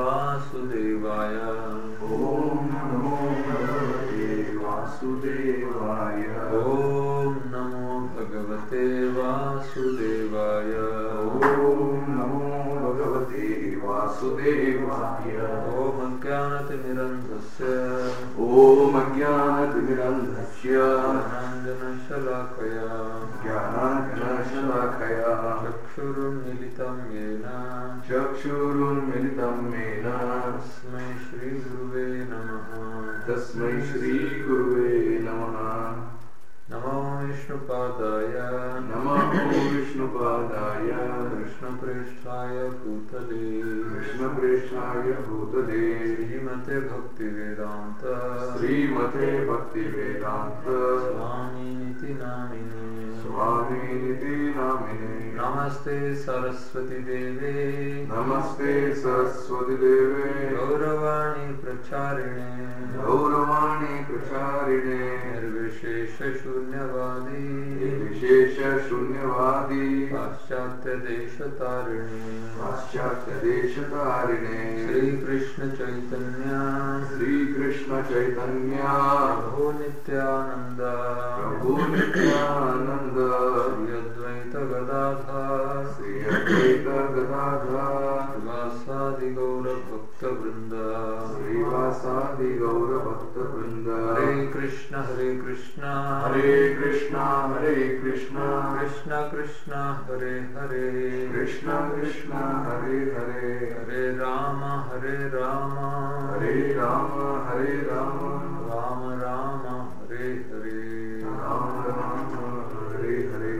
वासुदेवाय ॐ नमो भगवते वासुदेवाय ॐ नमो भगवते वासुदेवाय ॐ नमो भगवते वासुदेवाय ॐ अज्ञानतिमिरन्धस्य ॐ अज्ञानतिमिरन्धस्य ज्ञानाञ्जनशलाकया ज्ञानाञ्जनशलाकया चक्षुरुन्मिलितं येन चक्षुरुन्मिलितं येन तस्मै श्रीगुरुवे नमः तस्मै श्रीगुरुवे नमः नमो विष्णुपादाय नमः विष्णुपादाय कृष्णप्रेष्ठाय भूतले कृष्णप्रेष्ठाय भूतले श्रीमते भक्तिवेदान्त श्रीमते भक्तिवेदान्त स्वामीनिति नामिने स्वामीनिति नामिने नमस्ते सरस्वती देवे नमस्ते सरस्वति देवे गौरवाणी प्रचारिणे गौरवाणी प्रचारिणे निर्विशेष शून्यवादी विशेष शून्यवादी पाश्चात्य देश तारिणे पाश्चात्य देशतारिणे श्रीकृष्ण चैतन्य श्रीकृष्ण चैतन्य प्रभु नित्यानंद प्रभु नित्यानन्द श्री अद्वैत गदाधर श्री अद्वैत गदाधर श्रीवासादि गौर भक्त वृंद श्रीवासादि गौर भक्त वृंद हरे कृष्ण हरे कृष्ण हरे कृष्णा हरे कृष्णा कृष्ण कृष्ण हरे हरे कृष्ण कृष्ण हरे हरे हरे राम हरे राम हरे राम हरे राम राम राम हरे हरे राम राम हरे हरे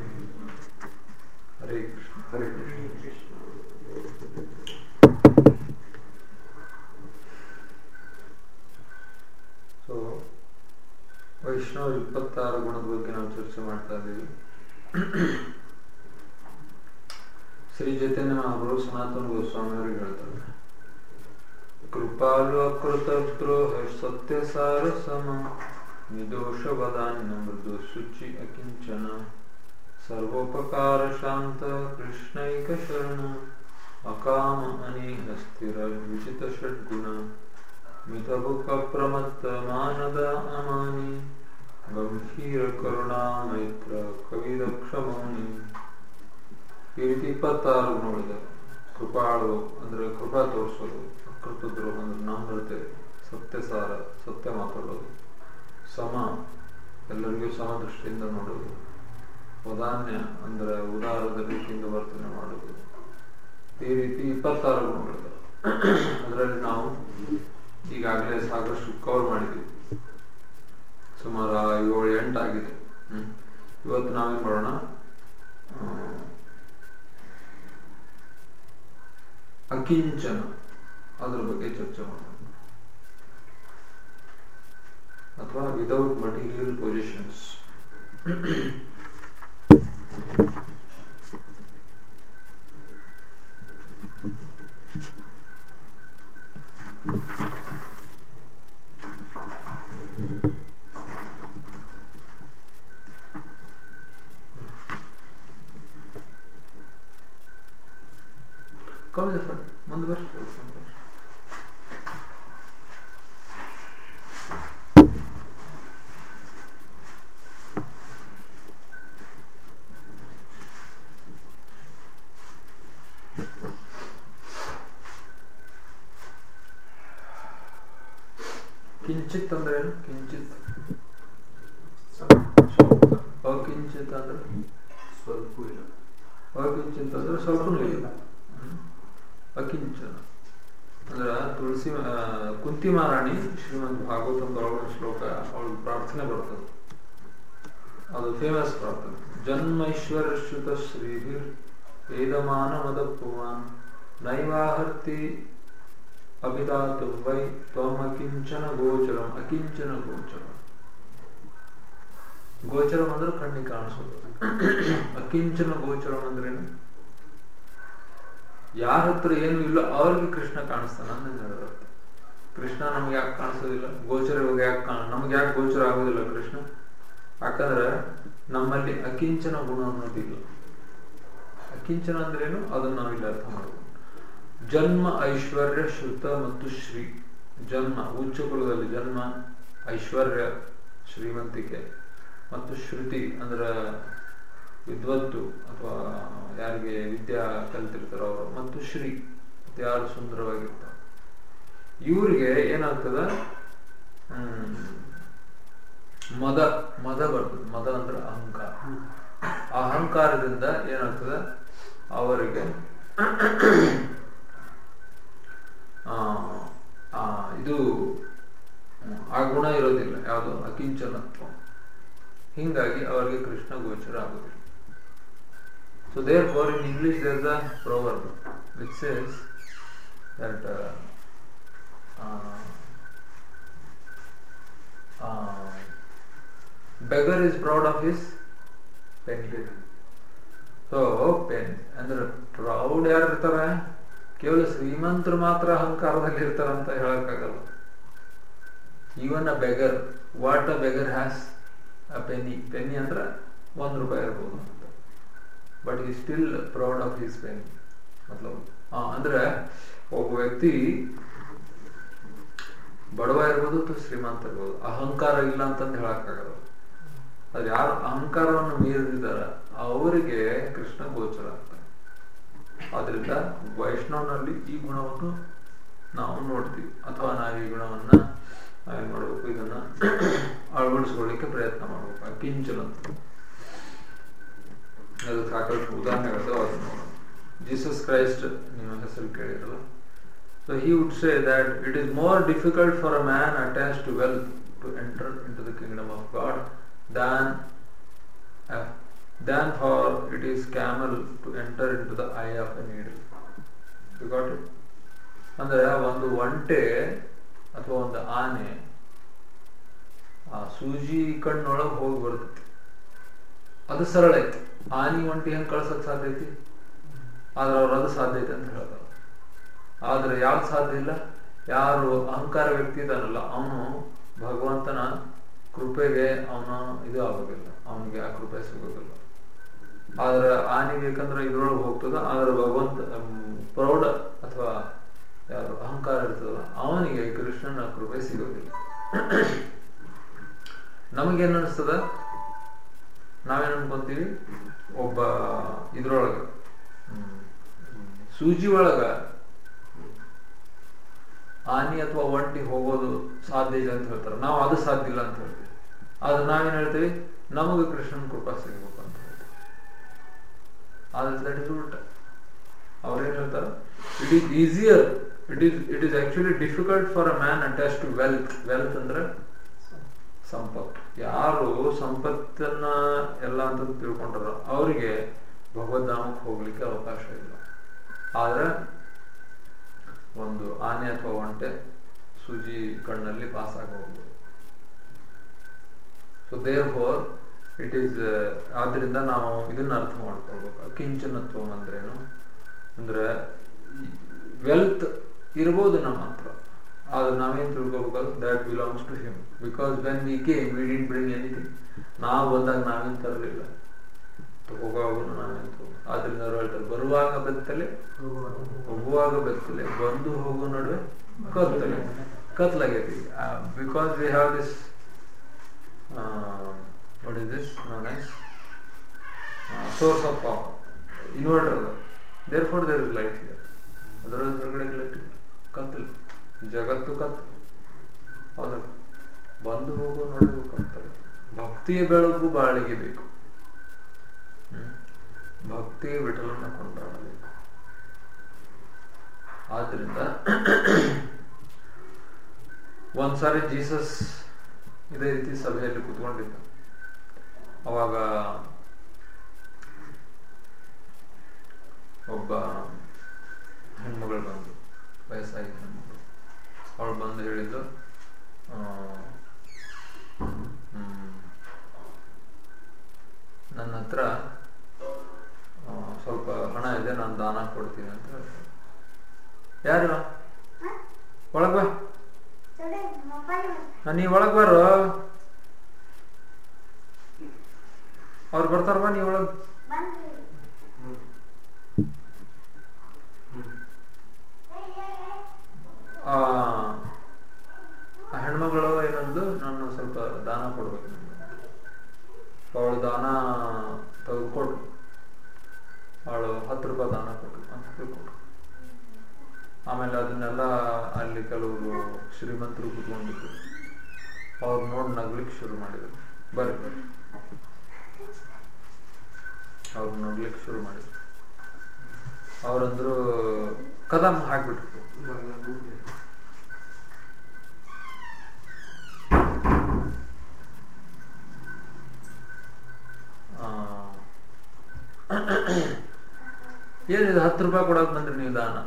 हरे कृष्ण हरे कृष्ण ಸೊ ವೈಷ್ಣವ ಇಪ್ಪತ್ತಾರು ಗುಣದ ಬಗ್ಗೆ ನಾವು ಚರ್ಚೆ ಮಾಡ್ತಾ ಇದ್ದೀವಿ ಶ್ರೀ ಚೈತನ್ಯ ಮಹಾಪ್ರಭು ಸನಾತನ ಗೋಸ್ವಾಮಿ ಅವರಿಗೆ ಹೇಳ್ತಾರೆ ಕೃಪಾಲು ಅಕೃತ ದ್ರೋಹ ಸತ್ಯ ಸಾರ ಸಮ ನಿರ್ದೋಷ ವದಾನ್ಯ ಮೃದು ಶುಚಿ ಅಕಿಂಚನ ಸರ್ವೋಪಕಾರ ಶಾಂತ ಕೃಷ್ಣೈಕ ಶರಣ ಅಕಾಮ ಅನೇಹ ಸ್ಥಿರ ವಿಚಿತ ಷಡ್ಗುಣ ಮಿತಬುಕ ಪ್ರಮತ್ತ ಮಾನದ ಅಮಾನಿ ಗಂಭೀರ ಕರುಣಾ ಮೈತ್ರ ಕವಿದಕ್ಷ ಮೌನಿ ಈ ರೀತಿ ಇಪ್ಪತ್ತಾರು ಗುಣಗಳಿದೆ ಕೃಪಾಳು ಅಂದ್ರೆ ಕೃಪಾ ತೋರಿಸೋದು ಅಕೃತ ದ್ರೋಹ ಅಂದ್ರೆ ನಮ್ರತೆ ಸತ್ಯಸಾರ ಸತ್ಯ ಮಾತಾಡೋದು ಸಮ ಎಲ್ಲರಿಗೂ ಸಮದೃಷ್ಟಿಯಿಂದ ನೋಡೋದು ವದಾನ್ಯ ಅಂದ್ರೆ ಉದಾರದ ರೀತಿಯಿಂದ ವರ್ತನೆ ಮಾಡೋದು ಈ ರೀತಿ ಇಪ್ಪತ್ತಾರು ಗುಣಗಳಿದೆ ಅದರಲ್ಲಿ ನಾವು ಈಗಾಗಲೇ ಸಾಕಷ್ಟು ಕವರ್ ಮಾಡಿದ್ವಿ ಸುಮಾರು ಏಳು ಎಂಟು ಆಗಿದೆ ಹ್ಮ್. ಇವತ್ತು ನಾವೇನ್ ಮಾಡೋಣ ಆ, ಅಕಿಂಚನ ಅದ್ರ ಬಗ್ಗೆ ಚರ್ಚೆ ಮಾಡೋಣ ಅಥವಾ ವಿದೌಟ್ ಮಟೀರಿಯಲ್ ಪೊಸಿಷನ್ಸ್ ಕಮ್ಮಿ ಸರ್ ಮುಂದೆ ಬರ್ರಿ ಕಿಂಚಿತ್ ಅಂದ್ರೆ ಏನು ಕಿಂಚಿತ್ ಅಕಿಂಚಿತ್ ಅಂದ್ರೆ ಸ್ವಲ್ಪ ಇಲ್ಲ ಅಕಿಂಚಿತ್ ಅಂದ್ರೆ ಸ್ವಲ್ಪ ಇಲ್ಲ ಹ್ಮ್. ಅಕಿಂಚನ ಅಂದ್ರೆ ತುಳಸಿ ಆ, ಕುಂತಿ ಮಹಾರಾಣಿ ಶ್ರೀಮಂತ ಭಾಗವತದ ಒಳಗಿನ ಶ್ಲೋಕ ಅವಳು ಪ್ರಾರ್ಥನೆ ಬರ್ತದೆ ಅದು ಫೇಮಸ್ ಪ್ರಾರ್ಥನೆ ಜನ್ಮೈಶ್ವರ್ಯಶ್ರುತ ಶ್ರೀಭಿರ್ ವೇದಮಾನ ಮದ ಪುಮಾನ್ ನೈವಾಹರ್ತಿ ಅಭಿದಾತು ವೈ ತ್ವಂ ಅಕಿಂಚನ ಗೋಚರಂ ಅಕಿಂಚನ ಗೋಚರಂ ಗೋಚರಂ ಅಂದ್ರೆ ಕಣ್ಣಿಗೆ ಕಾಣಿಸೋದು ಅಕಿಂಚನ ಗೋಚರಂ ಅಂದ್ರೇನು ಯಾರ ಹತ್ರ ಏನು ಇಲ್ಲ ಅವ್ರಿಗೆ ಕೃಷ್ಣ ಕಾಣಿಸ್ತಾನ ಅಂತ ಹೇಳಿರುತ್ತೆ ಕೃಷ್ಣ ನಮ್ಗೆ ಯಾಕೆ ಕಾಣಿಸೋದಿಲ್ಲ ಗೋಚರ ಇವಾಗ ಯಾಕೆ ಕಾಣ ನಮ್ಗೆ ಯಾಕೆ ಗೋಚರ ಆಗೋದಿಲ್ಲ ಕೃಷ್ಣ ಯಾಕಂದ್ರೆ ನಮ್ಮಲ್ಲಿ ಅಕಿಂಚನ ಗುಣ ಅನ್ನೋದಿಲ್ಲ ಅಕಿಂಚನ ಅಂದ್ರೇನು ಅದನ್ನ ನಾವಿಲ್ಲಿ ಅರ್ಥ ಮಾಡಬೇಕು ಜನ್ಮ ಐಶ್ವರ್ಯ ಶ್ರುತ ಮತ್ತು ಶ್ರೀ ಜನ್ಮ ಉಚ್ಚ ಕುಲದಲ್ಲಿ ಜನ್ಮ ಐಶ್ವರ್ಯ ಶ್ರೀಮಂತಿಕೆ ಮತ್ತು ಶ್ರುತಿ ಅಂದ್ರ ವಿದ್ವತ್ತು ಅಥವಾ ಯಾರಿಗೆ ವಿದ್ಯಾ ಕಲ್ತಿರ್ತಾರೋ ಅವರು ಮತ್ತು ಶ್ರೀ ಮತ್ತು ಯಾರು ಸುಂದರವಾಗಿರ್ತಾರೆ ಇವರಿಗೆ ಏನಾಗ್ತದ ಹ್ಮ್, ಮದ ಮದ ಬರ್ತದೆ ಮದ ಅಂದ್ರೆ ಅಹಂಕಾರ ಆ ಅಹಂಕಾರದಿಂದ ಏನಾಗ್ತದ ಅವರಿಗೆ ಆ, ಆ, ಇದು ಹ್ಮ್, ಆ ಗುಣ ಇರೋದಿಲ್ಲ ಯಾವುದು ಅಕಿಂಚನತ್ವ ಹಿಂಗಾಗಿ ಅವರಿಗೆ ಕೃಷ್ಣ ಗೋಚರ ಆಗುದಿಲ್ಲ so therefore in English there the proverb which says that uh, uh, uh, beggar is proud of his penny so pen ಅಂದ್ರೆ ಪ್ರೌಡ್ ಯಾರು ಇರ್ತಾರ ಕೇವಲ ಶ್ರೀಮಂತರು ಮಾತ್ರ ಅಹಂಕಾರದಲ್ಲಿ ಇರ್ತಾರಂತ ಹೇಳಕ್ಕಾಗಲ್ಲ even a beggar what a beggar has a penny penny ಅಂದ್ರೆ ಒಂದ್ ರೂಪಾಯಿ ಇರ್ಬೋದು ಅಂತ ಬಟ್ ಈ still proud of his penny ಮತ್ಲಬ್ ಆ, ಅಂದ್ರೆ ಒಬ್ಬ ವ್ಯಕ್ತಿ ಬಡವ ಇರ್ಬೋದು ಅಥವಾ ಶ್ರೀಮಂತ ಇರ್ಬೋದು ಅಹಂಕಾರ ಇಲ್ಲ ಅಂತಂದು ಹೇಳಕ್ಕಾಗಲ್ಲ ಅದು ಯಾರು ಅಹಂಕಾರವನ್ನು ಮೀರಿದಾರ ಅವರಿಗೆ ಕೃಷ್ಣ ಗೋಚರ ಆಗ್ತಾನೆ ಆದ್ರಿಂದ ವೈಷ್ಣವನಲ್ಲಿ ಈ ಗುಣವನ್ನು ನಾವು ನೋಡ್ತೀವಿ ಅಥವಾ ನಾವು ಈ ಗುಣವನ್ನ ನಾವೇನ್ ಮಾಡ್ಬೇಕು ಇದನ್ನ ಅಳವಡಿಸ್ಕೊಳ್ಳಿಕ್ಕೆ ಪ್ರಯತ್ನ ಮಾಡ್ಬೇಕು ಅಕಿಂಚನ ಅಂತ ಅದು ಸಾಕಷ್ಟು ಉದಾಹರಣೆಗಳು ಅದನ್ನ ನೋಡೋಣ ಜೀಸಸ್ ಕ್ರೈಸ್ಟ್ ನಿಮ್ಮ ಹೆಸರು ಕೇಳಿರಲ್ಲ so he would say that it is more difficult for a man attached to wealth to enter into the kingdom of God than uh, than for it is camel to enter into the eye of a needle. You got it? ಅಂದ್ರೆ ಒಂದು ಒಂಟೆ ಅಥವಾ ಒಂದು ಆನೆ ಆ ಸೂಜಿ ಕಣ್ಣೊಳಗೆ ಹೋಗಿ ಬರ್ತೈತಿ ಅದು ಸರಳ ಐತಿ ಆನಿ ಒಂಟಿ ಹೆಂಗ್ ಕಳ್ಸಕ್ ಸಾಧ್ಯ ಐತಿ ಆದ್ರೆ ಅವ್ರು ಅದು ಸಾಧ್ಯ ಐತೆ ಅಂತ ಹೇಳ್ತಾರೆ ಆದ್ರೆ ಯಾವ್ದು ಸಾಧ್ಯ ಇಲ್ಲ ಯಾರು ಅಹಂಕಾರ ವ್ಯಕ್ತಿ ಇದಾನಲ್ಲ ಅವನು ಭಗವಂತನ ಕೃಪೆಗೆ ಅವನ ಇದು ಆಗೋದಿಲ್ಲ ಅವನಿಗೆ ಆ ಕೃಪೆ ಸಿಗೋದಿಲ್ಲ ಆದ್ರೆ ಆನೆ ಬೇಕಂದ್ರೆ ಇದ್ರೊಳಗೆ ಹೋಗ್ತದ ಆದ್ರೆ ಭಗವಂತ ಮ್, ಪ್ರೌಢ ಅಥವಾ ಯಾರು ಅಹಂಕಾರ ಇರ್ತದಲ್ಲ ಅವನಿಗೆ ಕೃಷ್ಣನ ಕೃಪೆ ಸಿಗೋದಿಲ್ಲ ನಮಗೇನ್ ಅನಿಸ್ತದ ನಾವೇನ್ ಅನ್ಕೊಂತೀವಿ ಒಬ್ಬ ಇದ್ರೊಳಗ ಹ್ಮ್, ಸೂಜಿ ಒಳಗ ಆನಿ ಅಥವಾ ಒಂಟಿ ಹೋಗೋದು ಸಾಧ್ಯ ಇದೆ ಅಂತ ಹೇಳ್ತಾರೆ ನಾವು ಅದು ಸಾಧ್ಯ ಇಲ್ಲ ಅಂತ ಹೇಳ್ತೀವಿ ಆದ್ರೆ ನಾವೇನ್ ಹೇಳ್ತೀವಿ ನಮಗೆ ಕೃಷ್ಣನ ಕೃಪಾ ಸಿಗ್ಬೇಕು ಅಂತ ಹೇಳ್ತೀವಿ ಆದ್ರೆ ದಟ್ ಇಸ್ ಉಲ್ಟ ಅವ್ರೇನ್ ಹೇಳ್ತಾರೆ it is easier it is it is actually difficult for a man attach to wealth wealth ಅಂದ್ರೆ ಸಂಪತ್ತು ಯಾರು ಸಂಪತ್ತನ್ನ ಎಲ್ಲ ಅಂತ ತಿಳ್ಕೊಂಡ್ರ ಅವರಿಗೆ ಭಗವದ್ಧಾಮಕ್ಕೆ ಹೋಗ್ಲಿಕ್ಕೆ ಅವಕಾಶ ಇಲ್ಲ ಆದ್ರೆ ಒಂದು ಆನೆ ಅಥವಾ ಒಂಟೆ ಸೂಜಿ ಕಣ್ಣಲ್ಲಿ ಪಾಸ್ ಆಗಿ ಹೋಗ್ಬೋದು so therefore it is ಆದ್ರಿಂದ ನಾವು ಇದನ್ನ ಅರ್ಥ ಮಾಡ್ಕೊಳ್ಬೇಕು ಕಿಂಚನತ್ವ ಅಂದ್ರೇನು ಅಂದ್ರೆ ವೆಲ್ತ್ ಇರ್ಬೋದು ನಮ್ಮ ಹತ್ರ ಆದ್ರೆ ನಾವೇನ್ ತಿಳ್ಕೊಬೇಕು that belongs to him because when we came we didn't bring anything ನಾವು ಬಂದಾಗ ನಾವೇನ್ ತರಲಿಲ್ಲ ಹೋಗುವಾಗ ನಾವೇನ್ ತಗೋ ಆದ್ರಿಂದ ಅವ್ರು ಹೇಳ್ತಾರೆ ಬರುವಾಗ ಬೆತ್ತಲೆ ಹೋಗುವಾಗ ಬೆತ್ತಲೆ ಬಂದು ಹೋಗೋ ನಡುವೆ ಕತ್ತಲೆ ಕತ್ಲಾಗೈತಿ because we have this what is this non S source of power inverter ಅದ therefore there is light here ಅದರ ಹೊರಗಡೆ ಲೈಟ್ ಕತ್ತಲೆ ಜಗತ್ತು ಕತ್ತಲೆ ಹೌದಾ ಬಂದು ಹೋಗೋ ನಡುವೆ ಕತ್ತಲೆ ಭಕ್ತಿಯ ಬೆಳಕು ಬಾಳಿಗೆ ಬೇಕು ಹ್ಮ್. ಭಕ್ತಿ ವಿಠಲನ ಕೊಂಡಾಡಬೇಕು ಆದ್ರಿಂದ ಒಂದ್ಸಾರಿ ಜೀಸಸ್ ಇದೇ ರೀತಿ ಸಭೆಯಲ್ಲಿ ಕೂತ್ಕೊಂಡಿದ್ದ ಅವಾಗ ಒಬ್ಬ ಹೆಣ್ಮಗಳು ಬಂದು ವಯಸ್ಸಾಗಿ ಹೆಣ್ಮಗಳು ಅವಳು ಬಂದು ಹೇಳಿದ್ದು ಆ, ಹ್ಮ್, ನನ್ನ ಹತ್ರ ಆ, ಸ್ವಲ್ಪ ಹಣ ಇದೆ ನಾನು ದಾನ ಕೊಡ್ತೀನಿ ಅಂತ ಹೇಳ್ತಾರೆ ಯಾರು ಒಳಗ್ ಬಾ ಆ, ನೀ ಒಳಗ್ ಬಾರೋ ಅವ್ರು ಬರ್ತಾರ ಬಾ ನೀ ಒಳಗ್ ಎಲ್ಲ ಅಲ್ಲಿ ಕೆಲವರು ಶ್ರೀಮಂತರು ಕೂತ್ಕೊಂಡಿದ್ರು ಅವ್ರು ನೋಡಿ ನಗ್ಲಿಕ್ಕೆ ಶುರು ಮಾಡಿದ್ರು ಬರ್ರಿ ಬರ್ರಿ ಅವ್ರು ನಗ್ಲಿಕ್ಕೆ ಶುರು ಮಾಡಿದ್ರು ಅವ್ರಂದ್ರು ಕದಂ ಹಾಕ್ಬಿಟ್ರು ಆ, ಏನಿದೆ ಹತ್ತು ರೂಪಾಯಿ ಕೊಡಕ್ ಬಂದ್ರಿ ನೀವು ದಾನ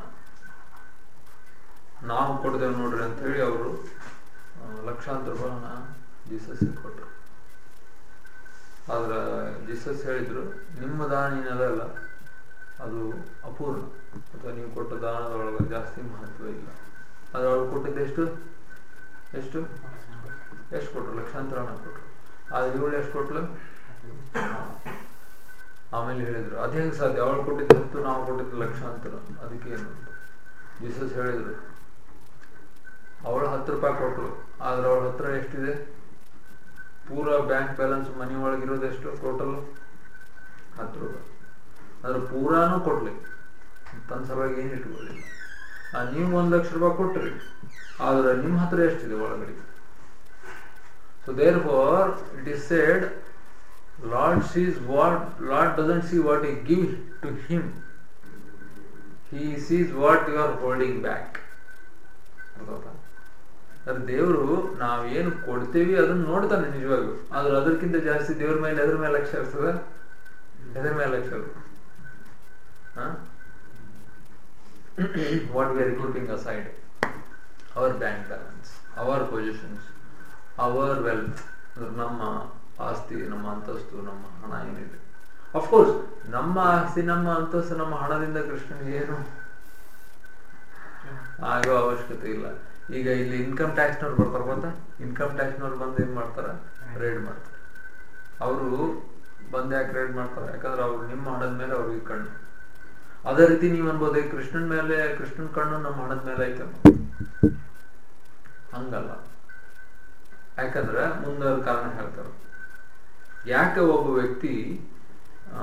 ನಾವು ಕೊಡ್ತೇವೆ ನೋಡ್ರಿ ಅಂತ ಹೇಳಿ ಅವರು ಲಕ್ಷಾಂತರ ರೂಪಾಯಿ ಹಣ ಜೀಸಸ್ ಕೊಟ್ರು ಆದ್ರೆ ಜೀಸಸ್ ಹೇಳಿದ್ರು ನಿಮ್ಮ ದಾನ ಏನದಲ್ಲ ಅದು ಅಪೂರ್ಣ ಅಥವಾ ನೀವು ಕೊಟ್ಟ ದಾನದೊಳಗೆ ಜಾಸ್ತಿ ಮಹತ್ವ ಇಲ್ಲ ಅದ್ರೊಳಗೆ ಕೊಟ್ಟಿದ್ದು ಎಷ್ಟು ಎಷ್ಟು ಎಷ್ಟು ಕೊಟ್ರು ಲಕ್ಷಾಂತರ ಹಣ ಕೊಟ್ರು ಆದ್ರೆ ಇವಳು ಎಷ್ಟು ಕೊಟ್ಲು ಆಮೇಲೆ ಹೇಳಿದ್ರು ಅದ್ ಹೆಂಗ್ ಸಾಧ್ಯ ಅವಳು ಕೊಟ್ಟಿದ್ದು ಹತ್ತು ನಾವು ಕೊಟ್ಟಿದ್ದು ಲಕ್ಷಾಂತರ ಅದಕ್ಕೆ ಏನು ಅಂತ ಜೀಸಸ್ ಹೇಳಿದ್ರು ಅವಳು ಹತ್ತು ರೂಪಾಯಿ ಕೊಟ್ರು ಆದ್ರೆ ಅವಳ ಹತ್ರ ಎಷ್ಟಿದೆ ಪೂರ ಬ್ಯಾಂಕ್ ಬ್ಯಾಲೆನ್ಸ್ ಮನಿ ಒಳಗಿರೋದು ಎಷ್ಟು ಟೋಟಲ್ ಹತ್ತು ರೂಪಾಯಿ ಅದ್ರ ಪೂರಾನು ಕೊಡ್ಲಿ ತನ್ನ ಸಲುವಾಗಿ ಏನು ಇಟ್ಕೊಳ್ಳಿಲ್ಲ ಆ, ನೀವು ಒಂದ್ ಲಕ್ಷ ರೂಪಾಯಿ ಕೊಟ್ರಿ ಆದ್ರೆ ನಿಮ್ಮ ಹತ್ರ ಎಷ್ಟಿದೆ ಒಳಗಡೆ so therefore it is said Lord sees what Lord doesn't see what you give to him he sees what you are holding back ಅದ್ರ ದೇವರು ನಾವೇನು ಕೊಡ್ತೇವಿ ಅದನ್ನ ನೋಡ್ತಾನೆ ನಿಜವಾಗ್ಲು ಆದ್ರೆ ಅದಕ್ಕಿಂತ ಜಾಸ್ತಿ ದೇವ್ರ ಮೇಲೆ ಎದ್ರ ಮೇಲೆ ಲಕ್ಷ್ಯ ಇರ್ತದ ಎದ್ರ ಮೇಲೆ ಲಕ್ಷ್ಯ what we are keeping aside our bank balance our positions our wealth ನಮ್ಮ ಆಸ್ತಿ ನಮ್ಮ ಅಂತಸ್ತು ನಮ್ಮ ಹಣ ಏನಿದೆ ಅಫ್ಕೋರ್ಸ್ ನಮ್ಮ ಆಸ್ತಿ ನಮ್ಮ ಅಂತಸ್ತು ನಮ್ಮ ಹಣದಿಂದ ಕೃಷ್ಣನಿಗೆ ಏನು ಆಗೋ ಅವಶ್ಯಕತೆ ಇಲ್ಲ ಈಗ ಇಲ್ಲಿ ಇನ್ಕಮ್ ಟ್ಯಾಕ್ಸ್ನವ್ರು ಬರ್ತಾರ ಗೊತ್ತಾ ಇನ್ಕಮ್ ಟ್ಯಾಕ್ಸ್ನವ್ರು ಬಂದು ಏನ್ ಮಾಡ್ತಾರ ರೇಡ್ ಮಾಡ್ತಾರೆ ಅವರು ಬಂದು ಯಾಕೆ ರೇಡ್ ಮಾಡ್ತಾರೆ ಯಾಕಂದ್ರೆ ಅವ್ರು ನಿಮ್ಮ ಹಣದ ಮೇಲೆ ಅವ್ರಿಗೆ ಕಣ್ಣು ಅದೇ ರೀತಿ ನೀವ್ ಅನ್ಬೋದು "ಏ, ಕೃಷ್ಣನ್ ಮೇಲೆ ಕೃಷ್ಣನ್ ಕಣ್ಣು ನಮ್ಮ ಹಣದ ಮೇಲೆ ಐತೆ ಹಂಗಲ್ಲ ಯಾಕಂದ್ರೆ ಮುಂದೆ ಅವ್ರ ಕಾರಣ ಹೇಳ್ತಾರೆ ಯಾಕೆ ಒಬ್ಬ ವ್ಯಕ್ತಿ ಆ,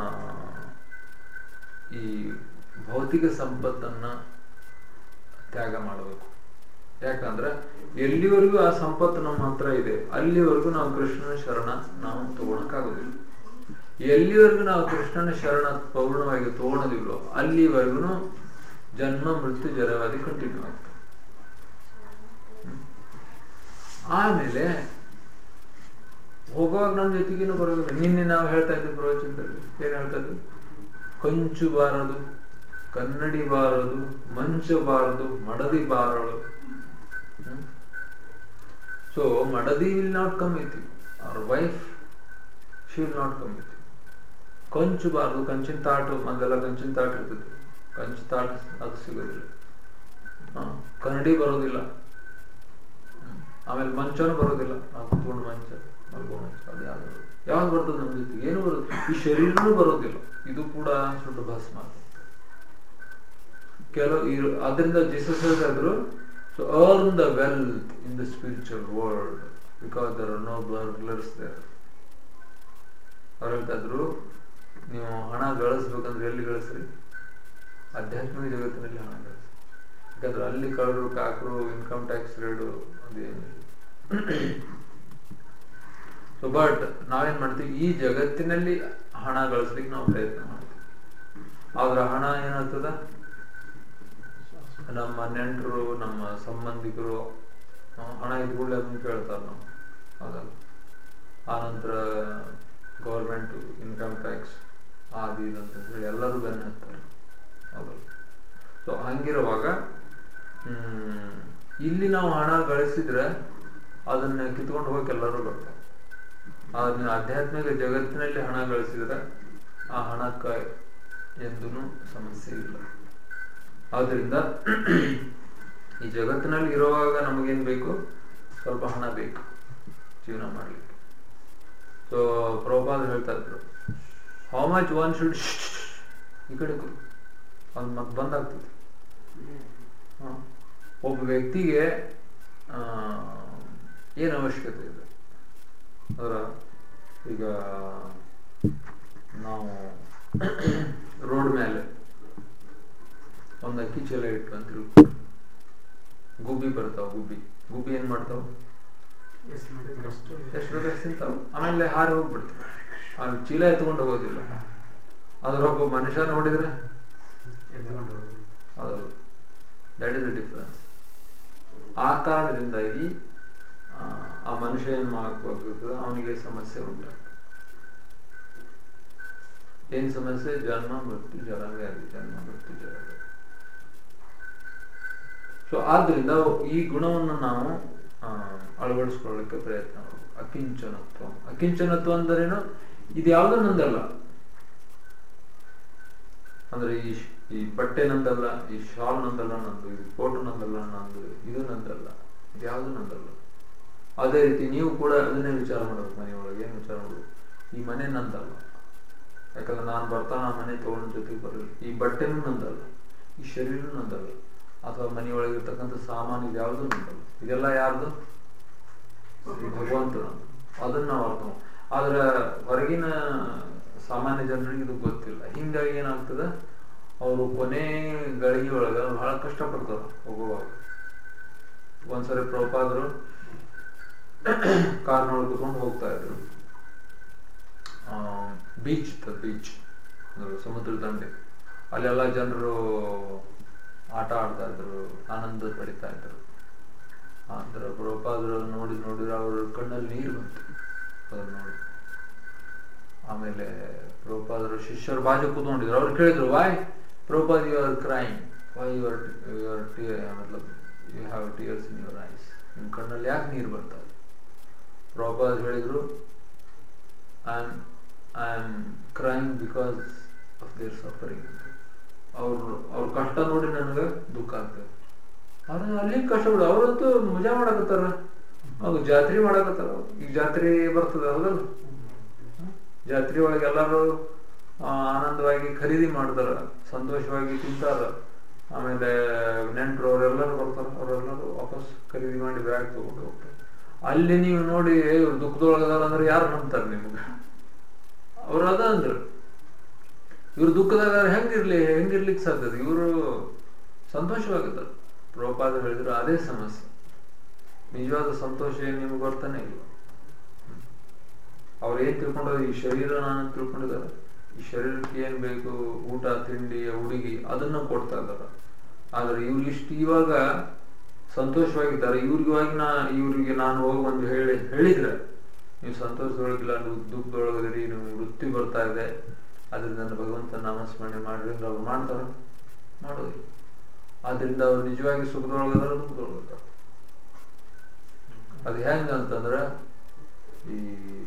ಈ ಭೌತಿಕ ಸಂಪತ್ತನ್ನ ತ್ಯಾಗ ಮಾಡಬೇಕು ಯಾಕಂದ್ರೆ ಎಲ್ಲಿವರೆಗೂ ಆ ಸಂಪತ್ತು ನಮ್ಮ ಹತ್ರ ಇದೆ ಅಲ್ಲಿವರೆಗೂ ನಾವು ಕೃಷ್ಣನ ಶರಣ ನಾವು ತಗೊಳಕ್ಕಾಗೋದಿಲ್ಲ ಎಲ್ಲಿವರೆಗೂ ನಾವು ಕೃಷ್ಣನ ಶರಣ ಪೂರ್ಣವಾಗಿ ತಗೊಳೋದಿಲ್ವೋ ಅಲ್ಲಿವರೆಗೂ ಜನ್ಮ ಮೃತ್ಯು ಜರವಾದಿ ಕಂಟಿನ್ಯೂ ಆಗ್ತದೆ ಹ್ಮ್. ಆಮೇಲೆ ಹೋಗುವಾಗ ನಮ್ಮ ಜೊತೆಗೇನು ಬರೋದಿಲ್ಲ ನಿನ್ನೆ ನಾವು ಹೇಳ್ತಾ ಇದ್ವಿ ಪ್ರವಚನದಲ್ಲಿ ಏನ್ ಹೇಳ್ತಾ ಇದ್ವಿ ಕಂಚು ಬಾರದು ಕನ್ನಡಿ ಬಾರದು ಮಂಚ ಬಾರದು ಮಡದಿ ಬಾರದು ಸೊ ಮಡದಿ will not come with our wife she will not come with ಕಂಚು ಬಾರದು ಕಂಚಿನ ತಾಟು ಮೊದಲೆಲ್ಲ ಕಂಚಿನ ತಾಟು ಇರ್ತದೆ ಕಂಚು ತಾಟು ಅದು ಸಿಗೋದಿಲ್ಲ ಹ, ಕನ್ನಡಿ ಬರೋದಿಲ್ಲ ಹ್ಮ್. ಆಮೇಲೆ ಮಂಚನೂ ಬರೋದಿಲ್ಲ ಆ ಕುತ್ಕೊಂಡು ಮಂಚ ಮಲ್ಗೋ ಮಂಚ ಅದು ಯಾವ್ದು ಯಾವ್ದು ಬರ್ತದೆ ನಮ್ಮ ಜೊತೆಗೆ ಏನು ಬರೋದು ಈ ಶರೀರನೂ ಬರೋದಿಲ್ಲ ಇದು ಕೂಡ ಸುಟ್ಟು ಭಸ್ಮ ಕೆಲವು ಇರು ಅದರಿಂದ ಜೀಸಸ್ ಹೇಳ್ತಾ ಇದ್ರು so earn the wealth in the spiritual world because there are no burglars there ಅವ್ರು ಹೇಳ್ತಾ ಇದ್ರು ನೀವು ಹಣ ಗಳಿಸ್ಬೇಕಂದ್ರೆ ಎಲ್ಲಿ ಗಳಿಸ್ರಿ ಆಧ್ಯಾತ್ಮಿಕ ಜಗತ್ತಿನಲ್ಲಿ ಹಣ ಗಳಿಸಿ ಯಾಕಂದ್ರೆ ಅಲ್ಲಿ ಕಳ್ಳರು ಕಾಕರು ಇನ್ಕಮ್ ಟ್ಯಾಕ್ಸ್ ರೇಡು ಅದೇನಿಲ್ಲ ಸೊ ಬಟ್ ನಾವೇನ್ ಮಾಡ್ತೀವಿ ಈ ಜಗತ್ತಿನಲ್ಲಿ ಹಣ ಗಳಿಸ್ಲಿಕ್ಕೆ ನಾವು ಪ್ರಯತ್ನ ಮಾಡ್ತೀವಿ ಆದ್ರೆ ಹಣ ಏನಾಗ್ತದ ನಮ್ಮ ನೆಂಟರು ನಮ್ಮ ಸಂಬಂಧಿಕರು ಆ, ಹಣ ಇದ್ಕೊಳ್ಳಿ ಅದನ್ನ ಕೇಳ್ತಾರೆ ನಾವು ಹೌದಲ್ಲ ಆನಂತರ ಗೌರ್ಮೆಂಟ್ ಇನ್ಕಮ್ ಟ್ಯಾಕ್ಸ್ ಅದು ಇದು ಅಂತ ಹೇಳಿ ಎಲ್ಲರೂ ಬೆನ್ನ ಹತ್ತಾರೆ ಹೌದಲ್ಲ ಸೊ ಹಂಗಿರುವಾಗ ಹ್ಮ್, ಇಲ್ಲಿ ನಾವು ಹಣ ಗಳಿಸಿದ್ರೆ ಅದನ್ನ ಕಿತ್ಕೊಂಡು ಹೋಗಕ್ಕೆ ಎಲ್ಲರೂ ಬರ್ತಾರೆ ಆದ್ರೆ ನೀವು ಆಧ್ಯಾತ್ಮಿಕ ಜಗತ್ತಿನಲ್ಲಿ ಹಣ ಗಳಿಸಿದ್ರೆ ಆ ಹಣಕ್ಕೆ ಎಂದೂ ಸಮಸ್ಯೆ ಇಲ್ಲ ಆದ್ರಿಂದ ಈ ಜಗತ್ತಿನಲ್ಲಿ ಇರುವಾಗ ನಮಗೇನ್ ಬೇಕು ಸ್ವಲ್ಪ ಹಣ ಬೇಕು ಜೀವನ ಮಾಡ್ಲಿಕ್ಕೆ ಸೊ ಪ್ರಭುಪಾದ ಹೇಳ್ತಾ ಇದ್ರು ಹೌ ಮಚ್ ಒನ್ ಶುಡ್ ಈ ಕಡೆ ಕೂರು. ಅದು ಮತ್ತೆ ಬಂದಾಗ್ತದೆ ಹ. ಒಬ್ಬ ವ್ಯಕ್ತಿಗೆ ಆ, ಏನು ಅವಶ್ಯಕತೆ ಇದೆ ಅದರ ಈಗ ನಾವು ರೋಡ್ ಮೇಲೆ ಒಂದು ಅಕ್ಕಿ ಚೀಲ ಇಟ್ಟು ಅಂತ ತಿಳ್ಕೊ ಗುಬ್ಬಿ ಬರ್ತಾವ ಗುಬ್ಬಿ ಗುಬ್ಬಿ ಏನ್ ಮಾಡ್ತಾವ ಎಷ್ಟು ಎಷ್ಟು ತಿಂತಾವ ಆಮೇಲೆ ಹಾರಿ ಹೋಗ್ಬಿಡ್ತಾವ ಅಲ್ಲಿ ಚೀಲ ಎತ್ಕೊಂಡು ಹೋಗೋದಿಲ್ಲ ಅದ್ರೊಬ್ಬ ಮನುಷ್ಯ ನೋಡಿದ್ರೆ ಎದ್ಕೊಂಡು ಹೋಗೋದು. ಅದು ದಟ್ ಇಸ್ ದ ಡಿಫ್ರೆನ್ಸ್ ಆ ಕಾರಣದಿಂದಾಗಿ ಆ, ಆ ಮನುಷ್ಯ ಏನ್ ಮಾಡಬೇಕು ಅವನಿಗೆ ಸಮಸ್ಯೆ ಉಂಟಾಗ್ತದೆ ಏನ್ ಸಮಸ್ಯೆ ಜನ್ಮ ಮೃತ್ಯು ಜರಾವ್ಯಾಧಿ ಜನ್ಮ ಮೃತ್ಯು ಜರಾವ್ಯಾಧಿ ಸೊ ಆದ್ರಿಂದ ಈ ಗುಣವನ್ನು ನಾವು ಆ, ಅಳವಡಿಸ್ಕೊಳ್ಳಿಕ್ಕೆ ಪ್ರಯತ್ನ ಮಾಡಬೇಕು ಅಕಿಂಚನತ್ವ ಅಕಿಂಚನತ್ವ ಅಂದರೇನು ಇದು ಯಾವುದೋ ನಂದಲ್ಲ ಅಂದ್ರೆ ಈ ಶ್- ಈ ಬಟ್ಟೆ ನಂದಲ್ಲ ಈ ಶಾಲ್ ನಂದಲ್ಲ ನಂದು ಈ ಕೋಟ್ ನಂದಲ್ಲ ನಂದು ಇದು ನಂದಲ್ಲ ಇದು ಯಾವುದು ನಂದಲ್ಲ ಅದೇ ರೀತಿ ನೀವು ಕೂಡ ಅದನ್ನೇ ವಿಚಾರ ಮಾಡಬೇಕು ಮನೆಯೊಳಗೆ ಏನು ವಿಚಾರ ಮಾಡಬೇಕು ಈ ಮನೆ ನಂದಲ್ಲ ಯಾಕಂದ್ರೆ ನಾನು ಬರ್ತಾನ ಆ ಮನೆ ತಗೊಂಡ್ ಜೊತೆಗೆ ಬರಲಿ ಈ ಬಟ್ಟೆನೂ ನಂದಲ್ಲ ಈ ಶರೀರ ನಂದಲ್ಲ ಅಥವಾ ಮನೆಯೊಳಗೆ ಇರ್ತಕ್ಕಂಥ ಸಾಮಾನು ಇದು ಯಾವುದು ನಂದಲ್ಲ ಇದೆಲ್ಲ ಯಾರ್ದು ಭಗವಂತನ ಅದನ್ನ ನಾವು ಅರ್ಥ ಮಾಡ್- ಆದ್ರೆ ಹೊರಗಿನ ಸಾಮಾನ್ಯ ಜನರಿಗೆ ಇದು ಗೊತ್ತಿಲ್ಲ ಹಿಂಗಾಗಿ ಏನಾಗ್ತದೆ ಅವರು ಕೊನೆ ಗಳಿಗೆ ಒಳಗ ಬಹಳ ಕಷ್ಟಪಡ್ತಾರ ಹೋಗುವಾಗ ಒಂದ್ಸರಿ ಪ್ರಭುಪಾದರು ಕಾರ್ನೊಳಗೆ ಕುತ್ಕೊಂಡು ಹೋಗ್ತಾ ಇದ್ರು ಬೀಚ್ ಇತ್ತು ಬೀಚ್ ಸಮುದ್ರ ದಂಡೆ ಅಲ್ಲೆಲ್ಲ ಜನರು ಆಟ ಆಡ್ತಾ ಇದ್ರು ಆನಂದ ಪಡಿತಾ ಇದ್ರು ಆತರ ಪ್ರಭುಪಾದರು ನೋಡಿ ನೋಡಿದ್ರೆ ಅವ್ರ ಕಣ್ಣಲ್ಲಿ ನೀರು ಬಂತು ಅದನ್ನ ನೋಡಿ ಆಮೇಲೆ ಪ್ರಭುಪಾದರು ಶಿಷ್ಯರು ಬಾಜು ಕೂತ್ಕೊಂಡಿದ್ರು ಅವ್ರು ಕೇಳಿದ್ರು why Prabhupad you are crying why you are you are ಮತ್ಲಬ್ you have tears in your eyes ನಿಮ್ಮ ಕಣ್ಣಲ್ಲಿ ಯಾಕೆ ನೀರು ಬರ್ತಾ ಇದೆ ಪ್ರಭುಪಾದ್ ಹೇಳಿದ್ರು I am I am crying because of their suffering ಅವ್ರು ಅವ್ರ ಕಷ್ಟ ನೋಡಿ ನನಗೆ ದುಃಖ ಆಗ್ತದೆ ಅವ್ರು ಅಲ್ಲಿ ಕಷ್ಟ ಬಿಡು ಅವ್ರಂತೂ ಮಜಾ ಮಾಡಕತ್ತಾರ ಅವ್ರು ಜಾತ್ರೆ ಮಾಡಕತ್ತಾರ ಈಗ ಜಾತ್ರೆ ಬರ್ತದ ಹೌದಲ್ಲ ಜಾತ್ರೆ ಒಳಗೆ ಎಲ್ಲರೂ ಆ, ಆನಂದವಾಗಿ ಖರೀದಿ ಮಾಡ್ತಾರ ಸಂತೋಷವಾಗಿ ತಿಂತಾರ ಆಮೇಲೆ ನೆಂಟರು ಅವರೆಲ್ಲರೂ ಬರ್ತಾರ ಅವರೆಲ್ಲರೂ ವಾಪಸ್ ಖರೀದಿ ಮಾಡಿ ಬ್ಯಾಗ್ ತಗೊಂಡು ಹೋಗ್ತಾರೆ ಅಲ್ಲಿ ನೀವು ನೋಡಿ ಇವ್ರು ದುಃಖದೊಳಗದಾರ ಅಂದ್ರೆ ಯಾರು ನಂಬ್ತಾರೆ ನಿಮ್ಗೆ ಅವ್ರು ಅದ ಅಂದ್ರು ಇವ್ರು ದುಃಖದಾಗ ಹೆಂಗಿರ್ಲಿ ಹೆಂಗಿರ್ಲಿಕ್ಕೆ ಸಾಧ್ಯದ ಇವರು ಸಂತೋಷವಾಗಿದ್ದಾರೆ ಪ್ರೋಪಾದ ಹೇಳಿದ್ರು ಅದೇ ಸಮಸ್ಯೆ ನಿಜವಾದ ಸಂತೋಷ ಏನ್ ನಿಮ್ಗೆ ಬರ್ತಾನೆ ಇಲ್ಲ ಅವ್ರು ಏನ್ ತಿಳ್ಕೊಂಡಾರ ಈ ಶರೀರ ನಾನು ತಿಳ್ಕೊಂಡಿದ್ದಾರೆ ಈ ಶರೀರಕ್ಕೆ ಏನ್ ಬೇಕು ಊಟ ತಿಂಡಿ ಹುಡುಗಿ ಅದನ್ನ ಕೊಡ್ತಾ ಇದಾರ ಆದ್ರೆ ಇವ್ರು ಇಷ್ಟು ಇವಾಗ ಸಂತೋಷವಾಗಿದ್ದಾರೆ ಇವ್ರಿಗಾಗಿ ನಾ ಇವ್ರಿಗೆ ನಾನು ಹೋಗಿ ಒಂದು ಹೇಳಿ ಹೇಳಿದ್ರೆ ನೀವು ಸಂತೋಷದೊಳಗಿಲ್ಲ ನೀವು ದುಃಖದೊಳಗದಿರಿ ನೀವು ವೃತ್ತಿ ಬರ್ತಾ ಇದೆ ಅದರಿಂದ ನನ್ನ ಭಗವಂತ ನಾಮಸ್ಮರಣೆ ಮಾಡ್ರಿ ಅಂದ್ರೆ ಅವ್ರು ಮಾಡ್ತಾರ ಮಾಡೋದಿಲ್ಲ ಆದ್ರಿಂದ ಅವ್ರು ನಿಜವಾಗಿ ಸುಖದೊಳಗದಾರ ದುಃಖದೊಳಗದಾರ ಅದು ಹೆಂಗ ಅಂತಂದ್ರ ಈ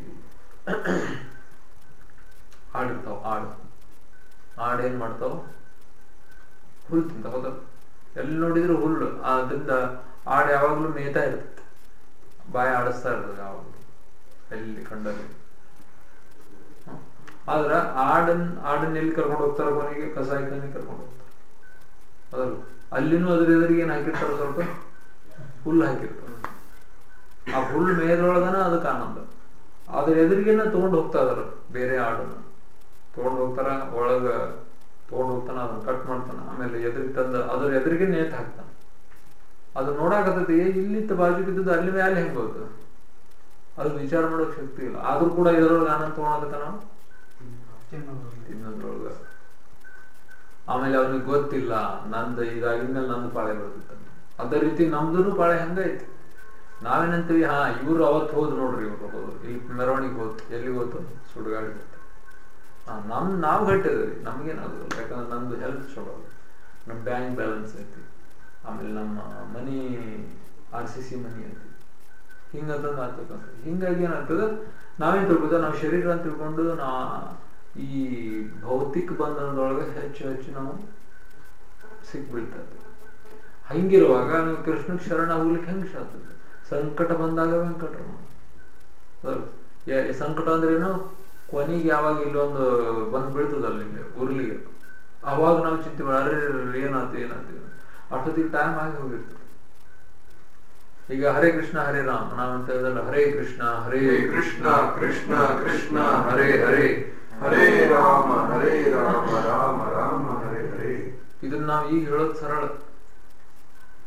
ಹಾಡಿರ್ತಾವ ಹಾಡು ಹಾಡು ಏನ್ ಮಾಡ್ತಾವ ಹುಲ್ಲು ತಿಂತಾವ ಹೌದಾ ಎಲ್ಲಿ ನೋಡಿದ್ರು ಹುಲ್ಲು ಅದರಿಂದ ಹಾಡು ಯಾವಾಗ್ಲೂ ಮೇಯ್ತಾ ಇರ್ತದೆ ಬಾಯಿ ಆಡಿಸ್ತಾ ಇರ್ತದೆ ಯಾವಾಗಲೂ ಎಲ್ಲಿ ಕಂಡಲ್ಲಿ ಹ್ಮ್. ಆದ್ರ ಆಡನ್ ಆಡನ್ ಎಲ್ಲಿ ಕರ್ಕೊಂಡು ಹೋಗ್ತಾರ ಕೊನೆಗೆ ಕಸಾಯಿಖಾನೆ ಕರ್ಕೊಂಡು ಹೋಗ್ತಾರೆ ಅದಲ್ಲ ಅಲ್ಲಿನೂ ಅದ್ರ ಎದುರಿಗೆ ಏನ್ ಹಾಕಿರ್ತಾರ ಸ್ವಲ್ಪ ಹುಲ್ಲು ಹಾಕಿರ್ತಾರ ಆ ಹುಲ್ಲು ಮೇದ್ರೊಳಗನ ಅದಕ್ಕೆ ಆನಂದ ಅದ್ರ ಎದುರಿಗೆನ ತಗೊಂಡು ಹೋಗ್ತಾ ಇದಾರ ಬೇರೆ ಆಡನ್ನ ತಗೊಂಡು ಹೋಗ್ತಾರ ಒಳಗ ತಗೊಂಡು ಹೋಗ್ತಾನ ಅದನ್ನ ಕಟ್ ಮಾಡ್ತಾನ ಆಮೇಲೆ ಎದುರಿಗೆ ತಂದ ಅದ್ರ ಎದುರಿಗೆ ನೇತ್ ಹಾಕ್ತಾನ ಅದು ನೋಡಾಕತ್ತೈತಿ ಏ ಇಲ್ಲಿತ್ತ ಬಾಜು ಬಿದ್ದದ್ದು ಅಲ್ಲಿ ಮೇಲೆ ಹೆಂಗ್ ಹೋಗ್ತದ ಅದು ವಿಚಾರ ಮಾಡೋಕ್ ಶಕ್ತಿ ಇಲ್ಲ ಆದ್ರೂ ಕೂಡ ಇದರೊಳಗೆ ಆನಂದ ತಗೊಳೋದಕ್ಕ ನಾವು ತಿನ್ನೋದ್ರೊಳಗ ಆಮೇಲೆ ಅವನಿಗೆ ಗೊತ್ತಿಲ್ಲ ನಂದು ಇದಾಗಿದ್ಮೇಲೆ ನಂದು ಪಾಳೆ ಬರ್ತಿತ್ತು ಅದೇ ರೀತಿ ನಮ್ದು ಪಾಳೆ ಹಂಗೈತಿ ನಾವೇನಂತೀವಿ ಹಾ ಇವ್ರು ಅವತ್ತು ಹೋದ್ರು ನೋಡ್ರಿ ಇವ್ರು ಹೋದ್ರು ಇಲ್ಲಿ ಮೆರವಣಿಗೆ ಹೋತು ಎಲ್ಲಿಗೆ ಹೋತು ಸುಡುಗಾಡಿ ಹೋತು ಹಾ ನಮ್ ನಾವು ಗಟ್ಟಿದ್ರಿ ನಮ್ಗೇನಾಗೋದಿಲ್ಲ ಯಾಕಂದ್ರೆ ನಮ್ದು ಹೆಲ್ತ್ ಚಲೋ ಅದ. ನಮ್ಮ ಬ್ಯಾಂಕ್ ಬ್ಯಾಲೆನ್ಸ್ ಐತಿ ಆಮೇಲೆ ನಮ್ಮ money R C C money ಐತಿ ಹಿಂಗಂತಂದು ಆಗ್ತಕ್ಕಂಥ ಹಿಂಗಾಗಿ ಏನಾಗ್ತದ ನಾವೇನ್ ತಿಳ್ಕೊತ ನಾವು ಶರೀರ ಅಂತ ತಿಳ್ಕೊಂಡು ನಾ ಈ ಭೌತಿಕ ಬಂಧನದೊಳಗೆ ಹೆಚ್ಚು ಹೆಚ್ಚು ನಾವು ಸಿಕ್ಬಿಡ್ತಾ ಇದ್ದೀವಿ ಹಂಗಿರುವಾಗ ನೀವು ಕೃಷ್ಣ ಶರಣ ಹೋಗ್ಲಿಕ್ಕೆ ಹೆಂಗ್ ಸಾಧ್ಯ ಸಂಕಟ ಬಂದಾಗ ವೆಂಕಟರಮಣ ಹೌದು. ಯ- ಸಂಕಟ ಅಂದ್ರೆ ಏನು ಕೊನೆಗೆ ಯಾವಾಗ ಇಲ್ಲೊಂದು ಬಂದ್ ಬೀಳ್ತದಲ್ಲ ಇಲ್ಲಿ ಉರ್ಲಿಗೆ ಅವಾಗ ನಾವು ಚಿಂತೆ ಮಾಡಿ ಅರೆ ಏನಾಯ್ತು ಏನಾಯ್ತು ಏನಾಯ್ತು. ಅಷ್ಟೊತ್ತಿಗೆ ಟೈಮ್ ಆಗಿ ಹೋಗಿರ್ತದೆ ಈಗ ಹರೇ ಕೃಷ್ಣ ಹರೇ ರಾಮ ನಾವಂತ ಹೇಳಿದಲ್ಲ ಹರೇ ಕೃಷ್ಣ ಹರೇ ಹರೇ ಕೃಷ್ಣ ಕೃಷ್ಣ ಕೃಷ್ಣ ಹರೇ ಹರೇ ಹರೇ ರಾಮ ಹರೇ ರಾಮ ರಾಮ ರಾಮ ಹರೇ ಹರೇ ಇದನ್ನ ನಾವು ಈಗ ಹೇಳೋದು ಸರಳ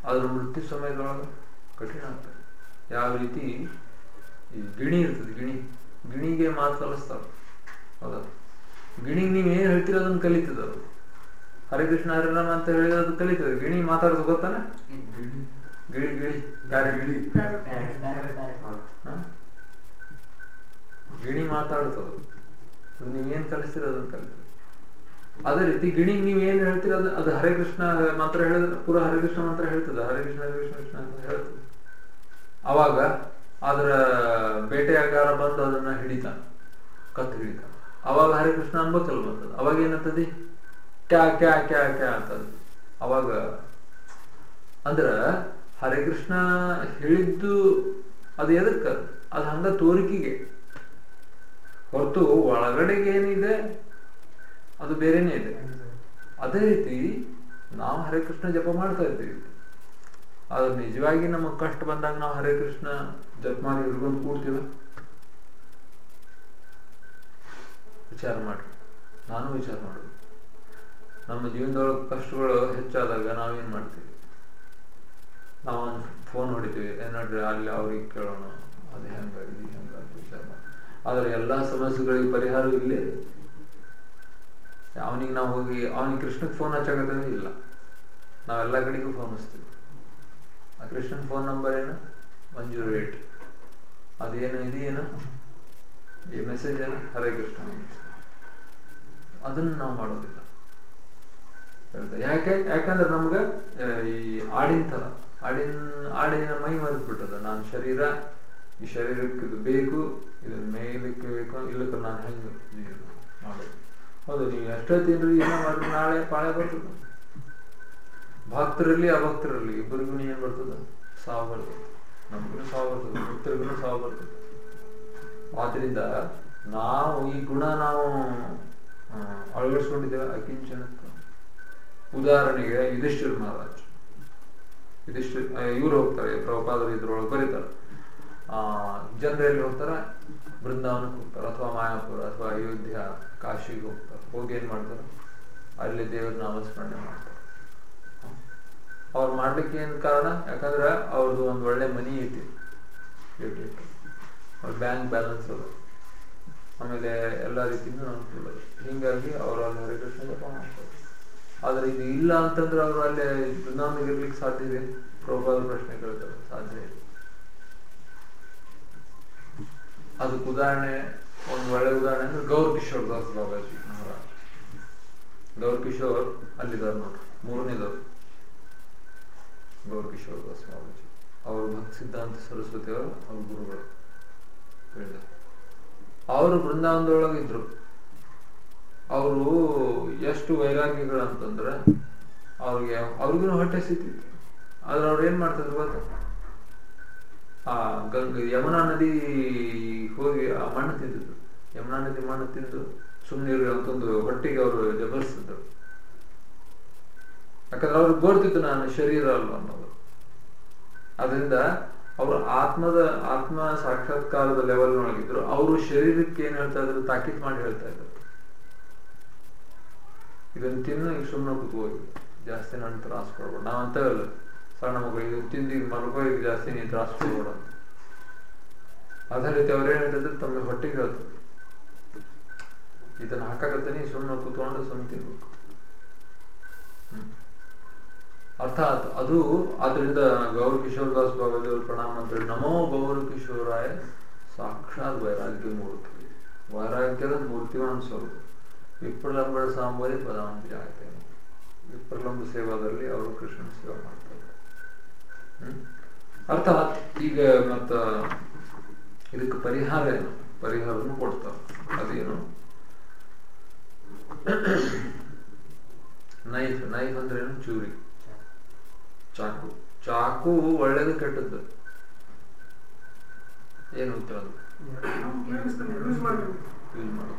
ಅದ್ರ ಮೃತ್ಯು ಸಮಯದೊಳಗೆ ಕಠಿಣ ಆಗ್ತದೆ ಯಾವ ರೀತಿ ಈ ಗಿಣಿ ಇರ್ತದೆ ಗಿಣಿ ಗಿಣಿಗೆ ಮಾತು ಕಲಿಸ್ತಾರೆ ಹೌದಾ ಗಿಣಿಗೆ ನೀವು ಏನು ಹೇಳ್ತೀರ ಅದನ್ನು ಕಲಿತದ ಅದು ಹರೇ ಕೃಷ್ಣ ಹರೇ ರಾಮ ಅಂತ ಹೇಳಿದ್ರೆ ಅದು ಕಲಿತದೆ ಗಿಣಿ ಮಾತಾಡೋದು ಗೊತ್ತಾನೆ ಗಿಳಿ ಗಿಳಿ ಯಾರು ಗಿಳಿ ಹ? ಗಿಣಿ ಮಾತಾಡ್ತದೆ ಅದು ನೀವೇನ್ ಕಲಿಸ್ತೀರ ಅದನ್ನ ಕಲಿತದೆ ಅದೇ ರೀತಿ ಗಿಣಿ ನೀವ್ ಏನ್ ಹೇಳ್ತೀರ ಅದು ಅದು ಹರೇ ಕೃಷ್ಣ ಮಂತ್ರ ಹೇಳಿದ್ರೆ ಪೂರ ಹರೇ ಕೃಷ್ಣ ಮಂತ್ರ ಹೇಳ್ತದೆ ಹರೇ ಕೃಷ್ಣ ಹರೇ ಕೃಷ್ಣ ಕೃಷ್ಣ ಅಂತ ಹೇಳ್ತದೆ ಅವಾಗ ಅದರ ಬೇಟೆಗಾರ ಬಂದು ಅದನ್ನ ಹಿಡಿತಾನೆ ಕತ್ತು ಹಿಡಿತಾನೆ ಅವಾಗ ಹರೇ ಕೃಷ್ಣ ಅನ್ಬೇಕಲ್ಲ ಬರ್ತದೆ ಅವಾಗ ಏನಂತದಿ ಕ್ಯಾ ಕ್ಯಾ ಕ್ಯಾ ಕ್ಯಾ ಅಂತದ ಅವಾಗ ಅಂದ್ರ ಹರೇ ಕೃಷ್ಣ ಹೇಳಿದ್ದು ಅದು ಎದಕ್ಕ ಅದು ಹಂಗ ತೋರಿಕೆಗೆ ಹೊರತು ಒಳಗಡೆಗೆ ಏನಿದೆ ಅದು ಬೇರೆನೇ ಇದೆ ಅದೇ ರೀತಿ ನಾವು ಹರೇ ಕೃಷ್ಣ ಜಪ ಮಾಡ್ತಾ ಇದ್ದೀವಿ ಅದು ನಿಜವಾಗಿ ನಮಗೆ ಕಷ್ಟ ಬಂದಾಗ ನಾವು ಹರೇ ಕೃಷ್ಣ ಜಪ ಮಾಡಿ ಹಿಡ್ಕೊಂಡು ಕೂಡ್ತೀವ ವಿಚಾರ ಮಾಡಿ ನಾನು ವಿಚಾರ ಮಾಡುದು ನಮ್ಮ ಜೀವನದೊಳಗೆ ಕಷ್ಟಗಳು ಹೆಚ್ಚಾದಾಗ ನಾವೇನ್ ಮಾಡ್ತೀವಿ ನಾವು ಒಂದು ಫೋನ್ ಹೊಡಿತೀವಿ ಏನಾಡ್ರಿ ಅಲ್ಲಿ ಅವ್ರಿಗೆ ಕೇಳೋಣ ಅದು ಹೆಂಗ ಇದು ಹೆಂಗ ಅಂತ ವಿಚಾರ ಮಾಡಿ ಆದ್ರೆ ಎಲ್ಲಾ ಸಮಸ್ಯೆಗಳಿಗೆ ಪರಿಹಾರ ಇಲ್ಲೇ ಇದೆ ಅವನಿಗೆ ನಾವು ಹೋಗಿ ಅವನಿಗೆ ಕೃಷ್ಣಕ್ಕೆ ಫೋನ್ ಹಚ್ಚಾಕತ್ತೇವೆ ಇಲ್ಲ ನಾವೆಲ್ಲ ಕಡೆಗೂ ಫೋನ್ ಹಚ್ತೀವಿ ಆ ಕೃಷ್ಣನ್ ಫೋನ್ ನಂಬರ್ ಏನು ಒನ್ ಜೀರೋ ಏಟ್ ಅದೇನು ಇದೇನು ಈ ಮೆಸೇಜ್ ಏನು ಹರೇ ಕೃಷ್ಣ ಅದನ್ನ ನಾವು ಮಾಡೋದಿಲ್ಲ ಹೇಳ್ತಾ ಯಾಕೆ ಯಾಕಂದ್ರೆ ನಮ್ಗೆ ಆ, ಈ ಆಡಿನ ತರ ಆಡಿನ ಆಡಿನ ಮೈ ಮರೆದ್ಬಿಟ್ಟದ ನಾನು ಶರೀರ ಈ ಶರೀರಕ್ಕೆ ಇದು ಬೇಕು ಇದನ್ನ ಮೇಯಲಿಕ್ಕೆ ಬೇಕು ಇಲ್ಲಕ್ಕೆ ನಾನು ಹೆಂಗೆ ಜೀವನ ಮಾಡೋದು ಹೌದು ನೀವು ಎಷ್ಟೋ ತಿನ್ರಿ ಏನೋ ಮಾಡ್ರಿ ನಾಳೆ ಪಾಳೆ ಬರ್ತದ ಭಕ್ತರಲ್ಲಿ ಅಭಕ್ತರಲ್ಲಿ ಇಬ್ಬರಿಗೂ ಏನ್ ಬರ್ತದ ಸಾವು ಬರ್ತದೆ ನಮಗೂ ಸಾವು ಬರ್ತದೆ ಭಕ್ತರಿಗೂ ಸಾವು ಬರ್ತದೆ ಆದ್ರಿಂದ ನಾವು ಈ ಗುಣ ನಾವು ಆ, ಅಳವಡಿಸ್ಕೊಂಡಿದ್ದೇವೆ ಅಕಿಂಚನತ್ವ ಉದಾಹರಣೆಗೆ ಯುಧಿಷ್ಠಿರ ಮಹಾರಾಜ್ ಯುಧಿಷ್ಠಿರ್ ಇವ್ರು ಹೋಗ್ತಾರೆ ಪ್ರಭುಪಾದರು ಇದ್ರೊಳಗೆ ಬರೀತಾರೆ ಆ ಜನರಲ್ಲಿ ಹೋಗ್ತಾರೆ ಬೃಂದಾವನಕ್ಕೆ ಹೋಗ್ತಾರೆ ಅಥವಾ ಮಾಯಾಪುರ ಅಥವಾ ಅಯೋಧ್ಯ ಕಾಶಿಗೆ ಹೋಗ್ತಾರೆ ಹೋಗಿ ಏನ್ ಮಾಡ್ತಾರೆ ಅಲ್ಲಿ ದೇವರ ನಾಮಸ್ಮರಣೆ ಮಾಡ್ತಾರೆ ಅವ್ರು ಮಾಡ್ಲಿಕ್ಕೆ ಏನ್ ಕಾರಣ ಯಾಕಂದ್ರೆ ಅವ್ರದ್ದು ಒಂದು ಒಳ್ಳೆ ಮನಿ ಐತಿ ಇರ್ಲಿಕ್ಕೆ ಅವ್ರ ಬ್ಯಾಂಕ್ ಬ್ಯಾಲೆನ್ಸ್ ಅದ ಆಮೇಲೆ ಎಲ್ಲ ರೀತಿಯಿಂದ ಅನುಕೂಲ ಇದೆ ಹಿಂಗಾಗಿ ಅವರು ಅಲ್ಲಿ ಹರೇ ಕೃಷ್ಣ ಜಪ ಮಾಡ್ತಾರೆ ಆದ್ರೆ ಇದು ಇಲ್ಲ ಅಂತಂದ್ರೆ ಅವರು ಅಲ್ಲಿ ಬೃಂದಾವನಿಗೆ ಇರ್ಲಿಕ್ಕೆ ಸಾಧ್ಯ ಇದೆ ಪ್ರಭುಪಾದ ಪ್ರಶ್ನೆ ಕೇಳ್ತಾರೆ ಸಾಧ್ಯ ಇದೆ ಅದಕ್ಕೆ ಉದಾಹರಣೆ ಒಂದು ಒಳ್ಳೆ ಉದಾಹರಣೆ ಅಂದ್ರೆ ಗೌರ್ ಕಿಶೋರ್ ದಾಸ್ ಬಾಬಾಜಿ ಮಹಾರಾಜ್ ಗೌರ್ ಕಿಶೋರ್ ಅಲ್ಲಿದ್ದಾರೆ ನೋಡ್ರಿ ಮೂರನೇದವ್ರು ಗೌರ್ ಕಿಶೋರ್ ದಾಸ್ ಬಾಬಾಜಿ ಅವರು ಭಕ್ತಿ ಸಿದ್ಧಾಂತ ಸರಸ್ವತಿ ಅವರು ಅವ್ರ ಗುರುಗಳು ಹೇಳಿದ್ದಾರೆ ಅವರು ಬೃಂದಾವನದೊಳಗೆ ಇದ್ರು ಅವರು ಎಷ್ಟು ವೈರಾಗ್ಯಗಳು ಅಂತಂದ್ರೆ ಅವ್ರಿಗೆ ಅವ್ರಿಗೂ ಹೊಟ್ಟೆ ಸಿಕ್ತಿತ್ತು ಆದ್ರೆ ಅವ್ರು ಏನ್ ಮಾಡ್ತಿದ್ರು ಗೊತ್ತಾ ಆ ಗಂಗ ಯಮುನಾ ನದಿ ಹೋಗಿ ಆ ಮಣ್ಣು ತಿಂದಿದ್ರು ಯಮುನಾ ನದಿ ಮಣ್ಣು ತಿಂದು ಸುಮ್ಮನೆ ಅಂತಂದು ಹೊಟ್ಟಿಗೆ ಅವರು ಜಬರಿಸ್ತಿದ್ರು ಯಾಕಂದ್ರೆ ಅವ್ರಿಗೆ ಗೋರ್ತಿತ್ತು ನಾನು ಶರೀರ ಅಲ್ವಾ ಅನ್ನೋದು ಅದರಿಂದ ಅವರು ಆತ್ಮದ ಆತ್ಮ ಸಾಕ್ಷಾತ್ಕಾರದ ಲೆವೆಲ್ ಒಳಗಿದ್ರು ಅವರು ಶರೀರಕ್ಕೆ ಏನ್ ಹೇಳ್ತಾ ಇದ್ರು ತಾಕೀತ್ ಮಾಡಿ ಹೇಳ್ತಾ ಇದ್ರು ಇದನ್ನ ತಿನ್ನು ಈಗ ಸುಮ್ಮನೆ ಕೂತ್ಕೋಗಿ ಜಾಸ್ತಿ ನಾನು ತ್ರಾಸ ಕೊಡ್ಬೇಡ ನಾವ್ ಅಂತೇವಲ್ಲ ಸಣ್ಣ ಮಕ್ಕಳು ಇದು ತಿಂದು ಈಗ ಮಲ್ಕೋ ಈಗ ಜಾಸ್ತಿ ನೀನು ತ್ರಾಸ ಕೊಡ್ಬೇಡ ಅಂತ ಅದೇ ರೀತಿ ಅವ್ರು ಏನ್ ಹೇಳ್ತಿದ್ರು ತಮ್ಮ ಹೊಟ್ಟಿಗೆ ಹೇಳ್ತಾರೆ ಇದನ್ನ ಹಾಕಾಕತ್ತೀನಿ ಸುಮ್ಮನೆ ಕೂತ್ಕೊಂಡು ಸುಮ್ಮನೆ ತಿನ್ಬೇಕು ಹ್ಮ್. ಅರ್ಥಾತ್ ಅದು ಆದ್ರಿಂದ ಗೌರ ಕಿಶೋರ್ ದಾಸ್ ಬಾಬಾಜಿ ಅವರು ಪ್ರಣಾಮ ಅಂತ ಹೇಳಿ ನಮೋ ಗೌರ ಕಿಶೋರಾಯ ಸಾಕ್ಷಾತ್ ವೈರಾಗ್ಯ ಮೂರ್ತಿ ವೈರಾಗ್ಯದ ಮೂರ್ತಿವಾನ್ ಸ್ವರೂಪ ವಿಪ್ರಲಂಬ ಸಾಂಬರಿ ಪದಾಂತಿ ಆಗ್ತೇನೆ ವಿಪ್ರಲಂಬ ಸೇವಾದಲ್ಲಿ ಅವರು ಕೃಷ್ಣನ ಸೇವೆ ಮಾಡ್ತಾರೆ ಹ್ಮ್? ಅರ್ಥಾತ್ ಈಗ ಮತ್ತ ಇದಕ್ಕೆ ಪರಿಹಾರ ಏನು ಪರಿಹಾರವನ್ನು ಕೊಡ್ತಾರೆ ಅದೇನು ನೈಫ್ ನೈಫ್ ಅಂದ್ರೆ ಏನು ಚೂರಿ ಚಾಕು ಚಾಕು ಒಳ್ಳೇದು ಕೆಟ್ಟದ್ದು ಏನು ಉತ್ತರ ಅದು ಯೂಸ್ ಮಾಡಬೇಕು ಯೂಸ್ ಮಾಡೋದು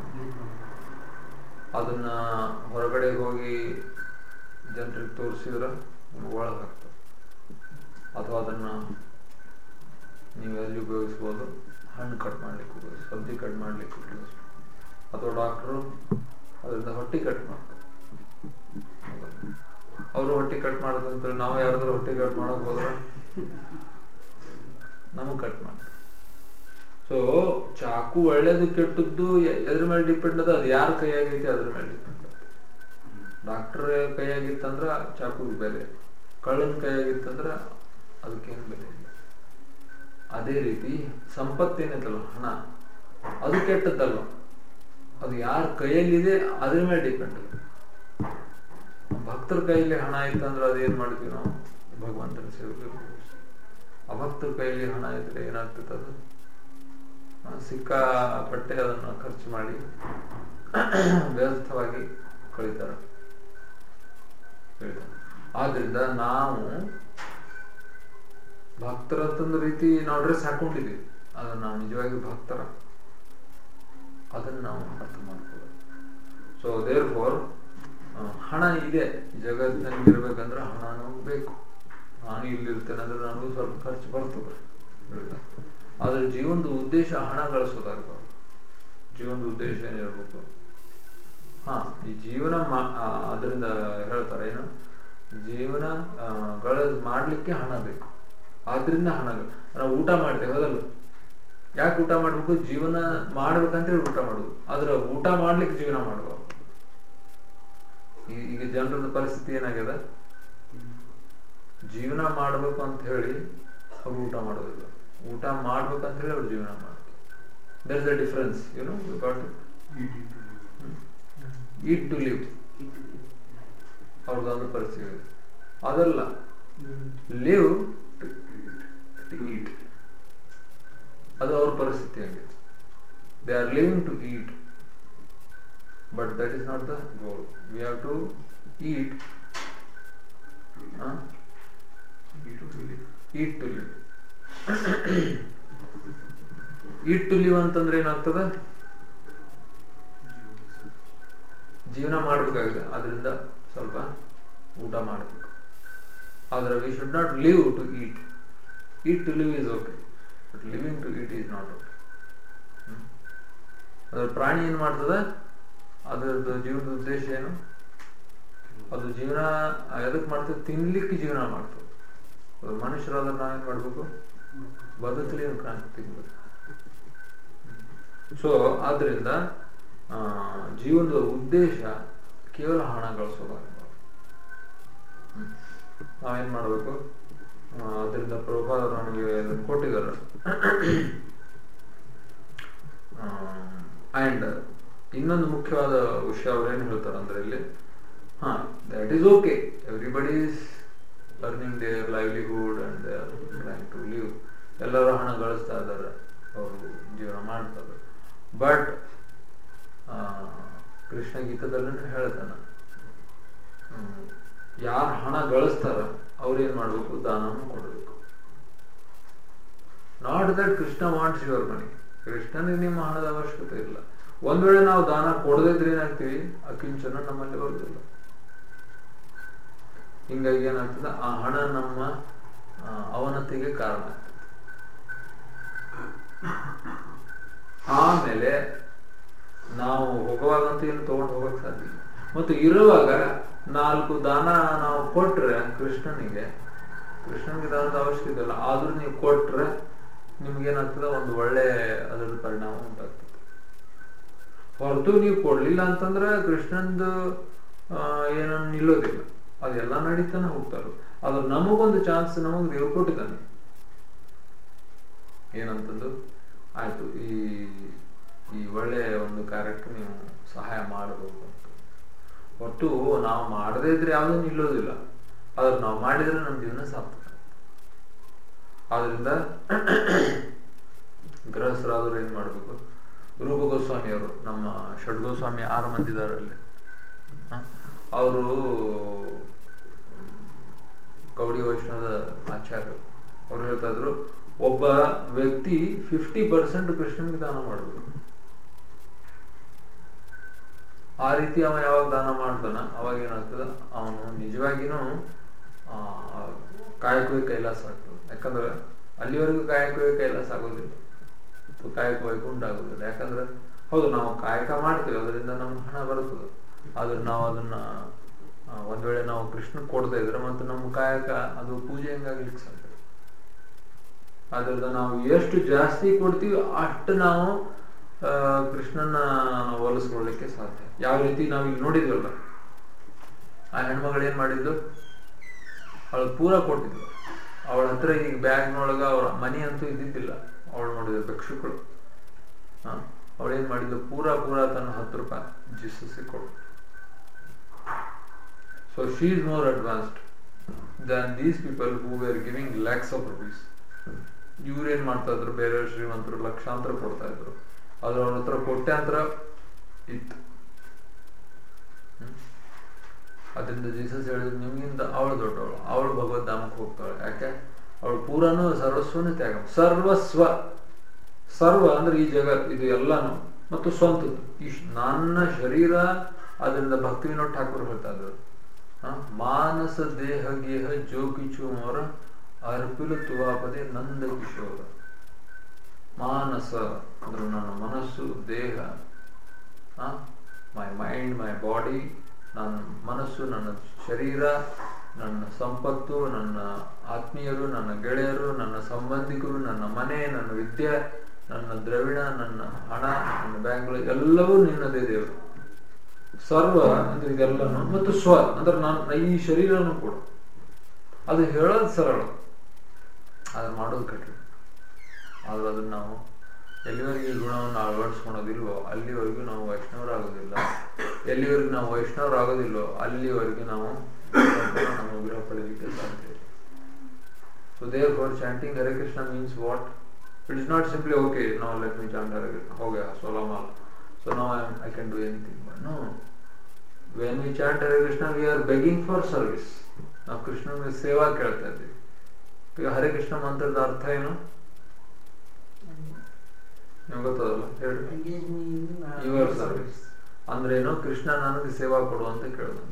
ಅದನ್ನ ಹೊರಗಡೆ ಹೋಗಿ ಜನರಿಗೆ ತೋರಿಸಿದ್ರೆ ಒಳಗೆ ಹಾಕ್ತಾರೆ ಅಥವಾ ಅದನ್ನ ನೀವು ಎಲ್ಲಿ ಉಪಯೋಗಿಸ್ಬೋದು ಹಣ್ಣು ಕಟ್ ಮಾಡ್ಲಿಕ್ಕೆ ಉಪಯೋಗಿಸ್ ಸಬ್ಜಿ ಕಟ್ ಮಾಡ್ಲಿಕ್ಕೆ ಉಪಯೋಗಿಸ್ಬೋದು ಅಥವಾ ಡಾಕ್ಟ್ರು ಅದರಿಂದ ಹೊಟ್ಟಿ ಕಟ್ ಮಾಡ್ತಾರೆ ಹೌದಾ? ಅವರು ಹೊಟ್ಟೆ ಕಟ್ ಮಾಡೋದಂತ ನಾವು ಯಾರಾದ್ರೂ ಹೊಟ್ಟೆ ಕಟ್ ಮಾಡಕ್ ಹೋದ್ರೆ ನಮಗ್ ಕಟ್ ಮಾಡ್ತಾರೆ ಸೊ ಚಾಕು ಒಳ್ಳೇದು ಕೆಟ್ಟದ್ದು ಎ- ಎದ್ರ ಮೇಲೆ ಡಿಪೆಂಡ್ ಅದ ಅದು ಯಾರ ಕೈಯಾಗೈತಿ ಅದ್ರ ಮೇಲೆ ಡಿಪೆಂಡ್ ಡಾಕ್ಟರ್ ಕೈಯಾಗಿತ್ತಂದ್ರ ಚಾಕುಗೆ ಬೆಲೆ ಕಳ್ಳನ ಕೈಯಾಗಿತ್ತಂದ್ರ ಅದಕ್ಕೇನು ಬೆಲೆ ಇಲ್ಲ ಅದೇ ರೀತಿ ಸಂಪತ್ತೇನೈತಲ್ಲ ಹಣ ಅದು ಕೆಟ್ಟದ್ದಲ್ಲ ಅದು ಯಾರ ಕೈಯಲ್ಲಿದೆ ಅದ್ರ ಮೇಲೆ ಡಿಪೆಂಡ್ ಭಕ್ತರ ಕೈಯಲ್ಲಿ ಹಣ ಇತ್ತಂದ್ರೆ ಅದೇನ್ ಮಾಡ್ತೀವಿ ನಾವು ಭಗವಂತನ ಸೇವೆಗೆ ಅಭಕ್ತರ ಕೈಯಲ್ಲಿ ಹಣ ಇದ್ರೆ ಏನಾಗ್ತದೆ ಅದು ಆ, ಸಿಕ್ಕಾಪಟ್ಟೆ ಅದನ್ನು ಖರ್ಚು ಮಾಡಿ ವ್ಯರ್ಥವಾಗಿ ಕಳೀತಾರೆ ಕಳೀತಾರೆ ಆದ್ರಿಂದ ನಾವು ಭಕ್ತರ ಅಂತಂದ ರೀತಿ ನಾವು ಡ್ರೆಸ್ ಹಾಕೊಂಡಿದೀವಿ ಅದನ್ನ ನಾವು ನಿಜವಾಗಿ ಭಕ್ತರ ಅದನ್ನ ನಾವು ಅರ್ಥ ಮಾಡ್ಕೊಳ್ಳೋದು ಸೊ ದೇರ್ ಫಾರ್ ಹಣ ಇದೆ ಜಗತ್ತಿನಲ್ಲಿ ಇರ್ಬೇಕಂದ್ರೆ ಹಣನೂ ಬೇಕು ನಾನು ಇಲ್ಲಿರ್ತೇನೆ ಅಂದ್ರೆ ನನಗೂ ಸ್ವಲ್ಪ ಖರ್ಚು ಬರ್ತದೆ ಹೌದಾ? ಆದ್ರೆ ಜೀವನದ ಉದ್ದೇಶ ಹಣ ಗಳಿಸೋದಾಗಬಾರ್ದು ಜೀವನದ ಉದ್ದೇಶ ಏನಿರ್ಬೇಕು ಹಾ ಈ ಜೀವನ ಮಾ- ಆ, ಅದರಿಂದ ಹೇಳ್ತಾರೆ ಏನು ಜೀವನ ಆ, ಗಳ ಮಾಡ್ಲಿಕ್ಕೆ ಹಣ ಬೇಕು ಆದ್ರಿಂದ ಹಣ ಬೇಕು. ನಾವು ಊಟ ಮಾಡ್ತೇವೆ ಹೌದಲ್ಲ ಯಾಕೆ ಊಟ ಮಾಡ್ಬೇಕು ಜೀವನ ಮಾಡ್ಬೇಕಂತೇಳಿ ಊಟ ಮಾಡುದು ಆದ್ರೆ ಊಟ ಮಾಡ್ಲಿಕ್ಕೆ ಜೀವನ ಮಾಡುವ ಈಗ ಜನರದ ಪರಿಸ್ಥಿತಿ ಏನಾಗ್ಯದ ಜೀವನ ಮಾಡ್ಬೇಕು ಅಂತ ಹೇಳಿ ಅವ್ರು ಊಟ ಮಾಡೋದಿಲ್ಲ ಊಟ ಮಾಡ್ಬೇಕಂತ ಹೇಳಿ ಅವ್ರು ಜೀವನ ಮಾಡ್ತಾರೆ there is a difference you know got eat to live ಅವ್ರದ್ದೊಂದು ಪರಿಸ್ಥಿತಿ ಇದೆ ಅದಲ್ಲ ಲಿವ್ ಟು ಈಟ್ ಅದು ಅವ್ರ ಪರಿಸ್ಥಿತಿ ಆಗಿದೆ they are living to eat but that is not the goal we have to eat eat to live eat to live ಅಂತಂದ್ರೆ ಏನಾಗ್ತದ ಜೀವನ ಮಾಡಬೇಕಾಗಿದೆ ಅದರಿಂದ ಸ್ವಲ್ಪ ಊಟ ಮಾಡಬೇಕು ಆದ್ರೆ we should not live to eat eat to live is okay but living to eat is not okay ಅದ್ರ ಪ್ರಾಣಿ ಏನ್ ಮಾಡ್ತದ ಅದರದ್ದು ಜೀವನದ ಉದ್ದೇಶ ಏನು ಅದು ಜೀವನ ಎದಕ್ ಮಾಡ್ತದೆ ತಿನ್ಲಿಕ್ಕೆ ಜೀವನ ಮಾಡ್ತದೆ ಅದು ಮನುಷ್ಯರಾದ್ರೆ ನಾವೇನ್ ಮಾಡ್ಬೇಕು ಬದುಕಲಿ ಕ್ರಾಂತಿ ತಿನ್ಬೇಕು ಸೊ ಆದ್ರಿಂದ ಆ, ಜೀವನದ ಉದ್ದೇಶ ಕೇವಲ ಹಣ ಗಳಿಸೋದಾಗಬಾರ್ದು ಹ್ಮ್. ನಾವೇನ್ ಮಾಡ್ಬೇಕು ಆ, ಅದರಿಂದ ಪ್ರಭುಪಾದ ನಮಗೆ ಅದನ್ನ ಕೊಟ್ಟಿದ್ದಾರೆ ಅಂಡ್ ಇನ್ನೊಂದು ಮುಖ್ಯವಾದ ವಿಷಯ ಅವ್ರು ಏನ್ ಹೇಳ್ತಾರೆ ಅಂದ್ರೆ ಇಲ್ಲಿ ಹಾ that is okay everybody is earning their livelihood and trying to live ಎಲ್ಲರೂ ಹಣ ಗಳಿಸ್ತಾ ಇದ್ದಾರೆ ಅವರು ಜೀವನ ಮಾಡ್ತಾರೆ ಬಟ್ ಕೃಷ್ಣ ಗೀತದಲ್ಲಿ ಹೇಳ್ತಾನೆ ಯಾರು ಹಣ ಗಳಿಸ್ತಾರ ಅವ್ರೇನ್ ಮಾಡ್ಬೇಕು ದಾನವನ್ನು ಕೊಡಬೇಕು not that Krishna wants your money ಕೃಷ್ಣನಿಗೆ ನಿಮ್ಮ ಹಣದ ಅವಶ್ಯಕತೆ ಇಲ್ಲ ಒಂದ್ ವೇಳೆ ನಾವು ದಾನ ಕೊಡದಿದ್ರೆ ಏನಾಗ್ತೀವಿ ಆ ಕಿಂಚನ ನಮ್ಮಲ್ಲಿ ಬರುದಿಲ್ಲ ಹಿಂಗಾಗಿ ಏನಾಗ್ತದೆ ಆ ಹಣ ನಮ್ಮ ಆ, ಅವನತಿಗೆ ಕಾರಣ ಆಗ್ತದೆ ಆಮೇಲೆ ನಾವು ಹೋಗುವಾಗಂತೂ ಏನು ತಗೊಂಡು ಹೋಗಕ್ ಸಾಧ್ಯ ಇಲ್ಲ ಮತ್ತು ಇರುವಾಗ ನಾಲ್ಕು ದಾನ ನಾವು ಕೊಟ್ರೆ ಕೃಷ್ಣನಿಗೆ ಕೃಷ್ಣನಿಗೆ ದಾನದ ಅವಶ್ಯಕತೆ ಇಲ್ಲ ಆದ್ರೂ ನೀವು ಕೊಟ್ರೆ ನಿಮ್ಗೇನಾಗ್ತದೆ ಒಂದು ಒಳ್ಳೆ ಅದರ ಪರಿಣಾಮ ಉಂಟಾಗ್ತದೆ ಹೊರತು ನೀವು ಕೊಡ್ಲಿಲ್ಲ ಅಂತಂದ್ರೆ ಕೃಷ್ಣಂದು ಆ, ಏನನ್ನು ನಿಲ್ಲೋದಿಲ್ಲ ಅದೆಲ್ಲ ನಡೀತಾನೆ ಹೋಗ್ತಾರೆ ಆದ್ರೆ ನಮಗೊಂದು ಚಾನ್ಸ್ ನಮಗ್ ದೇವ್ರು ಕೊಟ್ಟಿದ್ದಾನೆ ಏನಂತಂದು ಆಯ್ತು ಈ ಈ ಒಳ್ಳೆ ಒಂದು ಕಾರ್ಯಕ್ಕೆ ನೀವು ಸಹಾಯ ಮಾಡಬೇಕು ಅಂತ ಒಟ್ಟು ನಾವು ಮಾಡದೇ ಇದ್ರೆ ಯಾವುದೂ ನಿಲ್ಲೋದಿಲ್ಲ ಆದ್ರೆ ನಾವು ಮಾಡಿದ್ರೆ ನಮ್ಮ ಜೀವನ ಸಾರ್ಥಕ ಆದ್ರಿಂದ ಗೃಹಸ್ಥರಾದ್ರು ಏನ್ ಮಾಡ್ಬೇಕು ರೂಪ ಗೋಸ್ವಾಮಿಯವರು ನಮ್ಮ ಷಡ್ಗೋಸ್ವಾಮಿ ಆರು ಮಂದಿ ಇದಾರೆ ಅಲ್ಲಿ ಅವರು ಕೌಡಿ ವೈಷ್ಣವದ ಆಚಾರ್ಯರು ಅವ್ರು ಹೇಳ್ತಾ ಇದ್ರು ಒಬ್ಬ ವ್ಯಕ್ತಿ ಫಿಫ್ಟಿ ಪರ್ಸೆಂಟ್ ಕೃಷ್ಣನಿಗೆ ದಾನ ಮಾಡಬೇಕು ಆ ರೀತಿ ಅವ ಯಾವಾಗ ದಾನ ಮಾಡ್ತಾನ ಅವಾಗ ಏನಾಗ್ತದ ಅವನು ನಿಜವಾಗಿನೂ ಆ, ಕಾಯಕವೇ ಕೈಲಾಸ ಆಗ್ತದೆ ಯಾಕಂದ್ರೆ ಅಲ್ಲಿವರೆಗೂ ಕಾಯಕವೇ ಕೈಲಾಸ ಆಗೋದಿಲ್ಲ ಅಥವಾ ಕಾಯಕ ವೈಕುಂಠ ಆಗೋದಿಲ್ಲ ಯಾಕಂದ್ರೆ ಹೌದು ನಾವು ಕಾಯಕ ಮಾಡ್ತೇವೆ ಅದರಿಂದ ನಮ್ಗೆ ಹಣ ಬರ್ತದೆ ಆದ್ರೆ ನಾವು ಅದನ್ನ ಆ, ಒಂದ್ ವೇಳೆ ನಾವು ಕೃಷ್ಣ ಕೊಡದೇ ಇದ್ರೆ ಮತ್ತು ನಮ್ಮ ಕಾಯಕ ಅದು ಪೂಜೆ ಹೆಂಗಾಗ್ಲಿಕ್ಕೆ ಸಾಧ್ಯ ಆದ್ರಿಂದ ನಾವು ಎಷ್ಟು ಜಾಸ್ತಿ ಕೊಡ್ತೀವಿ ಅಷ್ಟು ನಾವು ಆ, ಕೃಷ್ಣನ ಒಲಿಸ್ಕೊಳ್ಳಿಕ್ಕೆ ಸಾಧ್ಯ ಯಾವ ರೀತಿ ನಾವು ಇಲ್ಲಿ ನೋಡಿದ್ವಲ್ಲ ಆ ಹೆಣ್ಮಗಳು ಏನ್ ಮಾಡಿದ್ಲು ಅವಳು ಪೂರ ಕೊಟ್ಟಿದ್ಲು ಅವಳ ಹತ್ರ ಈಗ ಬ್ಯಾಗ್ನೊಳಗ ಅವಳ ಮನಿ ಅಂತೂ ಇದ್ದಿದ್ದಿಲ್ಲ ಅವಳು ನೋಡಿದ್ರು ಭಿಕ್ಷುಕಳು ಅವಳು ಏನ್ ಮಾಡಿದ್ಲು ಪೂರ ಪೂರ ತನ್ನ ಹತ್ತು ರೂಪಾಯಿ ಜೀಸಸ್ಗೆ ಕೊಡು so she is more advanced than these people who were giving lakhs of rupees ಇವ್ರೇನ್ ಮಾಡ್ತಾ ಇದ್ರು ಬೇರೆ ಶ್ರೀಮಂತರು ಲಕ್ಷಾಂತರ ಕೊಡ್ತಾ ಇದ್ರು ಆದ್ರೆ ಅವ್ರ ಹತ್ರ ಕೋಟ್ಯಾಂತರ ಇತ್ತು ಹ್ಮ್? ಅದರಿಂದ ಜೀಸಸ್ ಹೇಳಿದ್ರು ನಿಮ್ಗಿಂತ ಅವಳು ದೊಡ್ಡವಳು ಅವಳು ಭಗವದ್ಧಾಮಕ್ಕೆ ಹೋಗ್ತಾಳೆ ಯಾಕೆ ಅವಳು ಪೂರನು ಸರ್ವಸ್ವನು ತ್ಯಾಗ ಸರ್ವಸ್ವ ಸರ್ವ ಅಂದ್ರೆ ಈ ಜಗತ್ ಇದು ಎಲ್ಲಾನು ಮತ್ತು ಸ್ವಂತದ್ದು ಈ ಶ್- ನನ್ನ ಶರೀರ ಅದರಿಂದ ಭಕ್ತಿ ವಿನೋದ್ ಠಾಕೂರ್ ಹೇಳ್ತಾ ಇದ್ರು ಆ, ಮಾನಸ ದೇಹ ಗೇಹ ಜೋಗಿಚು ಮೊರ ಅರ್ಪಿಲು ತುವಾಪದೆ ನಂದ ಕಿಶೋರ ಮಾನಸ ಅಂದ್ರೆ ನನ್ನ ಮನಸ್ಸು ದೇಹ ಮೈ ಮೈಂಡ್ ಮೈ ಬಾಡಿ ನನ್ನ ಮನಸ್ಸು ನನ್ನ ಶರೀರ ನನ್ನ ಸಂಪತ್ತು ನನ್ನ ಆತ್ಮೀಯರು ನನ್ನ ಗೆಳೆಯರು ನನ್ನ ಸಂಬಂಧಿಕರು ನನ್ನ ಮನೆ ನನ್ನ ವಿದ್ಯೆ ನನ್ನ ದ್ರವಿಣ ನನ್ನ ಹಣ ನನ್ನ ಬ್ಯಾಂಕ್ಗಳು ಎಲ್ಲವೂ ನಿನ್ನದೇ ದೇವರು ಸರ್ವ ಅಂದ್ರೆ ಇದೆಲ್ಲನು ಮತ್ತು ಸ್ವ ಅಂದ್ರೆ ನಾನು ಈ ಶರೀರನು ಕೂಡ ಅದು ಹೇಳೋದು ಸರಳ ಅದನ್ನ ಮಾಡೋದು ಕಠಿಣ ಆದ್ರೆ ಅದನ್ನ ನಾವು ಎಲ್ಲಿವರೆಗೆ ಈ ಗುಣವನ್ನು ಅಳವಡಿಸ್ಕೊಳೋದಿಲ್ವೋ ಅಲ್ಲಿವರೆಗೂ ನಾವು ವೈಷ್ಣವರಾಗೋದಿಲ್ಲ ಎಲ್ಲಿವರೆಗೂ ನಾವು ವೈಷ್ಣವರಾಗೋದಿಲ್ವೋ ಅಲ್ಲಿವರೆಗೂ ನಾವು ನಮ್ಮ ವಿಗ್ರಹ ಪಡೆಯಲಿಕ್ಕೆ ಸಾಧ್ಯ ಇಲ್ಲ so therefore chanting Hare Krishna means what it is not simply okay no let me chant Hare Krishna ಹೋಗ ಸೋಲಾ ಮಾಲ್ so no I I can do anything no when we chant Hare Krishna we are begging for service ನಾವು ಕೃಷ್ಣನಿಗೆ ಸೇವಾ ಕೇಳ್ತಾ ಇದ್ದೀವಿ ಈಗ ಹರೇ ಕೃಷ್ಣ ಮಂತ್ರದ ಅರ್ಥ ಏನು ನಿಮ್ಗೆ ಗೊತ್ತದಲ್ಲ ಹೇಳಿ Engage me in uh, your service ಅಂದ್ರೇನು ಕೃಷ್ಣ ನನಗೆ ಸೇವಾ ಕೊಡು ಅಂತ ಕೇಳೋದಂತ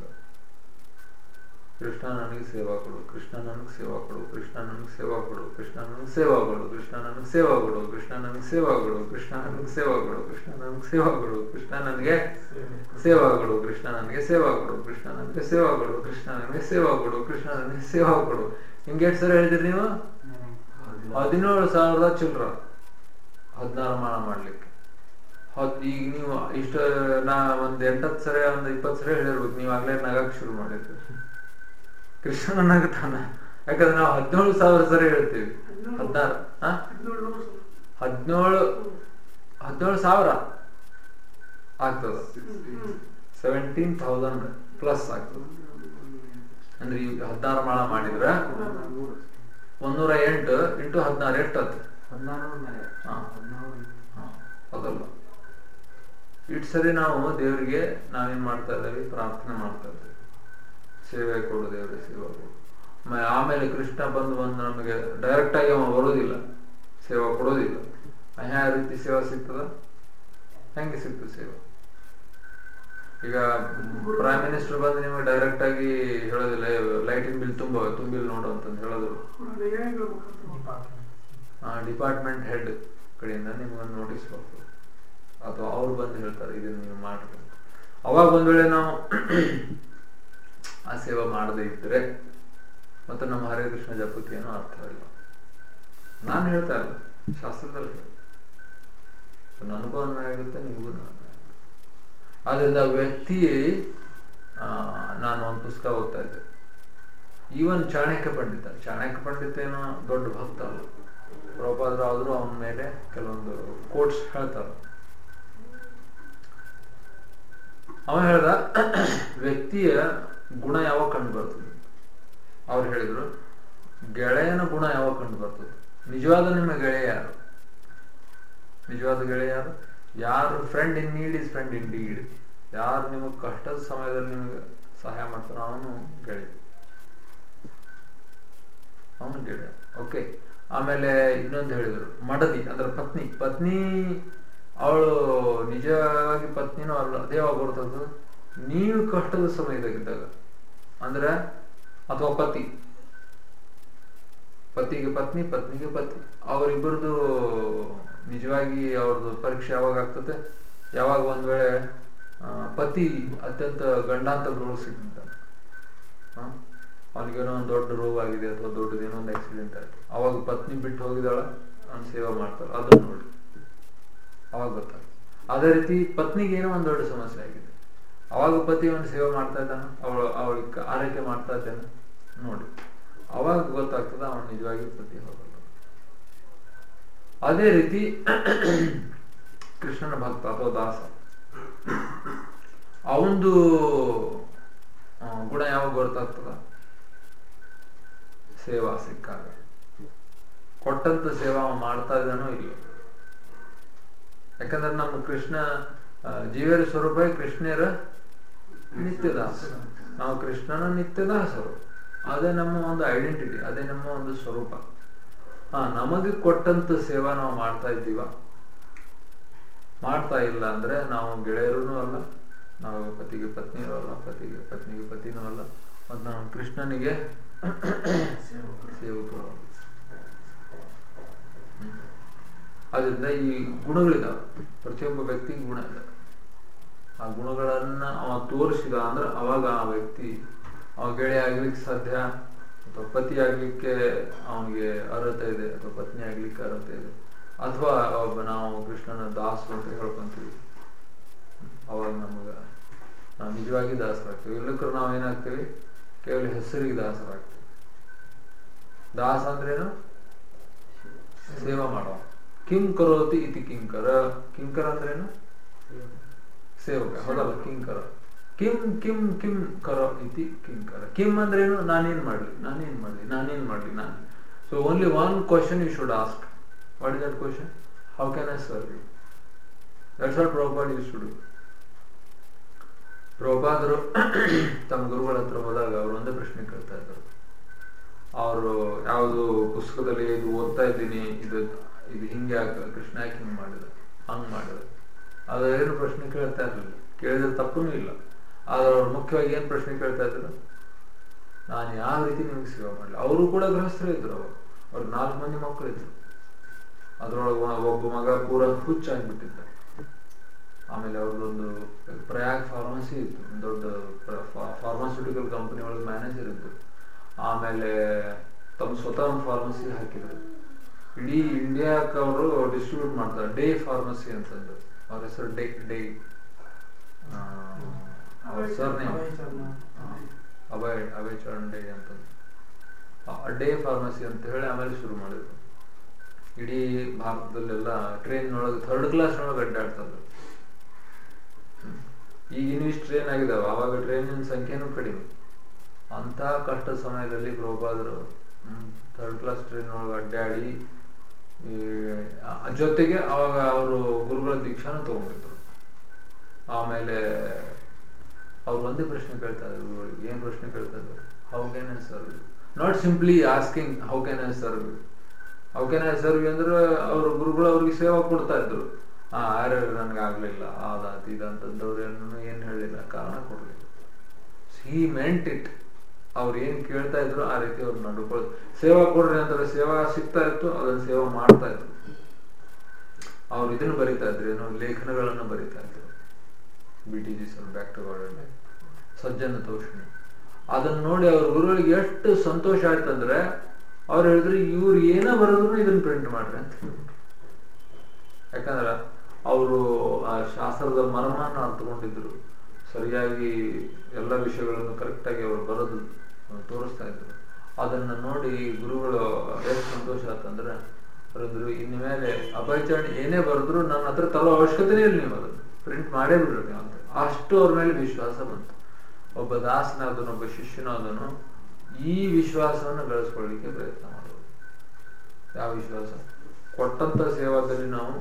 ಕೃಷ್ಣ ನನಗೆ ಸೇವಾ ಕೊಡು ಕೃಷ್ಣ ನನಗೆ ಸೇವಾ ಕೊಡು ಕೃಷ್ಣ ನನಗೆ ಸೇವಾ ಕೊಡು ಕೃಷ್ಣ ನನಗೆ ಸೇವಾ ಕೊಡು ಕೃಷ್ಣ ನನಗೆ ಸೇವಾ ಕೊಡು ಕೃಷ್ಣ ನನಗೆ ಸೇವಾ ಕೊಡು ಕೃಷ್ಣ ನನಗೆ ಸೇವಾ ಕೊಡು ಕೃಷ್ಣ ನನಗೆ ಸೇವಾ ಕೊಡು ಕೃಷ್ಣ ನನಗೆ ಸೇವಾ ಕೊಡು ಕೃಷ್ಣ ನನಗೆ ಸೇವಾ ಕೊಡು ಕೃಷ್ಣ ನನಗೆ ಸೇವಾ ಕೊಡು ಕೃಷ್ಣ ನನಗೆ ಸೇವಾ ಕೊಡು ಕೃಷ್ಣ ನನಗೆ ಸೇವಾ ಕೊಡು ಹಿಂಗೆ ಎಷ್ಟು ಸರಿ ಹೇಳ್ತೀರಿ ನೀವು ಹದಿನೇಳು ಸಾವಿರದ ಚಿಲ್ಲರ ಹದಿನಾರು ಮಾಳ ಮಾಡ್ಲಿಕ್ಕೆ ಹತ್ ಈಗ ನೀವು ಇಷ್ಟ ನಾ ಒಂದ್ ಎಂಟತ್ತು ಸರಿ ಒಂದ್ ಇಪ್ಪತ್ತು ಸರಿ ಹೇಳಿರ್ಬೇಕು ನೀವು ಆಗ್ಲೇ ನಗಕ್ ಶುರು ಮಾಡಿದ್ರಿ ಕೃಷ್ಣನ ನಗತಾನ ಯಾಕಂದ್ರೆ ನಾವು ಹದಿನೇಳು ಸಾವಿರ ಸರಿ ಹೇಳ್ತೀವಿ ಹದಿನಾರು ಹಾ ಹದಿನೇಳು ನೂರು ಸರ್. ಹದಿನೇಳು ಹದಿನೇಳು ಸಾವಿರ ಆಗ್ತದ ಹ್ಮ್. ಸೆವೆಂಟೀನ್ ಥೌಸಂಡ್ ಪ್ಲಸ್ ಆಗ್ತದ ಅಂದ್ರೆ ಈಗ ಹದಿನಾರು ಮಾಳ ಮಾಡಿದ್ರ ಒಂದೂರ ಎಂಟು ಇಂಟು ಹದಿನಾರು ಎಷ್ಟು ಆತು ಹಾ. ಹಾ, ಹೌದಲ್ಲ ಇಟ್ ಸರಿ ನಾವು ದೇವರಿಗೆ ನಾವೇನ್ ಮಾಡ್ತಾ ಇದ್ದೇವೆ ಪ್ರಾರ್ಥನೆ ಮಾಡ್ತಾ ಇದ್ದೇವೆ ಸೇವೆ ಕೊಡು ದೇವರಿಗೆ ಸೇವೆ ಕೊಡು ಮ- ಆಮೇಲೆ ಕೃಷ್ಣ ಬಂದು ಬಂದು ನಮಗೆ ಡೈರೆಕ್ಟ್ ಆಗಿ ಅವ ಬರೋದಿಲ್ಲ ಸೇವಾ ಕೊಡೋದಿಲ್ಲ ಯಾವ ರೀತಿ ಸೇವಾ ಸಿಗ್ತದ ಹೆಂಗೆ ಸಿಗ್ತದೆ ಸೇವೆ ಈಗ ಪ್ರೈಮ್ ಮಿನಿಸ್ಟರ್ ಬಂದು ನಿಮಗೆ ಡೈರೆಕ್ಟ್ ಆಗಿ ಹೇಳೋದಿಲ್ಲ ಲೈಟಿನ ಬಿಲ್ ತುಂಬ ತುಂಬಿಲ್ ನೋಡು ಅಂತಂದು ಹೇಳೋದಿಲ್ಲ ಅದು ಏನೇನು ಮುಖಾಂತರ ಡಿಪಾರ್ಟ್ಮೆಂಟ್ ಹೆಡ್ ಕಡೆಯಿಂದ ನಿಮ್ಗೊಂದು ನೋಟಿಸ್ ಬರ್ತದೆ ಅಥವಾ ಅವ್ರು ಬಂದು ಹೇಳ್ತಾರೆ ಇದನ್ನ ನೀವು ಮಾಡ್ರಿ ಅಂತ. ಅವಾಗ ಒಂದ್ ವೇಳೆ ನಾವು ಆ ಸೇವೆ ಮಾಡದೇ ಇದ್ರೆ ಮತ್ತೆ ನಮ್ಮ ಹರೇ ಕೃಷ್ಣ ಜಪಕ್ಕೆ ಏನೋ ಅರ್ಥ ಇಲ್ಲ ನಾನು ಹೇಳ್ತಾ ಇಲ್ಲ ಶಾಸ್ತ್ರದಲ್ಲಿ ಹೇಳಿ ನನಗೂ ಅನ್ಯಾಯ ಆಗುತ್ತೆ ನಿಮಗೂ ಅನ್ಯಾಯ ಆಗುತ್ತೆ ಆದ್ರಿಂದ ವ್ಯಕ್ತಿ ಆ, ನಾನು ಒಂದು ಪುಸ್ತಕ ಓದ್ತಾ ಇದ್ದೆ ಈವನ್ ಚಾಣಕ್ಯ ಪಂಡಿತ ಚಾಣಕ್ಯ ಪಂಡಿತ ಏನೋ ದೊಡ್ಡ ಭಕ್ತ ಅಲ್ಲ ಪ್ರಭುಪಾದರು ಆದ್ರೂ ಅವನ ಮೇಲೆ ಕೆಲವೊಂದು ಕೋಟ್ಸ್ ಹೇಳ್ತಾರೆ ಅವ ಹೇಳ್ದ ವ್ಯಕ್ತಿಯ ಗುಣ ಯಾವಾಗ ಕಂಡು ಬರ್ತದೆ ಅವ್ರು ಹೇಳಿದ್ರು ಗೆಳೆಯನ ಗುಣ ಯಾವಾಗ ಕಂಡು ಬರ್ತದೆ ನಿಜವಾದ ನಿಮ್ಮ ಗೆಳೆಯ ಯಾರು ನಿಜವಾದ ಗೆಳೆಯ ಯಾರು ಯಾರು friend in need is friend in deed ಯಾರು ನಿಮಗೆ ಕಷ್ಟದ ಸಮಯದಲ್ಲಿ ನಿಮಗೆ ಸಹಾಯ ಮಾಡ್ತಾರೋ ಅವನು ಗೆಳೆಯ ಅವನು ಗೆಳೆಯ ಓಕೆ ಆಮೇಲೆ ಇನ್ನೊಂದು ಹೇಳಿದ್ರು ಮಡದಿ ಅಂದ್ರೆ ಪತ್ನಿ ಪತ್ನಿ ಅವಳು ನಿಜವಾಗಿ ಪತ್ನಿನೂ ಅಲ್ಲ ಅದೇ ಯಾವಾಗ ಬರ್ತದ ನೀವು ಕಷ್ಟದ ಸಮಯದಾಗಿದ್ದಾಗ ಅಂದ್ರೆ ಅಥವಾ ಪತಿ ಪತಿಗೆ ಪತ್ನಿ ಪತ್ನಿಗೆ ಪತಿ ಅವರಿಬ್ಬರದು ನಿಜವಾಗಿ ಅವ್ರದ್ದು ಪರೀಕ್ಷೆ ಯಾವಾಗ ಆಗ್ತದೆ ಯಾವಾಗ ಒಂದ್ ವೇಳೆ ಆ, ಪತಿ ಅತ್ಯಂತ ಗಂಡಾಂತರಗಳು ಸಿಗ್ತಾನೆ ಅವನಿಗೇನೋ ಒಂದು ದೊಡ್ಡ ರೋಗ ಆಗಿದೆ ಅಥವಾ ದೊಡ್ಡದೇನೋ ಒಂದು ಆಕ್ಸಿಡೆಂಟ್ ಆಯ್ತು ಅವಾಗ ಪತ್ನಿ ಬಿಟ್ಟು ಹೋಗಿದಾಳ ಅವ್ನು ಸೇವೆ ಮಾಡ್ತಾಳ ಅದನ್ನ ನೋಡಿ ಅವಾಗ ಗೊತ್ತಾಗ್ತದೆ ಅದೇ ರೀತಿ ಪತ್ನಿಗೆ ಏನೋ ಒಂದು ದೊಡ್ಡ ಸಮಸ್ಯೆ ಆಗಿದೆ ಅವಾಗ ಪತಿ ಅವನು ಸೇವೆ ಮಾಡ್ತಾ ಇದ್ದಾನ ಅವಳು ಅವಳಿಗೆ ಆರೈಕೆ ಮಾಡ್ತಾ ಇದ್ದಾನೆ ನೋಡಿ ಅವಾಗ ಗೊತ್ತಾಗ್ತದ ಅವನು ನಿಜವಾಗಿ ಪತಿ ಹೋಗಲ್ಲ ಅದೇ ರೀತಿ ಕೃಷ್ಣನ ಭಕ್ತ ಅಥವಾ ದಾಸ ಅವಂದು ಆ, ಗುಣ ಯಾವಾಗ ಗೊತ್ತಾಗ್ತದ ಸೇವಾ ಸಿಕ್ಕಾಗ ಕೊಟ್ಟಂತ ಸೇವಾ ಅವ ಮಾಡ್ತಾ ಇದ್ದಾನೋ ಇಲ್ಲ ಯಾಕಂದ್ರೆ ನಮ್ಮ ಕೃಷ್ಣ ಆ, ಜೀವರ ಸ್ವರೂಪ ಕೃಷ್ಣರ ನಿತ್ಯದಾಸ ನಾವು ಕೃಷ್ಣನ ನಿತ್ಯದಾಸರು ಅದೇ ನಮ್ಮ ಒಂದು ಐಡೆಂಟಿಟಿ ಅದೇ ನಮ್ಮ ಒಂದು ಸ್ವರೂಪ ಹಾ ನಮಗೆ ಕೊಟ್ಟಂತ ಸೇವಾ ನಾವು ಮಾಡ್ತಾ ಇದ್ದೀವ ಮಾಡ್ತಾ ಇಲ್ಲ ಅಂದ್ರೆ ನಾವು ಗೆಳೆಯರೂ ಅಲ್ಲ ನಾವು ಪತಿಗೆ ಪತ್ನಿಯೂ ಅಲ್ಲ ಪತಿಗೆ ಪತ್ನಿಗೆ ಪತಿನೂ ಅಲ್ಲ ಮತ್ತು ನಾವು ಕೃಷ್ಣನಿಗೆ ಸೇವಕರು ಅಲ್ಲ. ಹ್ಮ್. ಅದರಿಂದ ಈ ಗುಣಗಳಿದಾವೆ ಪ್ರತಿಯೊಬ್ಬ ವ್ಯಕ್ತಿಗೆ ಗುಣ ಇದೆ ಆ ಗುಣಗಳನ್ನ ಅವ ತೋರಿಸಿದ ಅಂದ್ರೆ ಅವಾಗ ಆ ವ್ಯಕ್ತಿ ಅವ ಗೆಳೆಯ ಆಗ್ಲಿಕ್ಕೆ ಸಾಧ್ಯ ಅಥವಾ ಪತಿ ಆಗ್ಲಿಕ್ಕೆ ಅವನಿಗೆ ಅರ್ಹತೆ ಇದೆ ಅಥವಾ ಪತ್ನಿ ಆಗ್ಲಿಕ್ಕೆ ಅರ್ಹತೆ ಇದೆ ಅಥವಾ ಒಬ್ಬ ನಾವು ಕೃಷ್ಣನ ದಾಸು ಅಂತ ಹೇಳ್ಕೊಂತೀವಿ ಅವಾಗ ನಮಗ ನಾವು ನಿಜವಾಗಿ ದಾಸರಾಗ್ತೀವಿ ಇಲ್ಲಕ್ಕೂ ನಾವು ಏನಾಗ್ತೀವಿ ಕೇವಲ ಹೆಸರಿಗೆ ದಾಸರಾಗ್ತೀವಿ ದಾಸ ಅಂದ್ರೇನು ಸೇವಾ ಮಾಡೋ ಕಿಂ ಕರೋತಿ ಇತಿ ಕಿಂಕರ ಕಿಂಕರ ಅಂದ್ರೇನು ಸೇವಕ ಹೌದಲ್ಲ ಕಿಂಕರ ಕಿಂ ಕಿಂ ಕಿಂ ಕರ ಇತಿ ಕಿಂಕರ ಕಿಂ ಅಂದ್ರೇನು ನಾನೇನ್ ಮಾಡ್ಲಿ ನಾನೇನ್ ಮಾಡ್ಲಿ ನಾನೇನ್ ಮಾಡ್ಲಿ ನಾನು so only one question you should ask what is that question how can I serve you that's what Prabhupad used to do ಪ್ರಭುಪಾದರು ತಮ್ಮ ಗುರುಗಳ ಹತ್ರ ಹೋದಾಗ ಅವರು ಒಂದೇ ಪ್ರಶ್ನೆ ಕೇಳ್ತಾ ಇದ್ರು ಅವರು ಯಾವುದು ಪುಸ್ತಕದಲ್ಲಿ ಇದು ಓದ್ತಾ ಇದ್ದೀನಿ ಇದು ಇದು ಹಿಂಗೆ ಯಾಕೆ ಕೃಷ್ಣ ಯಾಕೆ ಹಿಂಗೆ ಮಾಡಿದ ಹಂಗೆ ಮಾಡಿದ ಅದು ಏನು ಪ್ರಶ್ನೆ ಕೇಳ್ತಾ ಇರಲಿಲ್ಲ ಕೇಳಿದ್ರೆ ತಪ್ಪೂ ಇಲ್ಲ ಆದ್ರೆ ಅವ್ರು ಮುಖ್ಯವಾಗಿ ಏನು ಪ್ರಶ್ನೆ ಕೇಳ್ತಾ ಇದ್ರು ನಾನು ಯಾವ ರೀತಿ ನಿಮಗೆ ಸೇವೆ ಮಾಡಲಿ ಅವರು ಕೂಡ ಗೃಹಸ್ಥರು ಇದ್ರು ಅವಾಗ ಅವ್ರಿಗೆ ನಾಲ್ಕು ಮಂದಿ ಮಕ್ಕಳು ಇದ್ರು ಅದ್ರೊಳಗೆ ಒಬ್ಬ ಮಗ ಪೂರ ಹುಚ್ಚಾಗ್ಬಿಟ್ಟಿದ್ದ ಆಮೇಲೆ ಅವ್ರದ್ದೊಂದು ಪ್ರಯಾಗ್ ಫಾರ್ಮಸಿ ಇತ್ತು ಒಂದ್ ದೊಡ್ಡ ಫಾರ್ಮಾಸ್ಯೂಟಿಕಲ್ ಕಂಪನಿ ಒಳಗೆ ಮ್ಯಾನೇಜರ್ ಇದ್ರು ಆಮೇಲೆ ತಮ್ಮ ಸ್ವತಃ ಒಂದು ಫಾರ್ಮಸಿ ಹಾಕಿದ್ರು ಇಡೀ ಇಂಡಿಯಾಕ್ಕೆ ಅವರು ಡಿಸ್ಟ್ರಿಬ್ಯೂಟ್ ಮಾಡ್ತಾರೆ ಡೇ ಫಾರ್ಮಸಿ ಅಂತಂದು ಅವ್ರ ಹೆಸರು ಡೇ ಡೇ ಅವ್ರ ಸರ್ ನೇಮ್ ಅಭಯ್ ಅಭಯ್ ಚರಣ್ ಡೇ ಅಂತಂದು ಡೇ ಫಾರ್ಮಸಿ ಅಂತ ಹೇಳಿ ಆಮೇಲೆ ಶುರು ಮಾಡಿದ್ರು ಇಡೀ ಭಾರತದಲ್ಲೆಲ್ಲ ಟ್ರೈನ್ ಒಳಗೆ ಥರ್ಡ್ ಕ್ಲಾಸ್ ಒಳಗೆ ಅಡ್ಡಾಡ್ತದ್ರು ಈಗ ಇನ್ನಿಷ್ಟು ಟ್ರೈನ್ ಆಗಿದಾವೆ ಅವಾಗ ಟ್ರೈನಿನ ಸಂಖ್ಯೆನೂ ಕಡಿಮೆ ಅಂತ ಕಷ್ಟ ಸಮಯದಲ್ಲಿ ಪ್ರಭುಪಾದರು ಥರ್ಡ್ ಕ್ಲಾಸ್ ಟ್ರೈನ್ ಒಳಗೆ ಅಡ್ಡಾಡಿ ಈ ಆ ಜೊತೆಗೆ ಅವಾಗ ಅವರು ಗುರುಗಳ ದೀಕ್ಷಾನ ತಗೊಂಡಿದ್ರು ಆಮೇಲೆ ಅವ್ರು ಒಂದೇ ಪ್ರಶ್ನೆ ಕೇಳ್ತಾ ಇದ್ರು ಗುರುಗಳಿಗೆ ಏನ್ ಪ್ರಶ್ನೆ ಕೇಳ್ತಾ ಇದ್ರು how can I serve you not simply asking how can I serve you how can I serve you ಅಂದ್ರೆ ಅವ್ರ ಗುರುಗಳು ಅವ್ರಿಗೆ ಸೇವಾ ಕೊಡ್ತಾ ಇದ್ರು ಆ ಯಾರ್ಯಾರು ನನಗೆ ಆಗ್ಲಿಲ್ಲ ಆದಾತ್ ಇದಂತಂದವ್ರು ಏನು ಏನ್ ಹೇಳಿಲ್ಲ ಕಾರಣ ಕೊಡ್ಲಿಲ್ಲ ಹಿ ಮೆಂಟ್ ಇಟ್ ಅವ್ರು ಏನ್ ಕೇಳ್ತಾ ಇದ್ರು ಆ ರೀತಿ ಅವ್ರು ನಡ್ಕೊಳ್ಳೋದು ಸೇವಾ ಕೊಡ್ರಿ ಅಂತಾರೆ ಸೇವಾ ಸಿಗ್ತಾ ಇತ್ತು ಅದನ್ನ ಸೇವಾ ಮಾಡ್ತಾ ಇದ್ರು ಅವ್ರು ಇದನ್ನು ಬರಿತಾ ಇದ್ರು ಏನೋ ಲೇಖನಗಳನ್ನು ಬರಿತಾ ಇದ್ರು B T G sir back to garden Sajjana Toshani ಅದನ್ನ ನೋಡಿ ಅವ್ರ ಗುರುಗಳಿಗೆ ಎಷ್ಟು ಸಂತೋಷ ಆಯ್ತಂದ್ರೆ ಅವ್ರು ಹೇಳಿದ್ರು ಇವ್ರು ಏನೋ ಬರೆದ್ರು ಇದನ್ನ ಪ್ರಿಂಟ್ ಮಾಡ್ರಿ ಅಂತ ಯಾಕಂದ್ರ ಅವರು ಆ ಶಾಸ್ತ್ರದ ಮರ್ಮನ ಅರ್ಥಕೊಂಡಿದ್ರು ಸರಿಯಾಗಿ ಎಲ್ಲ ವಿಷಯಗಳನ್ನು ಕರೆಕ್ಟಾಗಿ ಅವರು ಬರೆದು ತೋರಿಸ್ತಾ ಇದ್ರು ಅದನ್ನ ನೋಡಿ ಗುರುಗಳು ಎಷ್ಟು ಸಂತೋಷ ಆತಂದ್ರೆ ಅವರಂದ್ರು ಇನ್ನು ಮೇಲೆ ಅಪರಿಚರಣೆ ಏನೇ ಬರೆದ್ರು ನನ್ನ ಹತ್ರ ತಲೋ ಅವಶ್ಯಕತೆನೇ ಇಲ್ಲ ನೀವು ಅದನ್ನು ಪ್ರಿಂಟ್ ಮಾಡೇ ಬಿಡ್ರಿ ನೀವು ಅಂತ ಅಷ್ಟು ಅವ್ರ ಮೇಲೆ ವಿಶ್ವಾಸ ಬಂತು ಒಬ್ಬ ದಾಸನಾದನು ಒಬ್ಬ ಶಿಷ್ಯನಾದನು ಈ ವಿಶ್ವಾಸವನ್ನು ಗಳಿಸ್ಕೊಳ್ಳಿಕ್ಕೆ ಪ್ರಯತ್ನ ಮಾಡೋದು ಯಾವ ವಿಶ್ವಾಸ ಕೊಟ್ಟಂತ ಸೇವಾದಲ್ಲಿ ನಾವು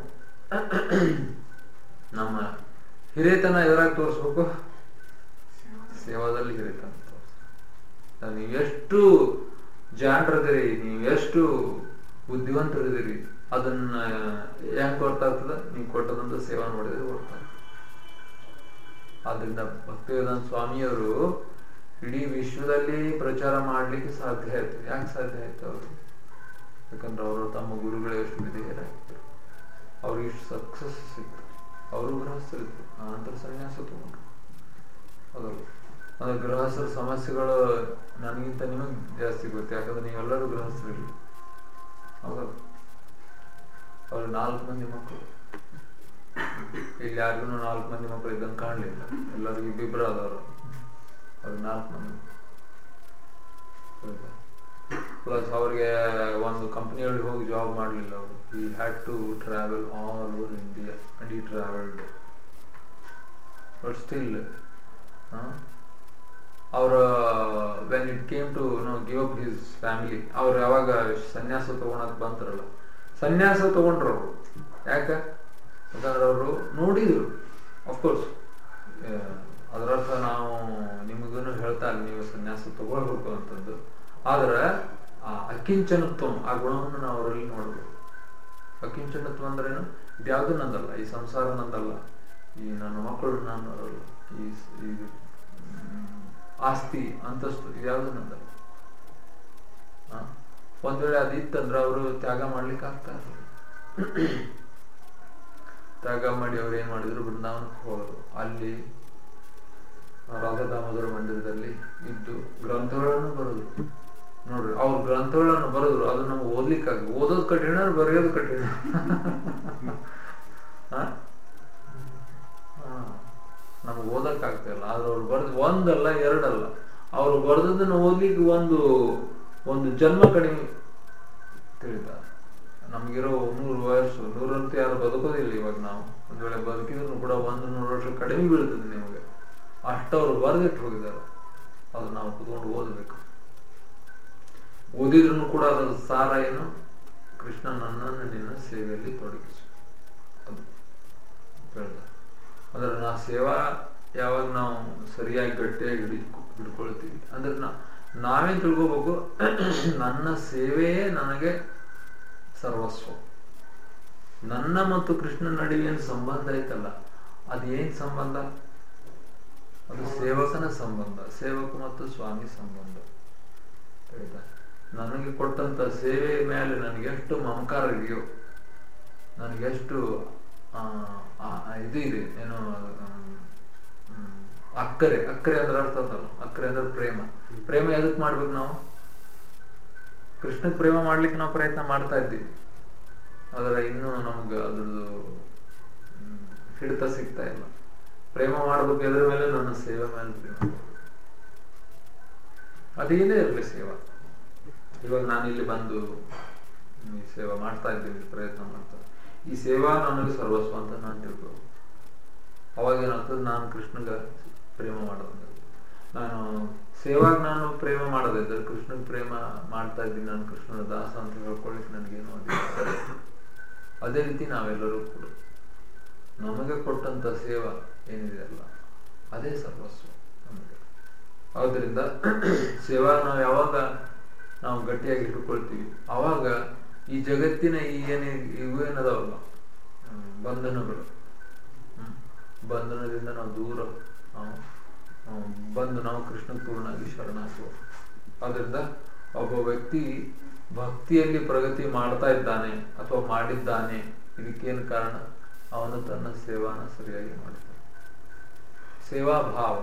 ನಮ್ಮ ಹಿರೇತನ ಎದುರಾಗಿ ತೋರಿಸ್ಬೇಕು ಸೇವಾದಲ್ಲಿ ಹಿರೇತನ ತೋರಿಸ್ಬೇಕು ನೀವು ಎಷ್ಟು ಜಾಣರದಿರಿ ನೀವು ಎಷ್ಟು ಬುದ್ಧಿವಂತರಿದ್ದೀರಿ ಅದನ್ನ ಹೆಂಗ್ ಗೊತ್ತಾಗ್ತದ ನೀವು ಕೊಟ್ಟದಂತ ಸೇವಾ ನೋಡಿದ್ರೆ ಗೊತ್ತಾಗ್ತದೆ ಆದ್ರಿಂದ ಭಕ್ತಿವೇದಾಂತ ಸ್ವಾಮಿಯವರು ಇಡೀ ವಿಶ್ವದಲ್ಲಿ ಪ್ರಚಾರ ಮಾಡ್ಲಿಕ್ಕೆ ಸಾಧ್ಯ ಆಯ್ತು ಯಾಕೆ ಸಾಧ್ಯ ಆಯ್ತು ಅವರು ಯಾಕಂದ್ರೆ ಅವರು ತಮ್ಮ ಗುರುಗಳೇ ಎಷ್ಟು ವಿಧೇಯರಾಗಿದ್ದರು ಅವ್ರಿಗೆ ಇಷ್ಟು ಸಕ್ಸಸ್ ಸಿಕ್ತು ಅವರು ಗೃಹಸ್ಥರಿದ್ರು ಆನಂತರ ಸನ್ಯಾಸ ತಗೊಂಡ್ರು ಹೌದಲ್ಲ ಅಂದ್ರೆ ಗೃಹಸ್ಥರ ಸಮಸ್ಯೆಗಳು ನನಗಿಂತ ನಿಮಗೆ ಜಾಸ್ತಿ ಗೊತ್ತು ಯಾಕಂದ್ರೆ ನೀವೆಲ್ಲರೂ ಗೃಹಸ್ಥರಿಲ್ಲ ಹೌದಲ್ಲ ಅವ್ರು ನಾಲ್ಕು ಮಂದಿ ಮಕ್ಕಳು ಇಲ್ಲಿ ಯಾರಿಗೂ ನಾಲ್ಕು ಮಂದಿ ಮಕ್ಕಳು ಇದ್ದಂಗೆ ಕಾಣಲಿಲ್ಲ ಎಲ್ಲರಿಗೂ ಇಬ್ಬಿಬ್ರು ಆದವರು ಅವ್ರಿಗೆ ನಾಲ್ಕು ಮಂದಿ ಪ್ಲಸ್ ಅವ್ರಿಗೆ ಒಂದು ಕಂಪ್ನಿಯಲ್ಲಿ ಹೋಗಿ ಜಾಬ್ ಮಾಡಲಿಲ್ಲ ಅವರು ಈ had to travel all over India and ಈ ಟ್ರಾವೆಲ್ಡ್ ಬಟ್ ಸ್ಟಿಲ್ ಅವರ when it came to no give up his family ಅವ್ರು ಯಾವಾಗ ಸನ್ಯಾಸ ತಗೊಳಕ್ ಬಂತಾರಲ್ಲ ಸನ್ಯಾಸ ತಗೊಂಡ್ರು ಅವರು ಯಾಕೆ ಯಾಕಂದ್ರೆ ಅವರು ನೋಡಿದ್ರು ಅಫ್ಕೋರ್ಸ್ ಅದರರ್ಥ ನಾವು ನಿಮಗೂ ಹೇಳ್ತಾ ಇಲ್ಲ ನೀವು ಸನ್ಯಾಸ ತಗೊಳ್ಬೇಕು ಅಂತಂದು ಆದ್ರೆ ಆ ಅಕಿಂಚನತ್ವ ಆ ಗುಣವನ್ನು ನಾವು ಅವರಲ್ಲಿ ನೋಡಬೇಕು ಅಕಿಂಚನತ್ವ ಅಂದ್ರೇನು ಇದ್ಯಾವುದು ನಂದಲ್ಲ ಈ ಸಂಸಾರ ನಂದಲ್ಲ ಈ ನನ್ನ ಮಕ್ಕಳು ನಾನು ಈ ಈ ಆಸ್ತಿ ಅಂತಸ್ತು ಇದ್ಯಾವುದು ನಂದಲ್ಲ ಒಂದ್ ವೇಳೆ ಅದಿತ್ತಂದ್ರೆ ಅವರು ತ್ಯಾಗ ಮಾಡ್ಲಿಕ್ಕೆ ಆಗ್ತಾ ಇರಲಿಲ್ಲ ತ್ಯಾಗ ಮಾಡಿ ಅವ್ರು ಏನ್ ಮಾಡಿದ್ರು ಬೃಂದಾವನಕ್ಕೆ ಹೋದರು ಅಲ್ಲಿ ರಾಧಾ ದಾಮೋದರ ಮಂದಿರದಲ್ಲಿ ಇದ್ದು ಗ್ರಂಥಗಳನ್ನು ಬರೆದ್ರು ನೋಡ್ರಿ ಅವ್ರ ಗ್ರಂಥಗಳನ್ನು ಬರೆದ್ರು ಅದು ನಮ್ಗೆ ಓದ್ಲಿಕ್ಕಾಗ ಓದೋದು ಕಠಿಣ ಬರೆಯೋದು ಕಠಿಣ ನಮ್ಗೆ ಓದಕ್ ಆಗ್ತಿಲ್ಲ ಆದ್ರೆ ಅವ್ರು ಬರೆದ್ ಒಂದಲ್ಲ ಎರಡಲ್ಲ ಅವ್ರು ಬರೆದದನ್ನ ಓದ್ಲಿಕ್ಕೆ ಒಂದು ಒಂದು ಜನ್ಮ ಕಡಿಮೆ ತಿಳಿತಾರೆ ನಮ್ಗಿರೋ ನೂರು ವಯಸ್ಸು ನೂರಂತೂ ಯಾರು ಬದುಕೋದಿಲ್ಲ ಇವಾಗ ನಾವು ಒಂದ್ ವೇಳೆ ಬದುಕಿದ್ರು ಕೂಡ ಒಂದು ನೂರು ವರ್ಷ ಕಡಿಮೆ ಬೀಳ್ತದೆ ನಿಮಗೆ ಅಷ್ಟವ್ರು ಬರೆದಿಟ್ಟು ಹೋಗಿದ್ದಾರೆ ಅದು ನಾವು ಕುತ್ಕೊಂಡು ಓದಬೇಕು ಓದಿದ್ರು ಕೂಡ ಅದರ ಸಾರ ಏನು ಕೃಷ್ಣ ನನ್ನನ್ನು ನಿನ್ನ ಸೇವೆಯಲ್ಲಿ ತೊಡಗಿಸು ಅದು ಹೇಳ್ದ ಅಂದ್ರೆ ನಾ ಸೇವಾ ಯಾವಾಗ ನಾವು ಸರಿಯಾಗಿ ಗಟ್ಟಿಯಾಗಿ ಹಿಡಿದು ಹಿಡ್ಕೊಳ್ತೀವಿ ಅಂದ್ರೆ ನಾ ನಾವೇನ್ ತಿಳ್ಕೋಬೇಕು ನನ್ನ ಸೇವೆಯೇ ನನಗೆ ಸರ್ವಸ್ವ ನನ್ನ ಮತ್ತು ಕೃಷ್ಣ ನಡುವೆ ಏನು ಸಂಬಂಧ ಐತಲ್ಲ ಅದೇನ್ ಸಂಬಂಧ ಅದು ಸೇವಕನ ಸಂಬಂಧ ಸೇವಕ ಮತ್ತು ಸ್ವಾಮಿ ಸಂಬಂಧ ಆಯ್ತಾ ನನಗೆ ಕೊಟ್ಟಂತ ಸೇವೆ ಮೇಲೆ ನನಗೆ ಎಷ್ಟು ಮಮಕಾರ ಇದೆಯೋ ನನಗೆಷ್ಟು ಇದು ಇದೆ ಏನೋ ಅಕ್ಕರೆ ಅಕ್ಕರೆ ಅಂದ್ರೆ ಅರ್ಥ ಅಂತಲ್ಲ ಅಕ್ಕರೆ ಅಂದ್ರೆ ಪ್ರೇಮ ಪ್ರೇಮ ಎದಕ್ ಮಾಡ್ಬೇಕು ನಾವು ಕೃಷ್ಣಕ್ ಪ್ರೇಮ ಮಾಡ್ಲಿಕ್ಕೆ ನಾವು ಪ್ರಯತ್ನ ಮಾಡ್ತಾ ಇದ್ದೀವಿ ಆದ್ರೆ ಇನ್ನೂ ನಮ್ಗೆ ಅದ್ರದ್ದು ಹಿಡಿತ ಸಿಗ್ತಾ ಇಲ್ಲ ಪ್ರೇಮ ಮಾಡ್ಬೇಕು ಎದ್ರ ಮೇಲೆ ನನ್ನ ಸೇವೆ ಮೇಲೆ ಪ್ರೇಮ ಅದೇನೇ ಇರಲಿ ಸೇವಾ ಇವಾಗ ನಾನು ಇಲ್ಲಿ ಬಂದು ಈ ಸೇವಾ ಮಾಡ್ತಾ ಇದ್ದೀನಿ ಪ್ರಯತ್ನ ಮಾಡ್ತಾ ಈ ಸೇವಾ ನನಗೆ ಸರ್ವಸ್ವ ಅಂತ ನಾನು ತಿಳ್ಕೊ ಅವಾಗ ಏನಾಗ್ತದೆ ನಾನು ಕೃಷ್ಣಗ ಪ್ರೇಮ ಮಾಡೋದಂಗ ನಾನು ಸೇವಾಗ ನಾನು ಪ್ರೇಮ ಮಾಡೋದಿದ್ರೆ ಕೃಷ್ಣಗ್ ಪ್ರೇಮ ಮಾಡ್ತಾ ಇದ್ದೀನಿ ನಾನು ಕೃಷ್ಣನ ದಾಸ ಅಂತ ಹೇಳ್ಕೊಳ್ಳಿಕ್ಕೆ ನನಗೇನು ಅಧಿಕಾರ ಅದೇ ರೀತಿ ನಾವೆಲ್ಲರೂ ಕೂಡ ನಮಗೆ ಕೊಟ್ಟಂತ ಸೇವಾ ಏನಿದೆ ಅಲ್ಲ ಅದೇ ಸರ್ವಸ್ವ ನಮಗೆ ಆದ್ರಿಂದ ಸೇವಾ ನಾವು ಯಾವಾಗ ನಾವು ಗಟ್ಟಿಯಾಗಿ ಇಟ್ಕೊಳ್ತೀವಿ ಅವಾಗ ಈ ಜಗತ್ತಿನ ಈ ಏನೇ ಇವು ಏನದಾವಲ್ಲ ಬಂಧನಗಳು ಬಂಧನದಿಂದ ನಾವು ದೂರ ನಾವು ಬಂದು ನಾವು ಕೃಷ್ಣ ಪೂರ್ಣಾಗಿ ಶರಣಾಗುವ ಆದ್ರಿಂದ ಒಬ್ಬ ವ್ಯಕ್ತಿ ಭಕ್ತಿಯಲ್ಲಿ ಪ್ರಗತಿ ಮಾಡ್ತಾ ಇದ್ದಾನೆ ಅಥವಾ ಮಾಡಿದ್ದಾನೆ ಇದಕ್ಕೇನು ಕಾರಣ ಅವನು ತನ್ನ ಸೇವಾನ ಸರಿಯಾಗಿ ಮಾಡ್ತಾನೆ ಸೇವಾ ಭಾವ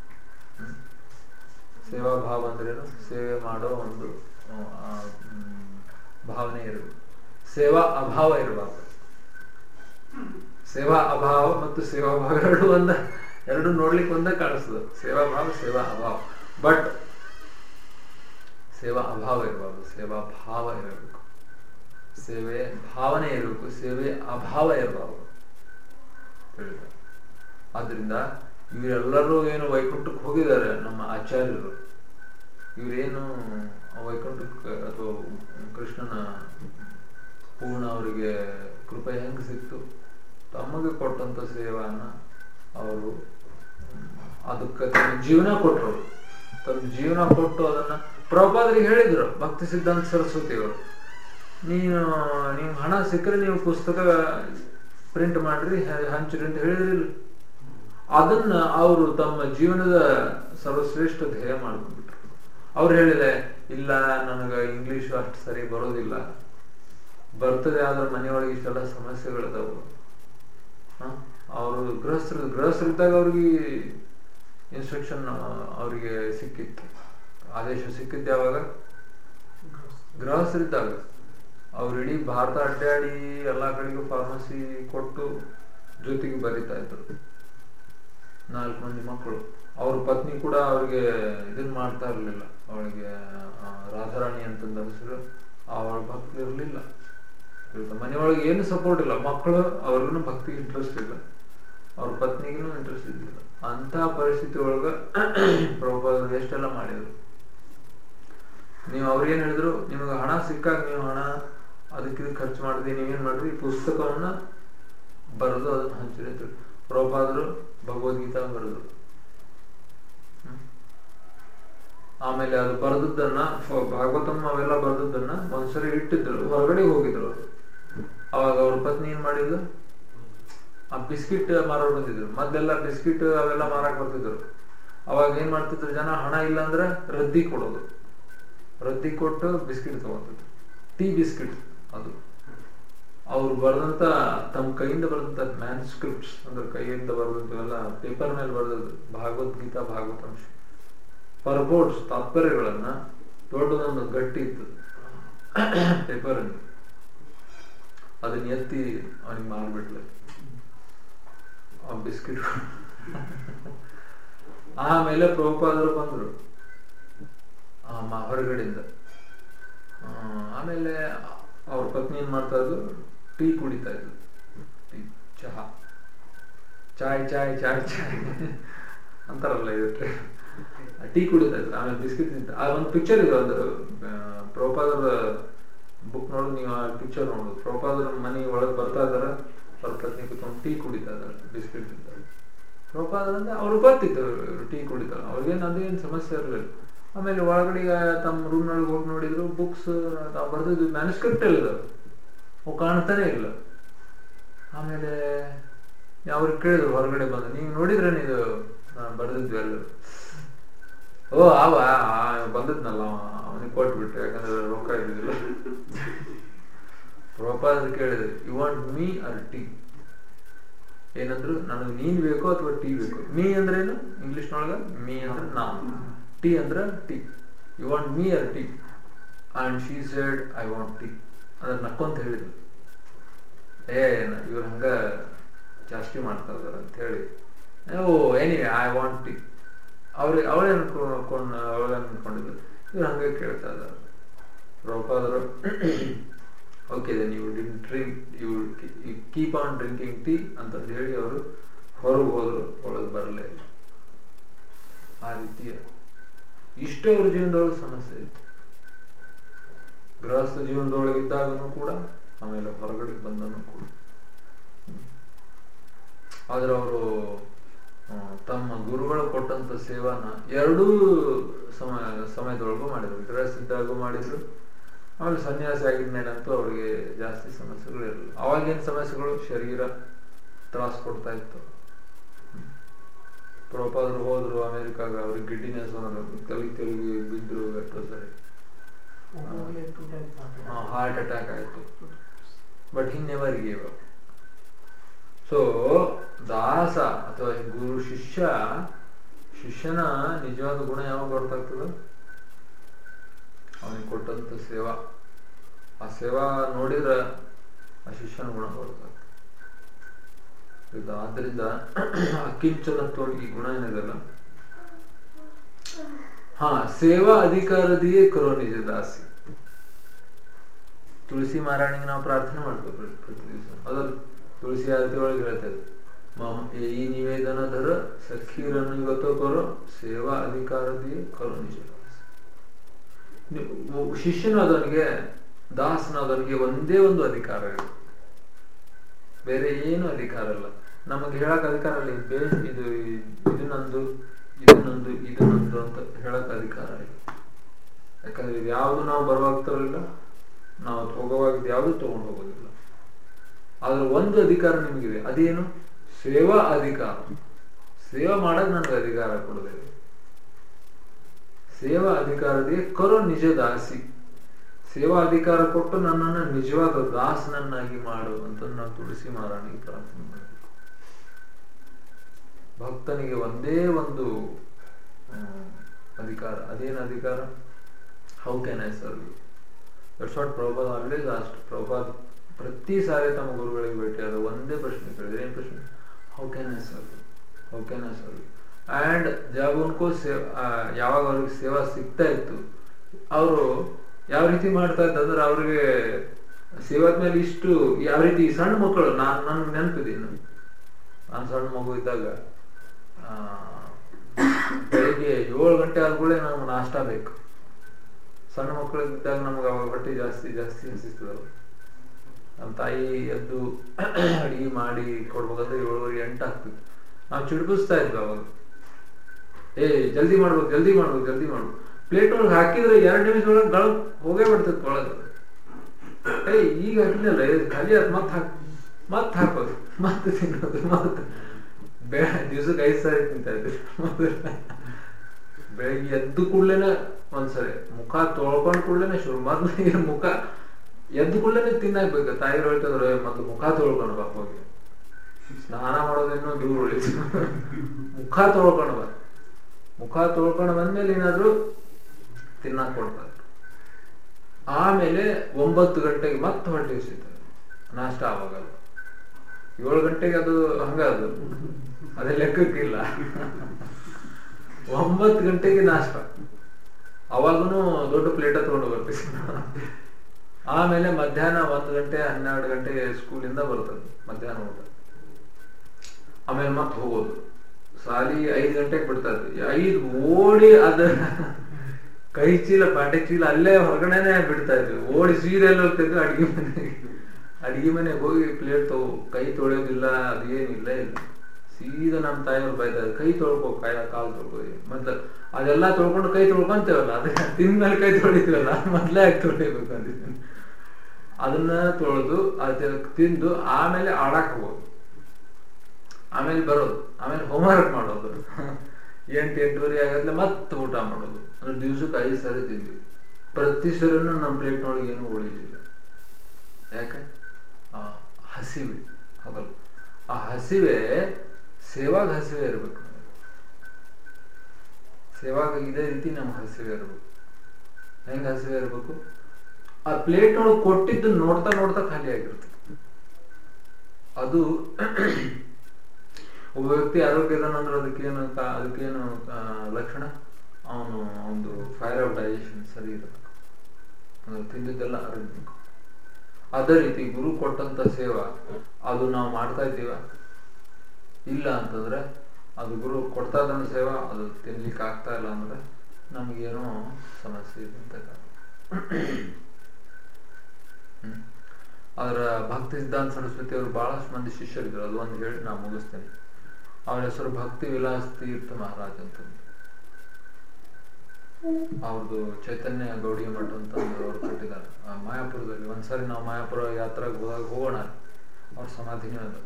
ಸೇವಾ ಭಾವ ಅಂದ್ರೇನು ಸೇವೆ ಮಾಡೋ ಒಂದು ಭಾವನೆ ಇರಬೇಕು ಸೇವಾ ಅಭಾವ ಇರಬಾರ್ದು ಸೇವಾ ಅಭಾವ ಮತ್ತು ಸೇವಾ ಭಾವ ಎರಡು ಒಂದ ಎರಡು ನೋಡ್ಲಿಕ್ಕೆ ಒಂದೇ ಕಾಣಿಸ್ತದೆ ಸೇವಾ ಭಾವ ಸೇವಾ ಅಭಾವ ಬಟ್ ಸೇವಾ ಅಭಾವ ಇರಬಾರ್ದು ಸೇವಾ ಭಾವ ಇರಬೇಕು ಸೇವೆ ಭಾವನೆ ಇರಬೇಕು ಸೇವೆ ಅಭಾವ ಇರಬಾರ್ದು ಹೇಳಿದ ಆದ್ರಿಂದ ಇವರೆಲ್ಲರೂ ಏನು ವೈಕುಂಠಕ್ಕೆ ಹೋಗಿದ್ದಾರೆ ನಮ್ಮ ಆಚಾರ್ಯರು ಇವರೇನು ವೈಕುಂಠಕ್ಕೆ ಅಥವಾ ಕೃಷ್ಣನ ಪೂರ್ಣ ಅವರಿಗೆ ಕೃಪೆ ಹೆಂಗೆ ಸಿಕ್ತು ತಮಗೆ ಕೊಟ್ಟಂತ ಸೇವಾನ ಅವರು ಅದಕ್ಕೆ ತಮ್ಮ ಜೀವನ ಕೊಟ್ಟರು ತಮ್ಮ ಜೀವನ ಕೊಟ್ಟು ಅದನ್ನ ಪ್ರಭಾದ್ರಿಗೆ ಹೇಳಿದ್ರು ಭಕ್ತಿ ಸಿದ್ಧಾಂತ ಸರಸ್ವತಿ ಅವರು ನೀನು ನೀವು ಹಣ ಸಿಕ್ಕರೆ ನೀವು ಪುಸ್ತಕ ಪ್ರಿಂಟ್ ಮಾಡ್ರಿ ಹಂಚ್ರಿ ಅಂತ ಹೇಳಿದ್ರಿಲ್ಲ ಅದನ್ನ ಅವರು ತಮ್ಮ ಜೀವನದ ಸರ್ವಶ್ರೇಷ್ಠ ಧ್ಯೇಯ ಮಾಡ್ಕೊಂಡ್ಬಿಟ್ರು ಅವ್ರು ಹೇಳಿದೆ ಇಲ್ಲ ನನಗೆ ಇಂಗ್ಲಿಷ್ ಅಷ್ಟು ಸರಿ ಬರೋದಿಲ್ಲ ಬರ್ತದೆ ಆದ್ರೆ ಮನೆಯೊಳಗೆ ಇಷ್ಟೆಲ್ಲ ಸಮಸ್ಯೆಗಳಿದಾವು ಅವರು ಗೃಹಸ್ಥರು ಗೃಹಸ್ಥರಿದ್ದಾಗ ಅವ್ರಿಗೆ ಇನ್ಸ್ಟ್ರಕ್ಷನ್ ಅವರಿಗೆ ಸಿಕ್ಕಿತ್ತು ಆದೇಶ ಸಿಕ್ಕಿದ್ದು ಯಾವಾಗ ಗೃಹಸ್ಥರಿದ್ದಾಗ ಅವ್ರು ಇಡೀ ಭಾರತ ಅಡ್ಡಾಡಿ ಎಲ್ಲ ಕಡೆಗೂ ಫಾರ್ಮಸಿ ಕೊಟ್ಟು ಜೊತೆಗೆ ಬರೀತಾ ಇದ್ರು ನಾಲ್ಕು ಮಂದಿ ಮಕ್ಕಳು ಅವ್ರ ಪತ್ನಿ ಕೂಡ ಅವ್ರಿಗೆ ಇದನ್ನ ಮಾಡ್ತಾ ಇರ್ಲಿಲ್ಲ ಅವಳಿಗೆ ಆ, ರಾಧಾರಾಣಿ ಅಂತಂದ ಹೆಸರು ಅವಳ ಭಕ್ತಿ ಇರಲಿಲ್ಲ ಮನೆಯೊಳಗೆ ಏನು ಸಪೋರ್ಟ್ ಇಲ್ಲ ಮಕ್ಕಳು ಅವ್ರಿಗೂ ಭಕ್ತಿ ಇಂಟ್ರೆಸ್ಟ್ ಇಲ್ಲ ಅವ್ರ ಪತ್ನಿಗೂ ಇಂಟ್ರೆಸ್ಟ್ ಇದ್ದಿಲ್ಲ ಅಂತ ಪರಿಸ್ಥಿತಿ ಒಳಗ ಪ್ರಭುಪಾದರು ಎಷ್ಟೆಲ್ಲ ಮಾಡಿದ್ರು ನೀವು ಅವ್ರಿಗೇನ್ ಹೇಳಿದ್ರು ನಿಮಗೆ ಹಣ ಸಿಕ್ಕಾಗ ನೀವು ಹಣ ಅದಕ್ಕೆ ಇದಕ್ಕೆ ಖರ್ಚು ಮಾಡಿದ್ರಿ ನೀವೇನ್ ಮಾಡ್ರಿ ಈ ಪುಸ್ತಕವನ್ನ ಬರೆದು ಅದನ್ನ ಹಂಚಿರಿ ಅಂತ ಹೇಳಿ. ಪ್ರಭುಪಾದರು ಭಗವದ್ಗೀತಾ ಬರೆದ್ರು ಹ್ಮ್. ಆಮೇಲೆ ಅದು ಬರೆದದ್ದನ್ನ ಫ- ಭಾಗವತಂ ಅವೆಲ್ಲ ಬರೆದದ್ದನ್ನ ಒಂದ್ಸರಿ ಇಟ್ಟಿದ್ರು ಹೊರಗಡೆ ಹೋಗಿದ್ರು ಅವರು ಅವಾಗ ಅವ್ರ ಪತ್ನಿ ಏನ್ ಮಾಡಿದ್ರು ಆ ಬಿಸ್ಕಿಟ್ ಮಾರೋರು ಬಂದಿದ್ರು ಮೊದ್ಲೆಲ್ಲ ಬಿಸ್ಕಿಟ್ ಅವೆಲ್ಲ ಮಾರಕ್ ಬರ್ತಿದ್ರು ಅವಾಗ ಏನ್ ಮಾಡ್ತಿದ್ರು ಜನ ಹಣ ಇಲ್ಲ ಅಂದ್ರೆ ರದ್ದಿ ಕೊಡೋದು ರದ್ದಿ ಕೊಟ್ಟು ಬಿಸ್ಕಿಟ್ ತಗೊಂತಿದ್ರು ಟೀ ಬಿಸ್ಕಿಟ್ ಅದು ಅವ್ರು ಬರೆದಂತ ತಮ್ಮ ಕೈಯಿಂದ ಬರೆದಂತ ಮ್ಯಾನ್ಸ್ಕ್ರಿಪ್ಟ್ಸ್ ಅಂದ್ರೆ ಕೈಯಿಂದ ಬರೆದಂತವೆಲ್ಲ ಪೇಪರ್ ಮೇಲೆ ಬರೆದದ್ದು ಭಾಗವದ್ಗೀತಾ ಭಾಗವತಾಂಶ ಪರ್ಬೋರ್ಡ್ಸ್ ತಾತ್ಪರ್ಯಗಳನ್ನ ದೊಡ್ಡದೊಂದು ಗಟ್ಟಿ ಇತ್ತು ಪೇಪರ್ ಅದನ್ನ ಎತ್ತಿ ಅವನಿಗೆ ಮಾರ್ಬಿಟ್ಲೆ ಆ ಬಿಸ್ಕಿಟ್ ಆಮೇಲೆ ಪ್ರಭುಪಾದರು ಬಂದ್ರು ಆ ಮ- ಹೊರಗಡೆಯಿಂದ ಆ, ಆಮೇಲೆ ಅವ್ರ ಪತ್ನಿ ಏನ್ ಮಾಡ್ತಾ ಇದ್ರು ಟೀ ಕುಡಿತಾ ಇದ್ರು ಟೀ ಚಹಾ ಚಾಯ್ ಚಾಯ್ ಚಾಯ್ ಚಾಯ್ ಅಂತಾರಲ್ಲ ಇದು ಟೀ ಕುಡಿತಾ ಇದ್ರು ಆಮೇಲೆ ಬಿಸ್ಕಿಟ್ ತಿಂತ ಆ ಒಂದು ಪಿಕ್ಚರ್ ಇದೆ ಒಂದು ಪ್ರಭುಪಾದರ ಬುಕ್ ನೋಡು ನೀವು ಆ ಪಿಕ್ಚರ್ ನೋಡು ಪ್ರಭುಪಾದರ ಮನೆ ಒಳಗೆ ಬರ್ತಾ ಇದಾರೆ ಅವ್ರ ಪತ್ನಿ ಕುತ್ಕೊಂಡು ಟೀ ಕುಡಿತಾ ಇದಾರೆ ಬಿಸ್ಕಿಟ್ ತಿಂತಾರೆ ಪ್ರಭುಪಾದರ ಅಂದ್ರೆ ಅವ್ರಿಗೆ ಗೊತ್ತಿತ್ತು ಟೀ ಕುಡಿತಾರೆ ಅವ್ರಿಗೇನು ಅದೇನು ಸಮಸ್ಯೆ ಇರಲಿಲ್ಲ ಆಮೇಲೆ ಒಳಗಡೆ ತಮ್ಮ ರೂಮ್ನೊಳಗೆ ಹೋಗಿ ನೋಡಿದ್ರು ಬುಕ್ಸ್ ಬರ್ದಿದ್ದು ಮ್ಯಾನುಸ್ಕ್ರಿಪ್ಟ್ ಇಲ್ಲದವು ಅವು ಕಾಣ್ತಾನೆ ಇಲ್ಲ ಆಮೇಲೆ ಅವ್ರಿಗೆ ಕೇಳಿದ್ರು ಹೊರಗಡೆ ಬಂದು ನೀವು ನೋಡಿದ್ರೆ ನೀವು ಬರ್ದಿದ್ವಿ ಎಲ್ಲ ಓ ಅವ ಆ, ಬಂದದ್ನಲ್ಲ ಅವನಿಗೆ ಕೊಟ್ಬಿಟ್ರೆ ಯಾಕಂದ್ರೆ ರೊಕ್ಕ ಇದ್ದಿದ್ದಿಲ್ಲ ಪ್ರೊಪಾದ ಕೇಳಿದ್ರು you want me or tea ಏನಂದ್ರು ನನಗೆ ನೀನ್ ಬೇಕೋ ಅಥವಾ ಟೀ ಬೇಕೋ ಮೀ ಅಂದ್ರೆ ಏನು ಇಂಗ್ಲಿಷ್ನೊಳಗ ಮೀ ಅಂದ್ರೆ ನಾನು ಟೀ ಅಂದ್ರೆ tea you want me or tea and she said I want tea ಅದ್ರ ನಕ್ಕೊಂತ ಹೇಳಿದ್ರು ಏ ಇವ್ರು ಹಂಗ ಜಾಸ್ತಿ ಮಾಡ್ತಾ ಇದಾರೆ ಅಂತ ಹೇಳಿ oh anyway I want tea ಅವ್ರಿಗೆ ಅವಳೇ ಅನ್ಕೊಂಡು ಅವಳೇ ಅನ್ಕೊಂಡಿದ್ರು ಇವ್ರು ಹಂಗೆ ಕೇಳ್ತಾ ಇದ್ದಾರೆ ಪ್ರಭುಪಾದರು okay then you didn't drink you keep on drinking tea ಅಂತ ಹೇಳಿ ಅವರು ಹೊರಗೆ ಹೋದ್ರು ಒಳಗೆ ಬರಲೇ ಇಲ್ಲ ಆ ರೀತಿಯ ಇಷ್ಟು ಅವ್ರ ಜೀವನದೊಳಗೆ ಸಮಸ್ಯೆ ಇತ್ತು ಗೃಹಸ್ಥ ಜೀವನದೊಳಗೆ ಇದ್ದಾಗನು ಕೂಡ ಆಮೇಲೆ ಹೊರಗಡೆ ಬಂದನು ಕೂಡ ಹ್ಮ್. ಆದ್ರೆ ಅವರು ತಮ್ಮ ಗುರುಗಳು ಕೊಟ್ಟಂತ ಸೇವಾನ ಎರಡೂ ಸಮಯ ಸಮಯದೊಳಗೂ ಮಾಡಿದ್ರು ಗೃಹಸ್ಥಿದ್ದಾಗೂ ಮಾಡಿದ್ರು ಆಮೇಲೆ ಸನ್ಯಾಸಿ ಆಗಿದ್ಮೇಲಂತೂ ಅವ್ರಿಗೆ ಜಾಸ್ತಿ ಸಮಸ್ಯೆಗಳು ಇರಲಿಲ್ಲ ಅವಾಗೇನು ಸಮಸ್ಯೆಗಳು ಶರೀರ ತ್ರಾಸ ಕೊಡ್ತಾ ಇತ್ತು ಪ್ರೊಪಾದ್ರು ಹೋದ್ರು ಅಮೆರಿಕಾಗ ಅವ್ರಿಗೆ ಗಿಡ್ಡಿನೆಸ್ ತಲೆಗೆ ತೆಲುಗಿ ಬಿದ್ರು ಎಷ್ಟೋ ಸರಿ ಹಾರ್ಟ್ ಅಟ್ಯಾಕ್ ಆಯ್ತು but he never gave up so ದಾಸ ಅಥವಾ ಗುರು ಶಿಷ್ಯ ಶಿಷ್ಯನ ನಿಜವಾದ ಗುಣ ಯಾವಾಗ ಗೊತ್ತಾಗ್ತದೆ ಅವನಿಗೆ ಕೊಟ್ಟಂತ ಸೇವಾ ಆ ಸೇವಾ ನೋಡಿದ್ರೆ ಆ ಶಿಷ್ಯನ ಗುಣ ಗೊತ್ತಾಗ್ತದೆ ಇದು ಆದ್ರಿಂದ ಅಕಿಂಚನತ್ವ ಈ ಗುಣ ಏನಿದೆಲ್ಲ ಹಾ ಸೇವಾ ಅಧಿಕಾರದಿಯೇ ಕರೋ ನಿಜ ದಾಸಿ ತುಳಸಿ ಮಾರಾಣಿಗೆ ನಾವು ಪ್ರಾರ್ಥನೆ ಮಾಡ್ತೀವಿ ಪ್ರತಿ ದಿವಸ ಅದಲ್ಲ ತುಳಸಿ ಆರತಿ ಒಳಗೆ ಹೇಳ್ತೇವೆ ಮಮ ಈ ನಿವೇದನ ಧರ ಸಖೀರನ್ನು ಇವತ್ತು ಕರೋ ಸೇವಾ ಅಧಿಕಾರದಿಯೇ ಕರೋ ನಿಜ ದಾಸಿ ನೀವು ಶಿಷ್ಯನಾದವನಿಗೆ ದಾಸನಾದವನಿಗೆ ಒಂದೇ ಒಂದು ಅಧಿಕಾರ ಇದೆ ಬೇರೆ ಏನು ಅಧಿಕಾರ ಇಲ್ಲ ನಮಗೆ ಹೇಳಕ್ ಅಧಿಕಾರ ಇಲ್ಲ ಇದು ಬೇ- ಇದು ಇದು ನಂದು ಇದು ನಂದು ಇದು ನಂದು ಅಂತ ಹೇಳಕ್ ಅಧಿಕಾರ ಇಲ್ಲ ಯಾಕಂದ್ರೆ ಇದು ಯಾವುದು ನಾವು ಬರುವಾಗ್ತಿರಲಿಲ್ಲ ನಾವು ಹೋಗುವಾಗ ಯಾವುದು ತಗೊಂಡು ಹೋಗೋದಿಲ್ಲ ಆದ್ರೆ ಒಂದು ಅಧಿಕಾರ ನಿಮಗಿದೆ ಅದೇನು ಸೇವಾ ಅಧಿಕಾರ ಸೇವಾ ಮಾಡಕ್ ನನಗೆ ಅಧಿಕಾರ ಕೊಡಬೇಕು ಸೇವಾ ಅಧಿಕಾರದೇ ಕರೋ ನಿಜ ದಾಸಿ ಸೇವಾ ಅಧಿಕಾರ ಕೊಟ್ಟು ನನ್ನನ್ನು ನಿಜವಾದ ದಾಸನನ್ನಾಗಿ ಮಾಡು ಅಂತ ನಾವು ತುಳಸಿ ಮಾರಾಣಿಗೆ ಪ್ರಾರ್ಥನೆ ಮಾಡಬೇಕು ಭಕ್ತನಿಗೆ ಒಂದೇ ಒಂದು ಹ್ಮ್, ಅಧಿಕಾರ ಅದೇನು ಅಧಿಕಾರ how can I serve you that's what Prabhupada always ಅಷ್ಟು ಪ್ರಭುಪಾದ್ ಪ್ರತಿ ಸಾರಿ ತಮ್ಮ ಗುರುಗಳಿಗೆ ಭೇಟಿಯಾದ ಒಂದೇ ಪ್ರಶ್ನೆ ಕೇಳಿದ್ರೆ ಏನು ಪ್ರಶ್ನೆ how can I serve you how can I serve you and ಜब उनको ಸೇವ್ ಯಾವಾಗ ಅವ್ರಿಗೆ ಸೇವಾ ಸಿಗ್ತಾ ಇತ್ತು ಅವರು ಯಾವ ರೀತಿ ಮಾಡ್ತಾ ಇತ್ತು ಅಂದ್ರೆ ಅವ್ರಿಗೆ ಸೇವಾದ ಮೇಲೆ ಇಷ್ಟು ಯಾವ ರೀತಿ ಸಣ್ಣ ಮಕ್ಕಳು ನಾನು ನನ್ಗೆ ನೆನಪಿದೆ ಇನ್ನು ನಾನು ಸಣ್ಣ ಮಗು ಇದ್ದಾಗ ಆ, ಬೆಳಿಗ್ಗೆ ಏಳು ಗಂಟೆ ಆದ್ಮೇಲೆ ನಮ್ಗೆ ನಾಷ್ಟ ಬೇಕು ಸಣ್ಣ ಮಕ್ಕಳು ಇದ್ದಾಗ ನಮ್ಗೆ ಅವಾಗ ಹೊಟ್ಟೆ ಜಾಸ್ತಿ ಜಾಸ್ತಿ ಹಸಿಸ್ತದಲ್ಲ ನಮ್ಮ ತಾಯಿ ಎದ್ದು ಅಡಿಗೆ ಮಾಡಿ ಕೊಡ್ಬೇಕಂದ್ರೆ ಏಳುವರೆ ಎಂಟು ಆಗ್ತಿತ್ತು ನಾವು ಚಿಡ್ಬಿಸ್ತಾ ಇದ್ವಿ ಅವಾಗ ಏ ಜಲ್ದಿ ಮಾಡ್ಬೇಕು ಜಲ್ದಿ ಮಾಡ್ಬೇಕು ಜಲ್ದಿ ಮಾಡ್ಬೇಕು ಪ್ಲೇಟ್ ಒಳಗೆ ಹಾಕಿದ್ರೆ ಎರಡು ನಿಮಿಷ ಒಳಗೆ ಗಳ ಹೋಗೇ ಬಿಡ್ತೈತೆ ಒಳಗೆ ಏ ಈಗ ಹಾಕಿದ್ನಲ್ಲ ಏ, ಖಾಲಿ ಅದು ಮತ್ತೆ ಹಾಕ್ ಮತ್ತೆ ಹಾಕೋದು ಮತ್ತೆ ತಿನ್ನೋದು ಮತ್ತೆ ಬೆ ದಿವ್ಸಕ್ಕೆ ಐದು ಸಾರಿ ತಿಂತಾ ಇದ್ವಿ ಬೆಳಗ್ಗೆ ಎದ್ದು ಕೂಡ್ಲೇನೆ ಒಂದ್ಸರಿ ಮುಖ ತೊಳ್ಕೊಂಡ್ ಕೂಡ್ಲೇನೆ ಶುರು ಮೊದ್ಲು ಈ ಮುಖ ಎದ್ದು ಕೂಡ್ಲೇನೆ ತಿನ್ನಾಕ್ಬೇಕು ತಾಯಿ ಹೇಳ್ತಿದ್ರು "ಏ, ಮೊದ್ಲು ಮುಖ ತೊಳ್ಕೊಂಡು ಬಾ ಹೋಗಿ ಸ್ನಾನ ಮಾಡೋದೇನೋ ದೂರ ಉಳಿತು ಮುಖ ತೊಳ್ಕೊಂಡು ಬಾ ಮುಖ ತೊಳ್ಕೊಂಡು ಬಂದ್ಮೇಲೆ ಏನಾದ್ರು ತಿನ್ನಕ್ ಕೊಡ್ತಾರೆ ಆಮೇಲೆ ಒಂಬತ್ತು ಗಂಟೆಗೆ ಮತ್ತೆ ಹೊಟ್ಟೆ ಸಿಗ್ತದೆ ನಾಷ್ಟ ಆವಾಗಲ್ಲ ಏಳು ಗಂಟೆಗೆ ಅದು ಹಂಗ ಅದು ಅದೇ ಲೆಕ್ಕಕ್ಕಿಲ್ಲ ಒಂಬತ್ತು ಗಂಟೆಗೆ ನಾಷ್ಟ ಅವಾಗನು ದೊಡ್ಡ ಪ್ಲೇಟ ತಗೊಂಡು ಬರ್ತೀವಿ ಆಮೇಲೆ ಮಧ್ಯಾಹ್ನ ಒಂದು ಗಂಟೆ ಹನ್ನೆರಡು ಗಂಟೆ ಸ್ಕೂಲಿಂದ ಬರ್ತದೆ ಮಧ್ಯಾಹ್ನ ಊಟ ಆಮೇಲೆ ಮತ್ತೆ ಹೋಗೋದು ಸಾಲಿ ಐದು ಗಂಟೆಗೆ ಬಿಡ್ತಾ ಇದ್ವಿ ಐದು ಓಡಿ ಅದ ಕೈ ಚೀಲ ಪಾಟೆ ಚೀಲ ಅಲ್ಲೇ ಹೊರಗಡೆನೆ ಬಿಡ್ತಾ ಇದ್ವಿ ಓಡಿ ಸೀರೆ ಎಲ್ಲ ಹೋಗ್ತಿದ್ವಿ ಅಡಿಗೆ ಮನೆಗೆ ಅಡಿಗೆ ಮನೆಗೆ ಹೋಗಿ ಪ್ಲೇಟ್ ತಗೋ ಕೈ ತೊಳೆಯೋದಿಲ್ಲ ಅದೇನಿಲ್ಲ ಇಲ್ಲ ಸೀದಾ ನಮ್ಮ ತಾಯಿಯವ್ರು ಬೈತಾ ಇದ್ರು, ಕೈ ತೊಳ್ಕೊ ಕೈ ಕಾಲು ತೊಳ್ಕೊ ಮತ್ತೆ ಅದೆಲ್ಲ ತೊಳ್ಕೊಂಡು ಕೈ ತೊಳ್ಕೊಂತೇವಲ್ಲ ಅದನ್ನ ತಿಂದ್ಮೇಲೆ ಕೈ ತೊಳಿತೀವಲ್ಲ ಮೊದ್ಲೇ ಯಾಕೆ ತೊಳಿಬೇಕು ಅಂದಿದ್ದೀನಿ ಅದನ್ನ ತೊಳೆದು ಅದ ತಿಂದು ಆಮೇಲೆ ಆಡಕ್ ಹೋಗೋದು ಆಮೇಲೆ ಬರೋದು ಆಮೇಲೆ ಹೋಮ್ವರ್ಕ್ ಮಾಡೋದು ಎಂಟು ಎಂಟುವರೆ ಆಗತ್ಲೆ ಮತ್ತೆ ಊಟ ಮಾಡೋದು ಅಂದ್ರೆ ದಿವ್ಸಕ್ಕೆ ಐದು ಸಾರಿ ತಿಂದ್ವಿ ಪ್ರತಿ ಸರಿನೂ ನಮ್ಮ ಪ್ಲೇಟ್ನೊಳಗೆ ಏನು ಉಳಿಲಿಲ್ಲ ಯಾಕೆ ಆ ಹಸಿವೆ ಹೌದಲ್ಲ ಆ ಹಸಿವೆ ಸೇವಾಗ ಹಸಿವೆ ಇರ್ಬೇಕು ಸೇವಾಗ ಇದೇ ರೀತಿ ನಮ್ಮ ಹಸಿವೆ ಇರ್ಬೇಕು ಹೆಂಗ್ ಹಸಿವೆ ಇರ್ಬೇಕು ಆ ಪ್ಲೇಟ್ ಒಳಗೆ ಕೊಟ್ಟಿದ್ದು ನೋಡ್ತಾ ನೋಡ್ತಾ ಖಾಲಿ ಆಗಿರ್ತದೆ ಅದು ಒಬ್ಬ ವ್ಯಕ್ತಿ ಆರೋಗ್ಯದನಂದ್ರೆ ಅದಕ್ಕೇನು ಕಾ- ಅದಕ್ಕೇನು ಆ, ಲಕ್ಷಣ ಅವನು ಒಂದು ಫೈರ್ ಆಫ್ ಡೈಜೆಷನ್ ಸರಿ ಇರಬೇಕು ಅಂದ್ರೆ ತಿಂದಿದ್ದೆಲ್ಲ ಅರಗಬೇಕು ಅದೇ ರೀತಿ ಗುರು ಕೊಟ್ಟಂತ ಸೇವಾ ಅದು ನಾವು ಮಾಡ್ತಾ ಇದ್ದೀವ ಇಲ್ಲ ಅಂತಂದ್ರೆ ಅದು ಗುರು ಕೊಡ್ತಾ ಇದ್ದಾನ ಸೇವಾ ಅದು ತಿನ್ಲಿಕ್ಕೆ ಆಗ್ತಾ ಇಲ್ಲ ಅಂದ್ರೆ ನಮಗೇನೋ ಸಮಸ್ಯೆ ಇದೆ ಅಂತ ಕಾರಣ. ಹ್ಮ್. ಅದರ ಭಕ್ತಿ ಸಿದ್ಧಾಂತ ಸರಸ್ವತಿ ಅವರು ಬಹಳಷ್ಟು ಮಂದಿ ಶಿಷ್ಯರಿದ್ರು ಅದು ಒಂದು ಹೇಳಿ ನಾ ಮುಗಿಸ್ತೇನೆ ಅವ್ರ ಹೆಸರು ಭಕ್ತಿ ವಿಲಾಸ್ ತೀರ್ಥ ಮಹಾರಾಜ್ ಅಂತ ಅವ್ರದ್ದು ಚೈತನ್ಯ ಗೌಡಿ ಮಠ ಅಂತ ಒಂದು ಅವ್ರು ಕಟ್ಟಿದ್ದಾರೆ ಆ ಮಾಯಾಪುರದಲ್ಲಿ ಒಂದ್ಸರಿ ನಾವು ಮಾಯಾಪುರ ಯಾತ್ರೆಗೆ ಹೋದಾಗ ಹೋಗೋಣ ಅವ್ರ ಸಮಾಧಿನೂ ಅದ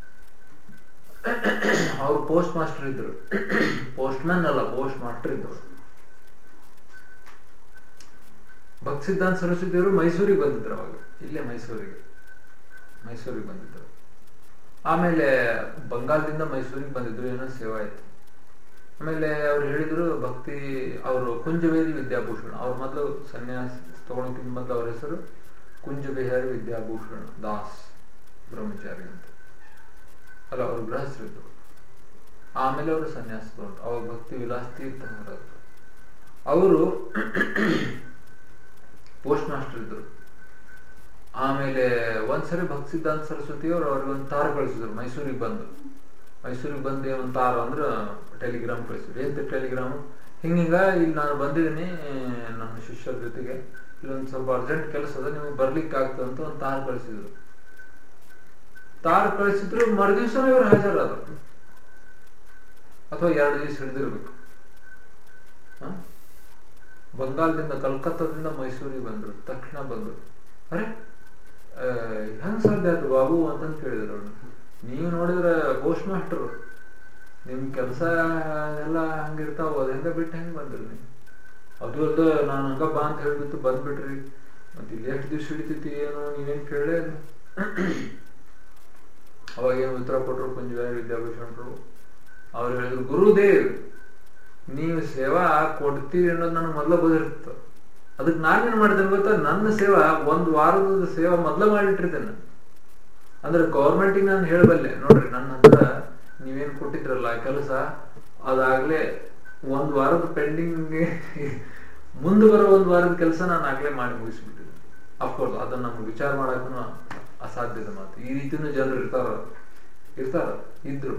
ಅವ್ರು ಪೋಸ್ಟ್ ಮಾಸ್ಟರ್ ಇದ್ರು ಪೋಸ್ಟ್ ಮ್ಯಾನ್ ಅಲ್ಲ ಪೋಸ್ಟ್ ಮಾಸ್ಟರ್ ಇದ್ರು ಭಕ್ತಿ ಸಿದ್ಧಾಂತ ಸರಸ್ವತಿ ಅವರು ಮೈಸೂರಿಗೆ ಬಂದಿದ್ರು ಅವಾಗ ಇಲ್ಲೇ ಮೈಸೂರಿಗೆ ಮೈಸೂರಿಗೆ ಬಂದಿದ್ರು ಆಮೇಲೆ ಬಂಗಾಳದಿಂದ ಮೈಸೂರಿಗೆ ಬಂದಿದ್ರು ಏನೋ ಸೇವಾ ಆಯ್ತು ಆಮೇಲೆ ಅವ್ರು ಹೇಳಿದ್ರು ಭಕ್ತಿ ಅವರು ಕುಂಜಬೇರಿ ವಿದ್ಯಾಭೂಷಣ ಅವ್ರ ಮೊದಲು ಸನ್ಯಾಸ ತಗೊಳಕ್ಕಿಂತ ಮೊದಲು ಅವ್ರ ಹೆಸರು ಕುಂಜಬಿಹಾರಿ ವಿದ್ಯಾಭೂಷಣ ದಾಸ್ ಬ್ರಹ್ಮಚಾರಿ ಅಂತ ಅಲ್ಲ ಅವರು ಗೃಹಸ್ಥರಿದ್ರು ಆಮೇಲೆ ಅವರು ಸನ್ಯಾಸ ತಗೊಂಡ್ರು ಅವಾಗ ಭಕ್ತಿ ವಿಲಾಸ್ ತೀರ್ಥ ಮಹಾರಾಜ್ ಅವರು ಪೋಸ್ಟ್ ಮಾಸ್ಟರ್ ಇದ್ರು ಆಮೇಲೆ ಒಂದ್ಸರಿ ಭಕ್ತಿ ಸಿದ್ಧಾಂತ ಸರಸ್ವತಿ ಅವರು ಅವ್ರಿಗೆ ಒಂದು ತಾರ ಕಳಿಸಿದ್ರು ಮೈಸೂರಿಗೆ ಬಂದು ಮೈಸೂರಿಗೆ ಬಂದು ಒಂದು ತಾರ ಅಂದ್ರೆ ಟೆಲಿಗ್ರಾಮ್ ಕಳಿಸಿದ್ರು ಏನ್ ಟೆಲಿಗ್ರಾಮ್ ಹಿಂಗಿಂಗ ಇಲ್ಲಿ ನಾನು ಬಂದಿದ್ದೀನಿ ನನ್ನ ಶಿಷ್ಯರ ಜೊತೆಗೆ ಇಲ್ಲೊಂದು ಸ್ವಲ್ಪ ಅರ್ಜೆಂಟ್ ಕೆಲಸ ಅದ ನಿಮಗೆ ಬರ್ಲಿಕ್ಕೆ ಆಗ್ತದೆ ಅಂತ ಒಂದು ತಾರ ಕಳಿಸಿದ್ರು ತಾರ ಕಳಿಸಿದ್ರು ಮರುದಿವ್ಸನೇ ಇವ್ರು ಹಾಜರಾದ್ರು ಅಥವಾ ಎರಡು ದಿವಸ ಹಿಡಿದಿರ್ಬೇಕು ಹ? ಬಂಗಾಳದಿಂದ ಕಲ್ಕತ್ತಾದಿಂದ ಮೈಸೂರಿಗೆ ಬಂದ್ರು ತಕ್ಷಣ ಬಂದ್ರು ಅರೆ ಆ, ಹೆಂಗ್ ಸಾಧ್ಯ ಆಯ್ತು ಬಾಬು ಅಂತಂದು ಕೇಳಿದ್ರು ಅವ್ರು ನೀವು ನೋಡಿದ್ರೆ ಪೋಸ್ಟ್ ಮಾಸ್ಟರ್ ನಿಮ್ ಕೆಲಸ ಎಲ್ಲ ಹಂಗಿರ್ತಾವ ಅದ ಹೆಂಗ ಬಿಟ್ಟು ಹೆಂಗ್ ಬಂದ್ರಿ ನೀವು ಅದು ಅಲ್ದ ನಾನು ಹಂಗ ಬಾ ಅಂತ ಹೇಳ್ಬಿಟ್ಟು ಬಂದ್ಬಿಟ್ರಿ ಮತ್ತೆ ಇಲ್ಲಿ ಎಷ್ಟು ದಿವ್ಸ ಹಿಡಿತೈತಿ ಏನು ನೀವೇನ್ ಕೇಳೇ ಇಲ್ಲ ಅವಾಗ ಏನು ಉತ್ತರ ಕೊಟ್ಟರು ಕುಂಜವಾರಿ ವಿದ್ಯಾಭೂಷಣರು ಅವ್ರು ಹೇಳಿದ್ರು ಗುರುದೇವ್ ನೀವು ಸೇವಾ ಕೊಡ್ತೀರಿ ಅನ್ನೋದು ನನಗೆ ಮೊದಲ ಬದಿರುತ್ತೆ ಅದಕ್ಕೆ ನಾನೇನ್ ಮಾಡಿದ್ದೇನೆ ಗೊತ್ತಾ ನನ್ನ ಸೇವಾ ಒಂದು ವಾರದ ಸೇವಾ ಮೊದಲ ಮಾಡಿಟ್ಟಿರ್ತೇನೆ ಅಂದ್ರೆ ಗೌರ್ಮೆಂಟಿಗೆ ನಾನು ಹೇಳಬಲ್ಲೆ ನೋಡ್ರಿ ನನ್ನ ಹತ್ರ ನೀವೇನ್ ಕೊಟ್ಟಿದ್ರಲ್ಲ ಕೆಲಸ ಅದಾಗ್ಲೇ ಒಂದ್ ವಾರದ ಪೆಂಡಿಂಗ್ ಮುಂದೆ ಬರೋ ಒಂದ್ ವಾರದ ಕೆಲಸ ನಾನು ಆಗ್ಲೇ ಮಾಡಿ ಮುಗಿಸ್ಬಿಟ್ಟಿದ್ದೆ ಅಫ್ಕೋರ್ಸ್ ಅದನ್ನ ನಮ್ಗೆ ವಿಚಾರ ಮಾಡಕ್ಕೂ ಅಸಾಧ್ಯದ ಮಾತು ಈ ರೀತಿನೂ ಜನರು ಇರ್ತಾರ ಇರ್ತಾರ ಇದ್ರು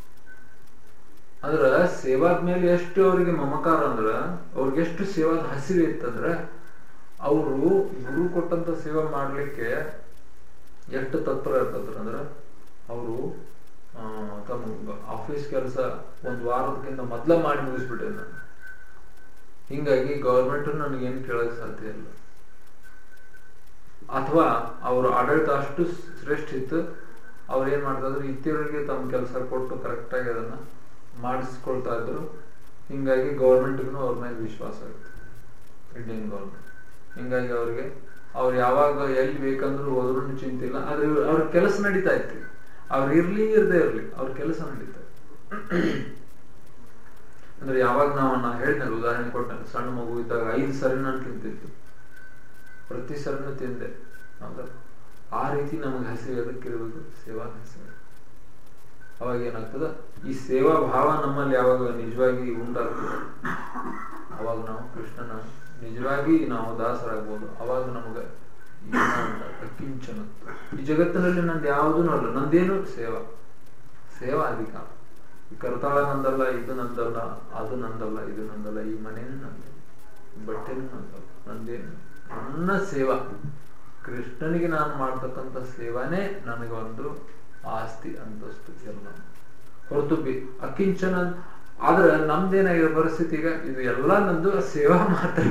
ಅಂದ್ರ ಸೇವಾದ ಮೇಲೆ ಎಷ್ಟು ಅವರಿಗೆ ಮಮಕಾರ ಅಂದ್ರ ಅವ್ರಿಗೆ ಎಷ್ಟು ಸೇವಾದ ಹಸಿರು ಇತ್ತಂದ್ರ ಅವರು ಗುರು ಕೊಟ್ಟಂತ ಸೇವೆ ಮಾಡ್ಲಿಕ್ಕೆ ಎಷ್ಟು ತತ್ಪರ ಇರ್ತದ್ರ ಅಂದ್ರ ಅವರು ತಮ್ಮ ಆಫೀಸ್ ಕೆಲಸ ಒಂದ್ ವಾರದಕ್ಕಿಂತ ಮೊದ್ಲ ಮಾಡಿ ಮುಗಿಸ್ಬಿಟ್ಟೆ ನಾನು ಹಿಂಗಾಗಿ ಗವರ್ಮೆಂಟ್ ನನಗೇನು ಕೇಳಕ್ ಸಾಧ್ಯ ಇಲ್ಲ ಅಥವಾ ಅವ್ರ ಆಡಳಿತ ಅಷ್ಟು ಶ್ರೇಷ್ಠ ಇತ್ತು ಅವ್ರು ಏನ್ ಮಾಡ್ತಾ ಇದ್ರು ಇತ್ತಿಯವರಿಗೆ ತಮ್ಮ ಕೆಲಸ ಕೊಟ್ಟು ಕರೆಕ್ಟ್ ಆಗಿ ಅದನ್ನ ಮಾಡಿಸ್ಕೊಳ್ತಾ ಇದ್ರು ಹಿಂಗಾಗಿ ಗೌರ್ಮೆಂಟ್ಗೂ ಅವ್ರ ಮೇಲೆ ವಿಶ್ವಾಸ ಆಗುತ್ತೆ ಇಂಡಿಯನ್ ಗೌರ್ಮೆಂಟ್ ಹಿಂಗಾಗಿ ಅವ್ರಿಗೆ ಅವ್ರು ಯಾವಾಗ ಎಲ್ಲಿ ಬೇಕಂದ್ರು ಹೋದ್ರು ಚಿಂತೆ ಇಲ್ಲ ಆದ್ರೆ ಅವ್ರ ಕೆಲಸ ನಡೀತಾ ಇತ್ತು ಅವ್ರು ಇರ್ಲಿ ಇರದೇ ಇರ್ಲಿ ಅವ್ರ ಕೆಲಸ ನಡೀತಾ ಅಂದ್ರೆ ಯಾವಾಗ ನಾವು ನಾ ಹೇಳಿದ್ನಲ್ಲ ಉದಾಹರಣೆ ಕೊಟ್ಟೆ ಸಣ್ಣ ಮಗು ಇದ್ದಾಗ ಐದು ಸರಿ ನಾನು ತಿಂತಿದ್ದು ಪ್ರತಿ ಸರಿನೂ ತಿಂದೆ ಹೌದಾ ಆ ರೀತಿ ನಮಗೆ ಹಸಿವೆ ಅದಕ್ಕಿರ್ಬೇಕು ಸೇವಾ ಹಸಿವೆ ಅವಾಗ ಏನಾಗ್ತದ ಈ ಸೇವಾ ಭಾವ ನಮ್ಮಲ್ಲಿ ಯಾವಾಗ ನಿಜವಾಗಿ ಉಂಟಾಗ್ತದೆ ಅವಾಗ ನಾವು ಕೃಷ್ಣನ ನಿಜವಾಗಿ ನಾವು ದಾಸರಾಗ್ಬೋದು ಅವಾಗ ನಮಗೆ ಕಿಂಚನ ಈ ಜಗತ್ತಿನಲ್ಲಿ ನಂದು ಯಾವುದೂ ಅಲ್ಲ ನಂದೇನು ಸೇವಾ ಸೇವಾ ಅಧಿಕಾರ ಈ ಕರ್ತಾಳ ನಂದಲ್ಲ ಇದು ನಂದಲ್ಲ ಅದು ನಂದಲ್ಲ ಇದು ನಂದಲ್ಲ ಈ ಮನೇನು ನಂದಲ್ಲ ಬಟ್ಟೆನೂ ನಂದಲ್ಲ ನಂದೇನು ನನ್ನ ಸೇವಾ ಕೃಷ್ಣನಿಗೆ ನಾನು ಮಾಡ್ತಕ್ಕಂಥ ಸೇವಾನೇ ನನಗೆ ಒಂದು ಆಸ್ತಿ ಅಂತಸ್ತು ಎಲ್ಲ ಹೊರತು ಬಿ ಅಕಿಂಚನ ಆದ್ರೆ ನಮ್ದೇನಾಗಿರೋ ಪರಿಸ್ಥಿತಿ ಈಗ ಇದು ಎಲ್ಲ ನಂದು ಸೇವಾ ಮಾತ್ರ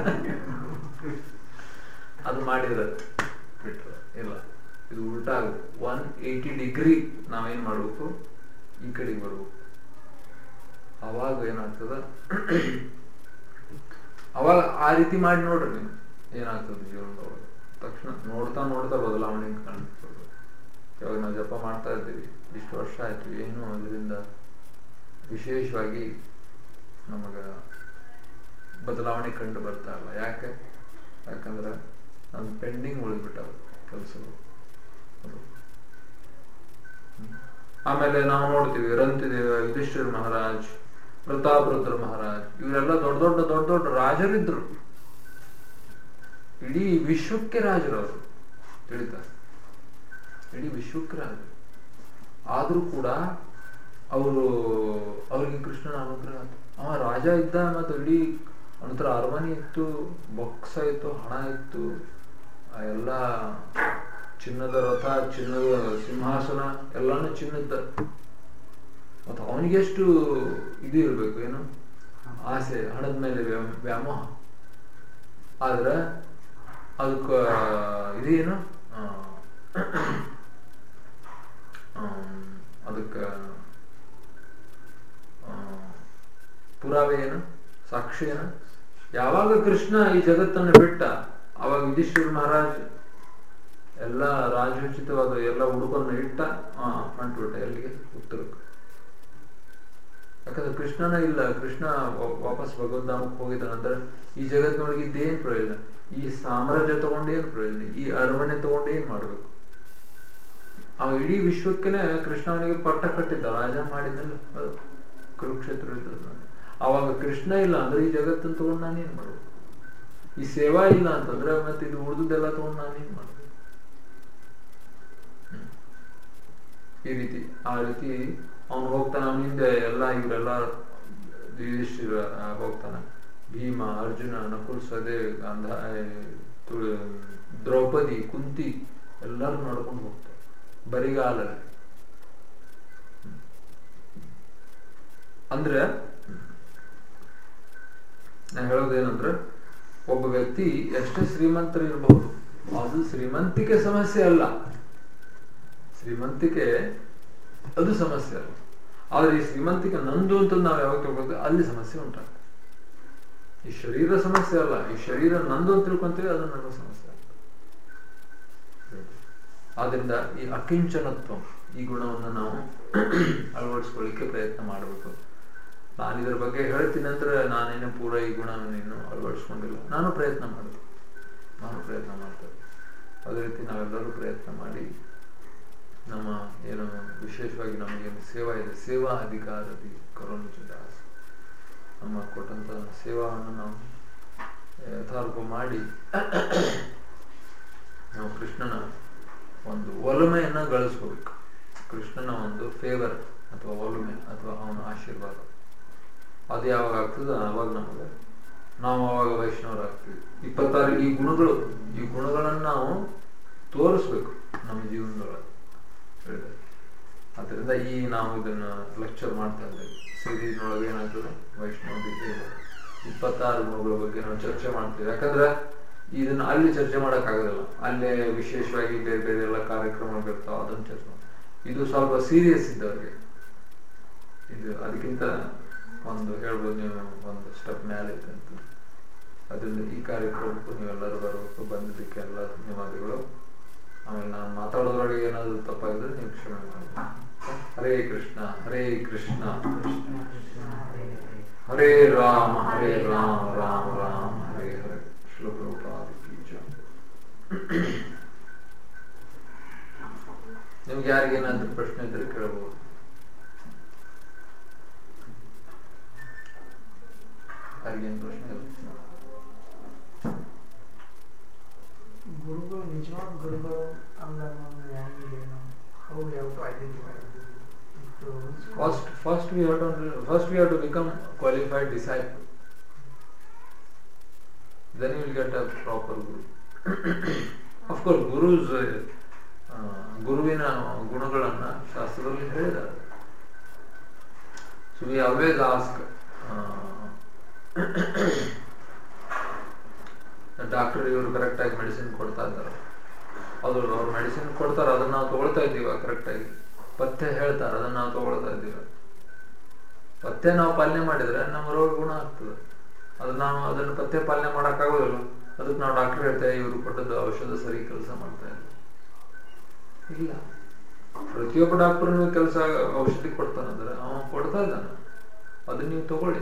ಅದು ಮಾಡಿದ್ರೆ ಬಿಟ್ರೆ ಇಲ್ಲ ಇದು ಉಲ್ಟಾ ಆಗುತ್ತೆ ಒನ್ ಏಯ್ಟಿ ಡಿಗ್ರಿ ನಾವೇನ್ ಮಾಡ್ಬೇಕು ಈ ಕಡೆಗೆ ಬರ್ಬೇಕು ಅವಾಗ ಏನಾಗ್ತದ ಅವಾಗ ಆ ರೀತಿ ಮಾಡಿ ನೋಡ್ರಿ ನೀವು ಏನಾಗ್ತದೆ ಜೀವನದೊಳಗೆ ತಕ್ಷಣ ನೋಡ್ತಾ ನೋಡ್ತಾ ಬದಲಾವಣೆ ಕಾಣಿಸ್ತದೆ ಇವಾಗ ನಾವು ಜಪ ಮಾಡ್ತಾ ಇದ್ದೀವಿ ಇಷ್ಟು ವರ್ಷ ಆಯ್ತು ಏನು ಅದರಿಂದ ವಿಶೇಷವಾಗಿ ನಮಗ ಬದಲಾವಣೆ ಕಂಡು ಬರ್ತಾ ಇಲ್ಲ ಯಾಕೆ ಯಾಕಂದ್ರೆ ನಮ್ ಪೆಂಡಿಂಗ್ ಉಳಿದ್ಬಿಟ್ಟಾವ ಕೆಲಸಗಳು ಆಮೇಲೆ ನಾವು ನೋಡ್ತೀವಿ ರಂತಿದೇವ ಯುಧಿಷ್ಠಿರ ಮಹಾರಾಜ್ ಪ್ರತಾಪರುದ್ರ ಮಹಾರಾಜ್ ಇವರೆಲ್ಲ ದೊಡ್ಡ ದೊಡ್ಡ ದೊಡ್ಡ ದೊಡ್ಡ ರಾಜರಿದ್ರು ಇಡೀ ವಿಶ್ವಕ್ಕೆ ರಾಜರವರು ತಿಳಿತಾ ಇಡೀ ವಿಶ್ವಕ್ಕೆ ರಾಜರು ಆದ್ರೂ ಕೂಡ ಅವರು ಅವ್ರಿಗೆ ಕೃಷ್ಣನ ಅನುಗ್ರಹ ಆಯ್ತು ಅವ ರಾಜ ಇದ್ದ ಮತ್ತು ಇಡೀ ನಂತರ ಅರಮನೆ ಇತ್ತು ಬೊಕ್ಸ ಇತ್ತು ಹಣ ಇತ್ತು ಆ ಎಲ್ಲ ಚಿನ್ನದ ರಥ ಚಿನ್ನದ ಸಿಂಹಾಸನ ಎಲ್ಲಾನು ಚಿನ್ನದ ಮತ್ತು ಅವನಿಗೆ ಎಷ್ಟು ಇದು ಇರ್ಬೇಕು ಏನು ಆಸೆ ಹಣದ ಮೇಲೆ ವ್ಯಾಮ್- ವ್ಯಾಮೋಹ ಆದ್ರೆ ಅದಕ್ಕ ಇದೇನು ಆ, ಆಮ್, ಅದಕ್ಕ ಆ, ಪುರಾವೆ ಏನು ಸಾಕ್ಷಿ ಏನು ಯಾವಾಗ ಕೃಷ್ಣ ಈ ಜಗತ್ತನ್ನು ಬಿಟ್ಟ ಅವಾಗ ಯುಧಿಷ್ಠಿರ ಮಹಾರಾಜ್ ಎಲ್ಲ ರಾಜೋಚಿತವಾದ ಎಲ್ಲ ಉಡುಪನ್ನು ಇಟ್ಟ ಆ ಫ್ರಂಟ್ ಬಿಟ್ಟ ಎಲ್ಲಿಗೆ ಉತ್ತರಕ್ಕೆ ಯಾಕಂದ್ರೆ ಕೃಷ್ಣನ ಇಲ್ಲ ಕೃಷ್ಣ ವಾ- ವಾಪಸ್ ಭಗವದ್ಧಾಮಕ್ಕೆ ಹೋಗಿದ ನಂತರ ಈ ಜಗತ್ತಿನೊಳಗೆ ಇದ್ದೇನ್ ಪ್ರಯೋಜನ ಈ ಸಾಮ್ರಾಜ್ಯ ತಗೊಂಡು ಏನ್ ಪ್ರಯೋಜನ ಈ ಅರಮನೆ ತಗೊಂಡು ಏನ್ ಮಾಡ್ಬೇಕು ಅವ ಇಡೀ ವಿಶ್ವಕ್ಕೆನೆ ಕೃಷ್ಣ ಅವನಿಗೆ ಪಟ್ಟ ಕಟ್ಟಿದ್ದ ರಾಜ ಮಾಡಿದ್ನಲ್ಲ ಅದು ಕುರುಕ್ಷೇತ್ರ ಯುದ್ಧದಲ್ಲಿ. ಅವಾಗ ಕೃಷ್ಣ ಇಲ್ಲ ಅಂದ್ರೆ ಈ ಜಗತ್ತನ್ನು ತಗೊಂಡು ನಾನೇನ್ ಮಾಡ್ಬೇಕು ಈ ಸೇವಾ ಇಲ್ಲ ಅಂತಂದ್ರೆ ಮತ್ತೆ ಇದು ಉಳಿದೆಲ್ಲ ತಗೊಂಡು ನಾನೇನ್ ಮಾಡ್ಬೇಕು ಹ್ಮ್. ಈ ರೀತಿ ಆ ರೀತಿ ಅವನು ಹೋಗ್ತಾನೆ ಅವನ ಹಿಂದೆ ಎಲ್ಲ ಇವರೆಲ್ಲ ಯುಧಿಷ್ಠಿರ ಆ, ಹೋಗ್ತಾನೆ ಭೀಮ ಅರ್ಜುನ ನಕುಲ್ ಸದೇವ್ ಗಾಂಧ ಆ, ತು- ದ್ರೌಪದಿ ಕುಂತಿ ಎಲ್ಲರೂ ನಡ್ಕೊಂಡು ಹೋಗ್ತಾರೆ ಬರಿಗಾಲಲ್ಲಿ ಹ್ಮ್. ಅಂದ್ರೆ ನಾ ಹೇಳೋದೇನಂದ್ರೆ ಒಬ್ಬ ವ್ಯಕ್ತಿ ಎಷ್ಟೇ ಶ್ರೀಮಂತರು ಇರಬಹುದು ಅದು ಶ್ರೀಮಂತಿಕೆ ಸಮಸ್ಯೆ ಅಲ್ಲ ಶ್ರೀಮಂತಿಕೆ ಅದು ಸಮಸ್ಯೆ ಅಲ್ಲ ಆದ್ರೆ ಈ ಶ್ರೀಮಂತಿಕೆ ನಂದು ಅಂತ ನಾವು ಯಾವಾಗ ತಿಳ್ಕೊಳ್ತೀವಿ ಅಲ್ಲಿ ಸಮಸ್ಯೆ ಉಂಟಾಗ್ತದೆ ಈ ಶರೀರ ಸಮಸ್ಯೆ ಅಲ್ಲ ಈ ಶರೀರ ನಂದು ಅಂತ ತಿಳ್ಕೊಂತೀವಿ ಅದು ನನ್ನ ಸಮಸ್ಯೆ ಆಗ್ತದೆ ಆದ್ರಿಂದ ಈ ಅಕಿಂಚನತ್ವ ಈ ಗುಣವನ್ನು ನಾವು ಅಳವಡಿಸ್ಕೊಳ್ಳಿಕ್ಕೆ ಪ್ರಯತ್ನ ಮಾಡಬೇಕು ನಾನು ಇದರ ಬಗ್ಗೆ ಹೇಳ್ತೀನಿ ಅಂದ್ರೆ ನಾನೇನು ಪೂರ ಈ ಗುಣವನ್ನು ಇನ್ನು ಅಳವಡಿಸ್ಕೊಂಡಿಲ್ಲ ನಾನು ಪ್ರಯತ್ನ ಮಾಡಿದೆ ನಾನು ಪ್ರಯತ್ನ ಮಾಡ್ತೇನೆ ಅದೇ ರೀತಿ ನಾವೆಲ್ಲರೂ ಪ್ರಯತ್ನ ಮಾಡಿ ನಮ್ಮ ಏನು ವಿಶೇಷವಾಗಿ ನಮಗೇನು ಸೇವಾ ಇದೆ ಸೇವಾ ಅಧಿಕಾರದಿ ಕರೋನು ದಾಸ ನಮ್ಮ ಕೊಟ್ಟಂತ ಸೇವಾವನ್ನು ನಾವು ಯಥಾರೂಪ ಮಾಡಿ ನಾವು ಕೃಷ್ಣನ ಒಂದು ಒಲಮೆಯನ್ನ ಗಳಿಸ್ಕೋಬೇಕು ಕೃಷ್ಣನ ಒಂದು ಫೇವರ್ ಅಥವಾ ಒಲುಮೆ ಅಥವಾ ಅವನ ಆಶೀರ್ವಾದ ಅದು ಯಾವಾಗ ಆಗ್ತದೆ ಆವಾಗ ನಮಗೆ ನಾವು ಅವಾಗ ವೈಷ್ಣವರಾಗ್ತೀವಿ ಇಪ್ಪತ್ತಾರು ಈ ಗುಣಗಳು ಈ ಗುಣಗಳನ್ನು ನಾವು ತೋರಿಸ್ಬೇಕು ನಮ್ಮ ಜೀವನದೊಳಗೆ ಹೇಳಿದೆ ಅದರಿಂದ ಈ ನಾವು ಇದನ್ನ ಲೆಕ್ಚರ್ ಮಾಡ್ತಾ ಇದ್ದೇವೆ ಸೀರೀಸ್ನೊಳಗೆ ಏನಾಗ್ತದೆ ವೈಷ್ಣವ ವಿದ್ಯೆ ಇಪ್ಪತ್ತಾರು ಗುಣಗಳ ಬಗ್ಗೆ ನಾವು ಚರ್ಚೆ ಮಾಡ್ತೀವಿ ಯಾಕಂದ್ರೆ ಇದನ್ನ ಅಲ್ಲಿ ಚರ್ಚೆ ಮಾಡೋಕ್ಕಾಗೋದಿಲ್ಲ ಅಲ್ಲೇ ವಿಶೇಷವಾಗಿ ಬೇರೆ ಬೇರೆ ಎಲ್ಲ ಕಾರ್ಯಕ್ರಮಗಳಿರ್ತಾವ ಅದನ್ನು ಚರ್ಚೆ ಮಾಡಿ ಇದು ಸ್ವಲ್ಪ ಸೀರಿಯಸ್ ಇದ್ದವ್ರಿಗೆ ಇದು ಅದಕ್ಕಿಂತ ಒಂದು ಹೇಳ್ಬೋದು ನೀವು ಒಂದು ಸ್ಟೆಪ್ ಮೇಲೆ ಇದೆ ಅಂತ ಅದರಿಂದ ಈ ಕಾರ್ಯಕ್ರಮಕ್ಕೂ ನೀವೆಲ್ಲರೂ ಬರಬೇಕು ಬಂದಿದ್ದಕ್ಕೆ ಎಲ್ಲ ಧನ್ಯವಾದಗಳು ಆಮೇಲೆ ನಾನು ಮಾತಾಡೋದ್ರೊಳಗೆ ಏನಾದರೂ ತಪ್ಪಾಗಿದ್ರೆ ನೀವು ಕ್ಷಮೆ ಮಾಡಿ ಹರೇ ಕೃಷ್ಣ ಹರೇ ಕೃಷ್ಣ ಹರೇ ರಾಮ ಹರೇ ರಾಮ ರಾಮ ರಾಮ ಹರೇ ಹರೇ ಶ್ಲೋಕ ರೂಪಾದ ನಿಮ್ಗೆ ಯಾರಿಗೇನಾದ್ರೂ ಪ್ರಶ್ನೆ ಇದ್ರೆ ಕೇಳಬಹುದು ಯಾರಿಗೇನು ಪ್ರಶ್ನೆ ಇಲ್ಲ ಗುರುಗಳು ನಿಜವಾದ ಗುರುಗಳು ಅಂದ್ರೆ ನಮ್ಗೆ ಹೆಂಗಿದೆ how have to identify First, first we have to first we have to become qualified disciple. Then you will get a proper guru. of course, gurus ಆ, ಗುರುವಿನ ಗುಣಗಳನ್ನ ಶಾಸ್ತ್ರದಲ್ಲಿ ಹೇಳಿದ್ದಾರೆ so we always ask doctor ಇವರು correct ಆಗಿ medicine ಕೊಡ್ತಾ ಇದ್ದಾರೆ ಅದು ಅವ್ರು ಮೆಡಿಸಿನ್ ಕೊಡ್ತಾರೆ ಅದನ್ನ ನಾವು ತಗೊಳ್ತಾ ಇದ್ದೀವ ಕರೆಕ್ಟ್ ಆಗಿ ಪಥ್ಯ ಹೇಳ್ತಾರೆ ಅದನ್ನ ನಾವು ತಗೊಳ್ತಾ ಇದ್ದೀವಿ ಪಥ್ಯ ನಾವು ಪಾಲನೆ ಮಾಡಿದ್ರೆ ನಮ್ಮ ರೋಗ ಗುಣ ಆಗ್ತದೆ ಅದು ನಾವು ಅದನ್ನು ಪಥ್ಯ ಪಾಲನೆ ಮಾಡೋಕ್ಕಾಗೋದಿಲ್ಲ ಅದಕ್ಕೆ ನಾವು ಡಾಕ್ಟರ್ ಹೇಳ್ತೇವೆ ಇವರು ಕೊಟ್ಟದ್ದು ಔಷಧ ಸರಿ ಕೆಲಸ ಮಾಡ್ತಾ ಇಲ್ಲ ಇಲ್ಲ ಪ್ರತಿಯೊಬ್ಬ ಡಾಕ್ಟರ್ ಕೆಲಸ ಔಷಧಿ ಕೊಡ್ತಾನಂದ್ರೆ ಅವನು ಕೊಡ್ತಾ ಇದ್ದಾನೆ ಅದನ್ನ ನೀವು ತಗೊಳ್ಳಿ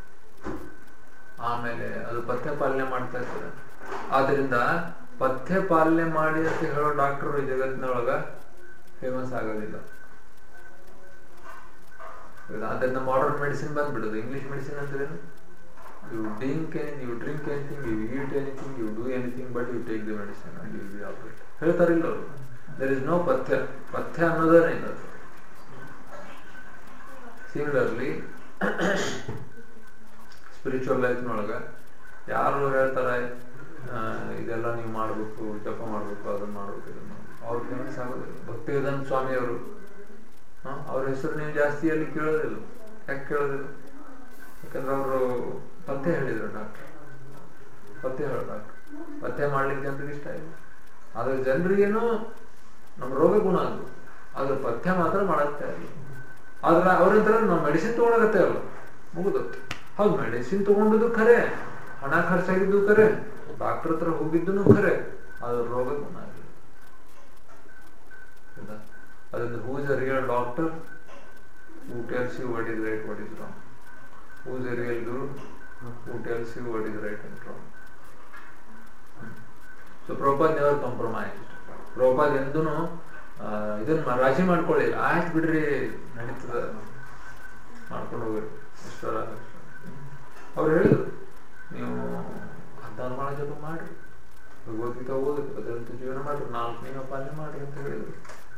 ಆಮೇಲೆ ಅದು ಪಥ್ಯ ಪಾಲನೆ ಮಾಡ್ತಾ ಇರ್ತಾರೆ ಆದ್ರಿಂದ ಪಥ್ಯ ಪಾಲನೆ ಮಾಡಿ ಅಂತ ಹೇಳೋ ಡಾಕ್ಟರ್ ಈ ಜಗತ್ತಿನೊಳಗ ಫೇಮಸ್ ಆಗೋದಿಲ್ಲ ಅದರಿಂದ ಮಾಡರ್ನ್ ಮೆಡಿಸಿನ್ ಬಂದ್ಬಿಡುದು ಇಂಗ್ಲಿಷ್ ಮೆಡಿಸಿನ್ ಅಂದ್ರೇನು you drink you drink anything you eat anything you do anything but you take the medicine and you be operate ಹೇಳ್ತಾರಿಲ್ಲ ಅವರು ದರ್ ಇಸ್ ನೋ ಪಥ್ಯ ಪಥ್ಯ ಅನ್ನೋದೇನೆ ಇಲ್ಲ ಸಿಮಿಲರ್ಲಿ ಸ್ಪಿರಿಚುವಲ್ ಲೈಫ್ನೊಳಗ ಯಾರು ಹೇಳ್ತಾರೆ ಆ, ಇದೆಲ್ಲ ನೀವು ಮಾಡಬೇಕು ಜಪ ಮಾಡಬೇಕು ಅದನ್ನ ಮಾಡಬೇಕು ಇದನ್ನ ಮಾಡ್ಬೇಕು ಅವ್ರ ಫೇಮಸ್ ಆಗೋದಿಲ್ಲ ಭಕ್ತಿವೇದಾಂತ ಸ್ವಾಮಿ ಅವರು ಅವ್ರ ಹೆಸರು ನೀವು ಜಾಸ್ತಿ ಅಲ್ಲಿ ಕೇಳೋದಿಲ್ಲ ಯಾಕೆ ಕೇಳೋದಿಲ್ಲ ಯಾಕಂದ್ರೆ ಅವರು ಪಥ್ಯ ಹೇಳಿದ್ರು ಡಾಕ್ಟರ್ ಪಥ್ಯ ಹೇಳ ಡಾಕ್ಟರ್ ಪಥ್ಯ ಮಾಡ್ಲಿಕ್ಕೆ ಅಂತ ಇಷ್ಟ ಇಲ್ಲ ಆದ್ರೆ ಜನರಿಗೇನು ನಮ್ಮ ರೋಗ ಗುಣ ಅದು ಆದ್ರೆ ಪಥ್ಯ ಮಾತ್ರ ಮಾಡತ್ತೆ ಇಲ್ಲ ಆದ್ರೆ ಅವ್ರಂತರ ನಾವು ಮೆಡಿಸಿನ್ ತಗೊಳಕತ್ತೆ ಅಲ್ಲ ಮುಗಿದತ್ತು ಹೌದು ಮೆಡಿಸಿನ್ ತಗೊಂಡಿದ್ದು ಖರೆ ಹಣ ಖರ್ಚಾಗಿದ್ದು ಖರೆ ಡಾಕ್ಟರ್ ಹತ್ರ ಹೋಗಿದ್ದು ಖರೆ ಆದ್ರೆ ರೋಗ ಗುಣ ಆಗಿಲ್ಲ ಹೌದಾ ಅದರಿಂದ who is a real doctor who tells you what is right what is wrong who is a real guru who tells you what is right and wrong so Prabhupada never compromise Prabhupada ಎಂದೂ ಇದನ್ನ ರಾಜಿ ಮಾಡ್ಕೊಳ್ಳಿಲ್ಲ ಆಯ್ತು ಬಿಡ್ರಿ ನಡೀತದ ಮಾಡ್ಕೊಂಡು ಹೋಗ್ರಿ ಇಷ್ಟರ ಅವ್ರು ಹೇಳಿದ್ರು ನೀವು ಹದಿನಾರು ಮಾಡ ಜಪ ಮಾಡ್ರಿ ಭಗವದ್ಗೀತಾ ಓದ್ರಿ ಅದರಂತೆ ಜೀವನ ಮಾಡ್ರಿ ನಾಲ್ಕು ನೀವು ಪಾಲನೆ ಮಾಡ್ರಿ ಅಂತ ಹೇಳಿದ್ರು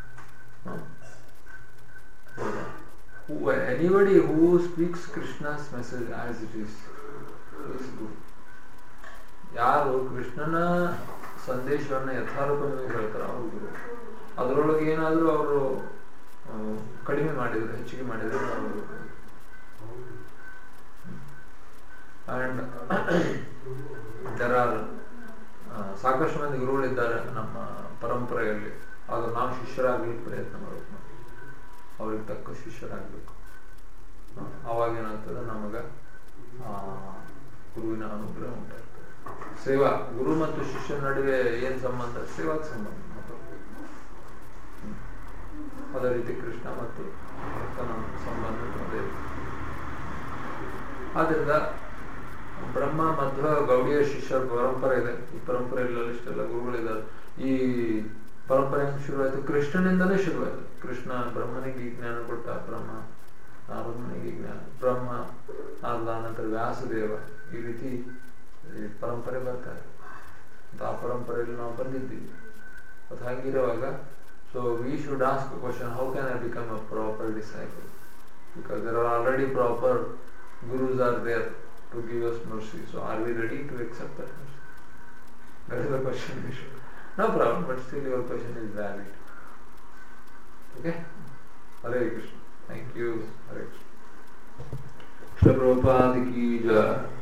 anybody who speaks Krishna's message as it is is good ಯಾರು ಕೃಷ್ಣನ ಸಂದೇಶವನ್ನ ಯಥಾರೂಪವಾಗಿ ಹೇಳ್ತಾರ ಅವ್ರು ಗುರು ಅದರೊಳಗೆ ಏನಾದರೂ ಅವರು ಕಡಿಮೆ ಮಾಡಿದ್ರು ಹೆಚ್ಚಿಗೆ ಮಾಡಿದ್ರು ಅವರು ಅಂಡ್ ದರ್ ಆರ್ ಸಾಕಷ್ಟು ಮಂದಿ ಗುರುಗಳಿದ್ದಾರೆ ನಮ್ಮ ಪರಂಪರೆಯಲ್ಲಿ ಆದ್ರೆ ನಾವು ಶಿಷ್ಯರಾಗ್ಲಿಕ್ಕೆ ಪ್ರಯತ್ನ ಮಾಡಬೇಕು ನಾವು ಅವ್ರಿಗೆ ತಕ್ಕ ಶಿಷ್ಯರಾಗಬೇಕು ಅವಾಗ ಏನಾಗ್ತದೆ ನಮಗ ಆ, ಗುರುವಿನ ಅನುಗ್ರಹ ಉಂಟಾಗ್ತದೆ ಸೇವಾ ಗುರು ಮತ್ತು ಶಿಷ್ಯನ ನಡುವೆ ಏನ್ ಸಂಬಂಧ ಸೇವಾಕ್ ಸಂಬಂಧ ಅದೇ ರೀತಿ ಕೃಷ್ಣ ಮತ್ತು ಭಕ್ತನ ಸಂಬಂಧ ಅದೇ ರೀತಿ ಆದ್ರಿಂದ ಬ್ರಹ್ಮ ಮಧ್ವ ಗೌಡಿಯ ಶಿಷ್ಯರ ಪರಂಪರೆ ಇದೆ ಈ ಪರಂಪರೆಯಲ್ಲಿ ಇಷ್ಟೆಲ್ಲ ಗುರುಗಳಿದ್ದಾರೆ ಈ ಪರಂಪರೆ ಹೆಂಗ್ ಶುರುವಾಯಿತು ಕೃಷ್ಣನಿಂದಲೇ ಶುರುವಾಯಿತು ಕೃಷ್ಣ ಬ್ರಹ್ಮನಿಗೆ ಈ ಜ್ಞಾನ ಕೊಟ್ಟ ಬ್ರಹ್ಮ ನಾರದನಿಗೆ ಈ ಜ್ಞಾನ ಬ್ರಹ್ಮ ನಾರದ ನಂತರ ವ್ಯಾಸದೇವ ಈ ರೀತಿ ಈ ಪರಂಪರೆ ಬರ್ತಾರೆ ಅಂತ ಆ ಪರಂಪರೆಯಲ್ಲಿ ನಾವು ಬಂದಿದ್ದೀವಿ ಅದು ಹಂಗಿರುವಾಗ so we should ask question how can I become a proper disciple because there are already proper gurus are there to give us mercy. So are we ready to accept that mercy? That is the question we should. No problem, but still your question is valid. Okay? Hare Krishna. Thank you. Hare Krishna. Shri Prabhupada ki jai.